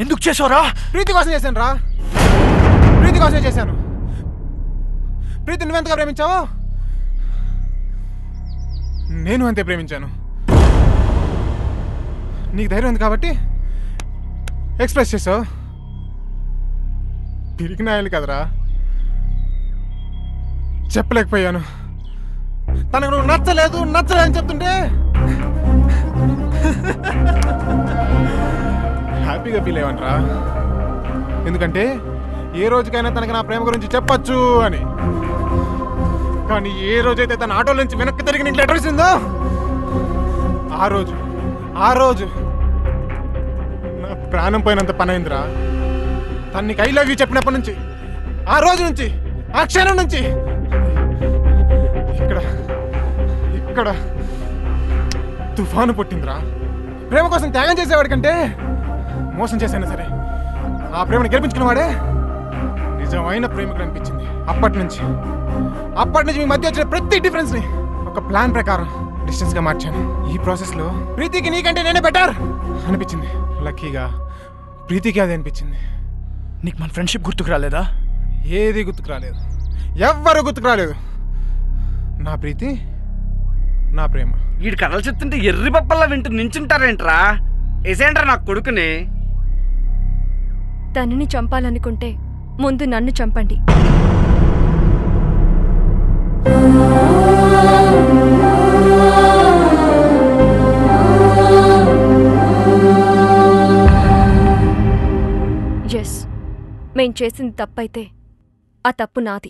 ఎందుకు చేసావురా ప్రీతి కోసం చేశాను రా ప్రీతి కోసమే చేశాను ప్రీతి నువ్వెంతగా ప్రేమించావో నేను అంతే ప్రేమించాను నీకు ధైర్యం ఉంది కాబట్టి ఎక్స్ప్రెస్ చేసావు పిరికినాయాలి కదరా చెప్పలేకపోయాను తనకు నువ్వు నచ్చలేదు నచ్చలేదు అని చెప్తుంటే హ్యాపీగా ఫీల్ అయ్యావనరా ఎందుకంటే ఏ రోజుకైనా తనకి నా ప్రేమ గురించి చెప్పొచ్చు అని కానీ ఏ రోజైతే తన ఆటో నుంచి వెనక్కి తిరిగి నీకు లెటర్ ఇచ్చిందో ఆ రోజు ఆ రోజు నా ప్రాణం పోయినంత పని అయిందిరా తను నీకు ఐ లవ్ యూ చెప్పినప్పటి నుంచి ఆ రోజు నుంచి ఆ క్షణం నుంచి ఇక్కడ ఇక్కడ తుఫాను పుట్టిందిరా ప్రేమ కోసం త్యాగం చేసేవాడి కంటే మోసం చేసైనా సరే ఆ ప్రేమను గెలిపించుకున్నవాడే నిజమైన ప్రేమికుడు అనిపించింది అప్పటి నుంచి అప్పటి నుంచి మీ మధ్య వచ్చిన ప్రతి డిఫరెన్స్ ని ఒక ప్లాన్ ప్రకారం డిస్టెన్స్ గా మార్చాను ఈ ప్రాసెస్ లో ప్రీతికి నీకంటే నేనే బెటర్ అనిపించింది లక్కీగా ప్రీతికి అది అనిపించింది నీకు మన ఫ్రెండ్షిప్ గుర్తుకు రాలేదా ఏది గుర్తుకు రాలేదు ఎవ్వరు గుర్తుకు రాలేదు నా ప్రీతి నా ప్రేమ వీడి కథలు చెప్తుంటే ఎర్రి పప్పల్లా వింటూ నించుంటారేంట్రా ఏసేంట్రా నా కొడుకుని తనని చంపాలనుకుంటే ముందు నన్ను చంపండి ఎస్ మేం చేసింది తప్పైతే ఆ తప్పు నాది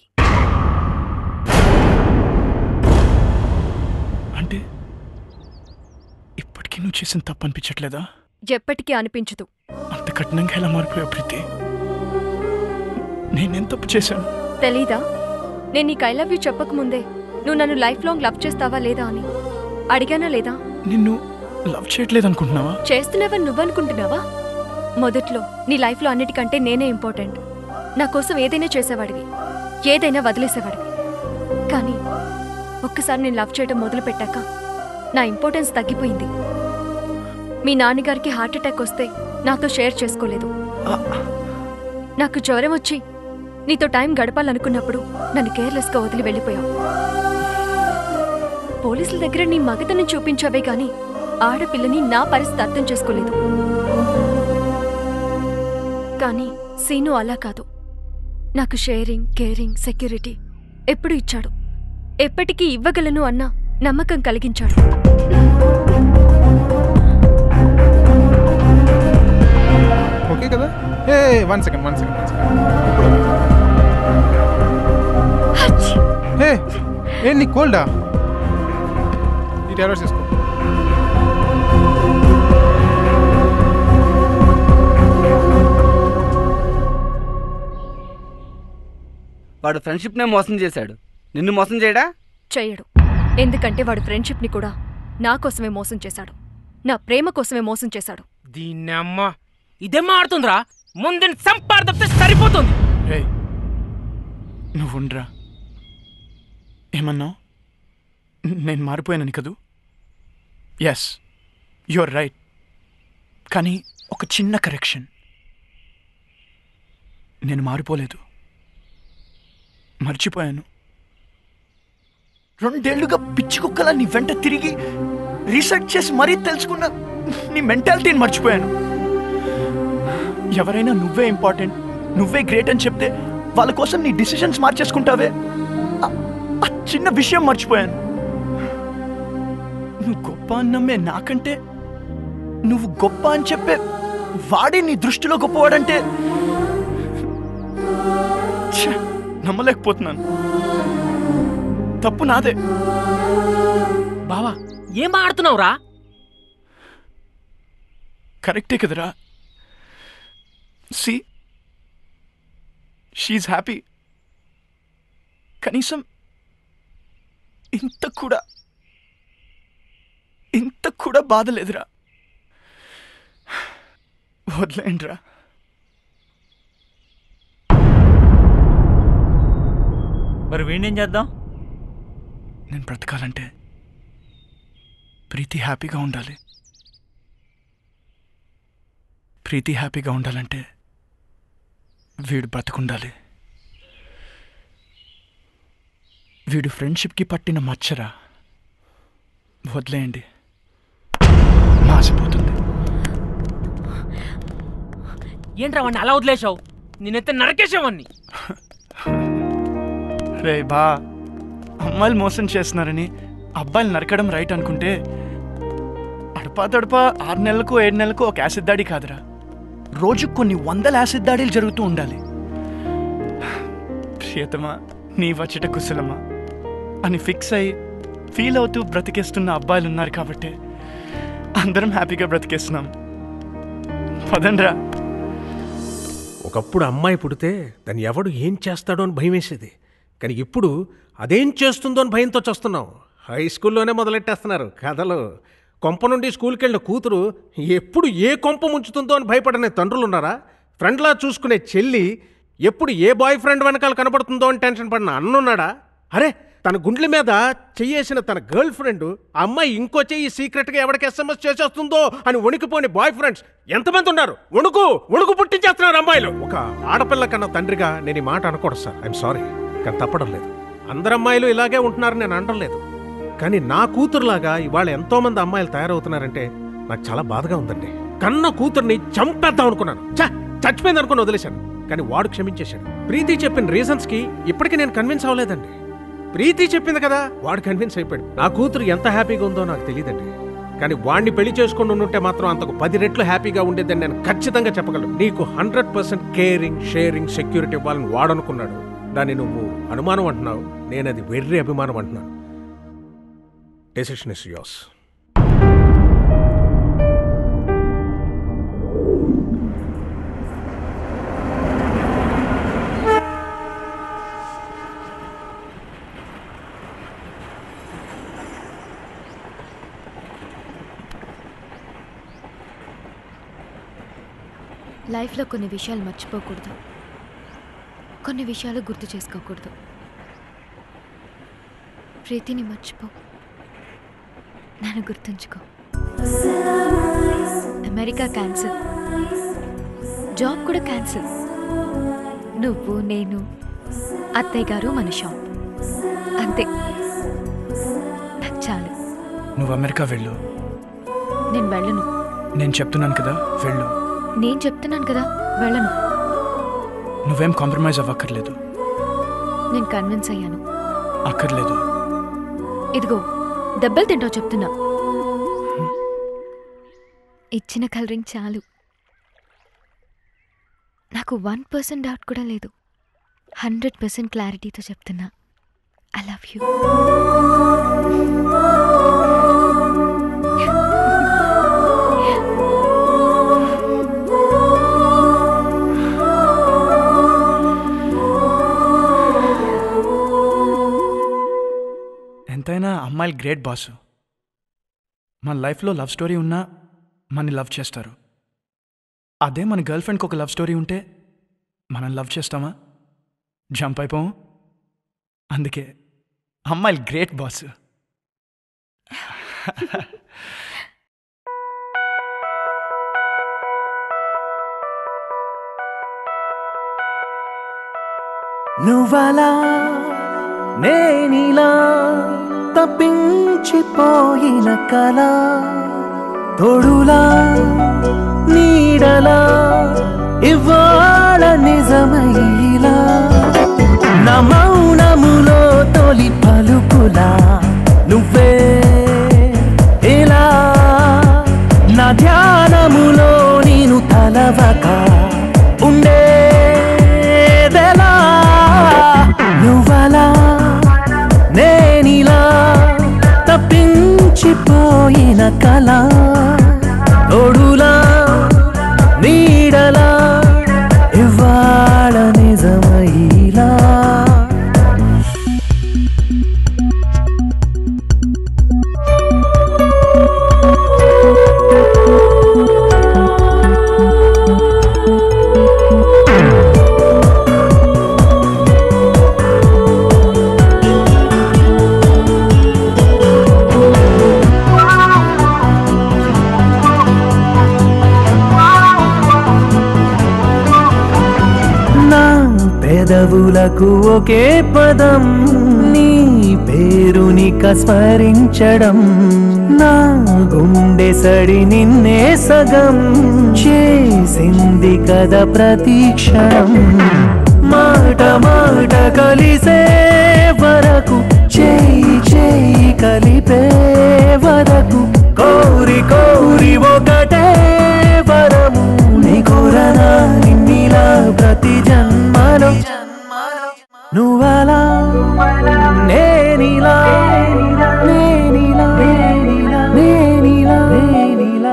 అంటే ఇప్పటికీ నువ్వు చేసిన తప్పు అనిపించట్లేదా ఎప్పటికీ అనిపించదు అంత కఠినంగా ఎలా మారిపోయావు ప్రీతి నేనేం తప్పు చేశాను తెలీదా నేను నీకు ఐ లవ్ యూ చెప్పకముందే నువ్వు నన్ను లైఫ్ లాంగ్ లవ్ చేస్తావా లేదా అని అడిగానా లేదా నిన్ను లవ్ చేయట్లేదు అనుకుంటున్నావా చేస్తున్నావని నువ్వనుకుంటున్నావా మొదట్లో నీ లైఫ్లో అన్నిటికంటే నేనే ఇంపార్టెంట్ నా కోసం ఏదైనా చేసేవాడివి ఏదైనా వదిలేసేవాడివి కానీ ఒక్కసారి నేను లవ్ చేయడం మొదలు పెట్టాక నా ఇంపార్టెన్స్ తగ్గిపోయింది మీ నాన్నగారికి హార్ట్ అటాక్ వస్తే నాతో షేర్ చేసుకోలేదు నాకు జ్వరం వచ్చి నీతో టైం గడపాలనుకున్నప్పుడు నన్ను కేర్లెస్గా వదిలి వెళ్ళిపోయావు పోలీసుల దగ్గర నీ మగతనం చూపించావే గాని ఆడపిల్లని నా పరిస్థితి అర్థం చేసుకోలేదు కానీ సీను అలా కాదు నాకు షేరింగ్ కేరింగ్ సెక్యూరిటీ ఎప్పుడు ఇచ్చాడు ఎప్పటికీ ఇవ్వగలను అన్న నమ్మకం కలిగించాడు ఓకే కదా ఏ one second one second one second ఏ ఏ నీకు కోల్డా ఈ టాబ్లెట్స్ తీసుకో వాడు ఫ్రెండ్షిప్నే మోసం చేశాడు నిన్ను మోసం చేయడా చెయ్యడు ఎందుకంటే వాడు ఫ్రెండ్షిప్ని కూడా నా కోసమే మోసం చేశాడు నా ప్రేమ కోసమే మోసం చేశాడు దీన్ని అమ్మ ఇదేం ఆడుతుందిరా ముందు సంపార్ తప్పితే సరిపోతుంది రే నువ్వు ఉండరా ఏమన్నావు నేను మారిపోయానని కదూ ఎస్ యువర్ రైట్ కానీ ఒక చిన్న కరెక్షన్ నేను మారిపోలేదు మర్చిపోయాను రెండేళ్లుగా పిచ్చి కుక్కలా నీ వెంట తిరిగి రీసెర్చ్ చేసి మరీ తెలుసుకున్న నీ మెంటాలిటీని మర్చిపోయాను ఎవరైనా నువ్వే ఇంపార్టెంట్ నువ్వే గ్రేట్ అని చెప్తే వాళ్ళ కోసం నీ డిసిషన్స్ మార్చేసుకుంటావే ఆ- ఆ చిన్న విషయం మర్చిపోయాను నువ్వు గొప్ప అని నమ్మే నాకంటే నువ్వు గొప్ప అని చెప్పే వాడే నీ దృష్టిలో గొప్పవాడంటే ఛ, నమ్మలేకపోతున్నాను తప్పు నాదే బావా ఏం ఆడుతున్నావురా కరెక్టే కదరా సి షీఈ్ హ్యాపీ కనీసం ఇంత కూడా ఇంత కూడా బాధ లేదురా వదిలేండిరా మరి వీణేం చేద్దాం నేను బ్రతకాలంటే ప్రీతి హ్యాపీగా ఉండాలి ప్రీతి హ్యాపీగా ఉండాలంటే వీడు బతుకుండాలి వీడు ఫ్రెండ్షిప్కి పట్టిన మచ్చరా వదిలేయండి మాసిపోతుంది ఏంట్రా వాడిని అలా వదిలేశావు నేనైతే నరకేసేవాడిని రే బా అమ్మాయిలు మోసం చేస్తున్నారని అబ్బాయిలు నరకడం రైట్ అనుకుంటే అడపా తడపా ఆరు నెలలకు ఏడు నెలలకు ఒక యాసిడ్ దాడి కాదురా రోజు కొన్ని వందల యాసిడ్ దాడులు జరుగుతూ ఉండాలి ప్రియతమా నీ వచ్చట కుశలమా అని ఫిక్స్ అయి ఫీల్ అవుతూ బ్రతికేస్తున్న అబ్బాయిలు ఉన్నారు కాబట్టి అందరం హ్యాపీగా బ్రతికేస్తున్నాం పదండ్రా ఒకప్పుడు అమ్మాయి పుడితే దాన్ని ఎవడు ఏం చేస్తాడో అని భయం వేసేది కానీ ఇప్పుడు అదేం చేస్తుందో అని భయంతో చేస్తున్నాం హై స్కూల్లోనే మొదలెట్టేస్తున్నారు కథలు కొంప నుండి స్కూల్కి వెళ్ళిన కూతురు ఎప్పుడు ఏ కొంప ముంచుతుందో అని భయపడనే తండ్రులు ఉన్నారా ఫ్రెండ్లా చూసుకునే చెల్లి ఎప్పుడు ఏ బాయ్ ఫ్రెండ్ వెనకాల కనపడుతుందో అని టెన్షన్ పడిన అన్నున్నాడా అరే తన గుండెల మీద చెయ్యేసిన తన గర్ల్ ఫ్రెండ్ ఆ అమ్మాయి ఇంకో చెయ్యి సీక్రెట్గా ఎవరికి ఎస్ఎంఎస్ చేసేస్తుందో అని వణికిపోని బాయ్ ఫ్రెండ్స్ ఎంతమంది ఉన్నారు వణుకు వణుకు పుట్టించేస్తున్నారు అమ్మాయిలు ఒక ఆడపిల్ల కన్నా తండ్రిగా నేను ఈ మాట అనకూడదు సార్ ఐఎమ్ సారీ కానీ తప్పడం లేదు అందరు అమ్మాయిలు ఇలాగే ఉంటున్నారని నేను అనడం లేదు కానీ నా కూతురులాగా ఇవాళ ఎంతో మంది అమ్మాయిలు తయారవుతున్నారంటే నాకు చాలా బాధగా ఉందండి కన్న కూతుర్ని చంపేద్దాం అనుకున్నాను ఛ, చచ్చిపోయింది అనుకుని వదిలేశాను కానీ వాడు క్షమించేశాడు ప్రీతి చెప్పిన రీజన్స్ కి ఇప్పటికీ నేను కన్విన్స్ అవ్వలేదండి ప్రీతి చెప్పింది కదా వాడు కన్విన్స్ అయిపోయాడు నా కూతురు ఎంత హ్యాపీగా ఉందో నాకు తెలియదండి కానీ వాడిని పెళ్లి చేసుకుని ఉంటే మాత్రం అంతకు పది రెట్లు హ్యాపీగా ఉండేదని నేను ఖచ్చితంగా చెప్పగలను నీకు hundred percent caring sharing security ఇవ్వాలని వాడనుకున్నాడు దాన్ని నువ్వు అనుమానం అంటున్నావు నేను అది వెర్రి అభిమానం అంటున్నాను డెసిషన్ ఇస్ యోస్ లైఫ్లో కొన్ని విషయాలు మర్చిపోకూడదు కొన్ని విషయాలు గుర్తు చేసుకోకూడదు ప్రీతిని మర్చిపో నన్ను గుర్తుంచుకో అమెరికా క్యాన్సిల్ జాబ్ కూడా క్యాన్సిల్ నువ్వు నేను అత్తయ్య గారు మన షాప్ అంతే నాకు చాలు నువ్వు అమెరికా వెళ్ళు నేను వెళ్ళను నేను చెప్తున్నాను కదా వెళ్ళు నేను చెప్తున్నాను కదా వెళ్ళను నువ్వేం కాంప్రమైజ్ అవ్వక్కర్లేదు నేను కన్విన్స్ అయ్యాను అక్కర్లేదు ఇదిగో దెబ్బలు తింటావు చెప్తున్నా ఇచ్చిన కలరింగ్ చాలు నాకు వన్ పర్సెంట్ డౌట్ కూడా లేదు హండ్రెడ్ పర్సెంట్ క్లారిటీతో చెప్తున్నా ఐ లవ్ యూ ఎంతైనా అమ్మాయిలు గ్రేట్ బాసు మన లైఫ్లో లవ్ స్టోరీ ఉన్నా మనని లవ్ చేస్తారు అదే మన గర్ల్ ఫ్రెండ్కి ఒక లవ్ స్టోరీ ఉంటే మనం లవ్ చేస్తామా జంప్ అయిపోము అందుకే అమ్మాయిలు గ్రేట్ బాస్ నువ్వలా నేనిలా తప్పించిపోయిన కల తోడులా నీడలా ఇవాళ నిజమైలా నా మౌనములో తొలి పలుకులా నువ్వే ఇలా నా ధ్యానములో నేను తలవక ఉండేదెలా నువ్వలా నేనిలా తప్పించిపోయిన కళ తోడులా నీడలా ఇవాళ నిజమైలా పెదవులకు ఒకే పదం నీ పేరునిక స్మరించడం నా గుండె సడి నిన్నే సగం చేసింది కదా ప్రతీక్షణం మాట మాట కలిసే వరకు చేయి చేయి కలిపే వరకు కోరి కోరి ఒకటే వరము నీ కోరనా నిన్నిలా ప్రతి జన్మలో నువ్వలా నేనిలా నేనిలా నేనిలా నేనిలా నేనిలా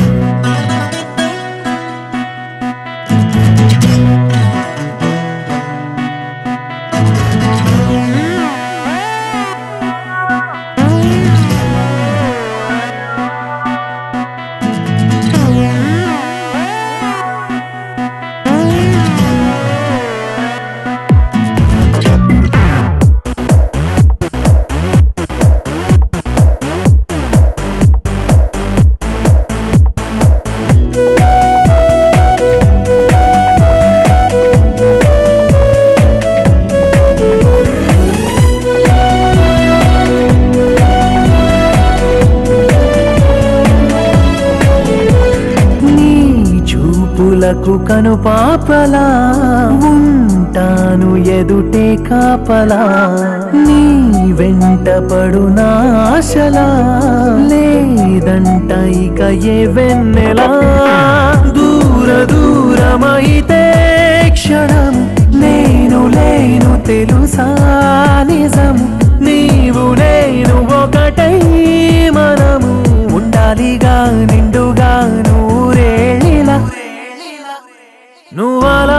నీ చూపులకు కనుపాపలా ఉంటాను ఎదుటే కాపలా నీ వెంట పడు నాశలా లేదంట ఇక ఏ వెన్నెలా దూర దూరమైతే క్షణం నేను లేను తెలుసా నిజము నీవు నేను ఒకటై మనము ఉండాలిగా నిండుగా నూరేళ్ళిలా నువ్వలా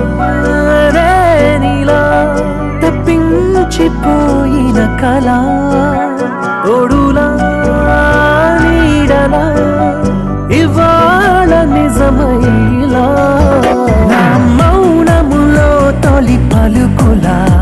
నేనిలా తప్పించిపోయిన కళ తోడులా నీడలా ఇవాళ నిజమైలా నా మౌనములో తొలి పలుకులా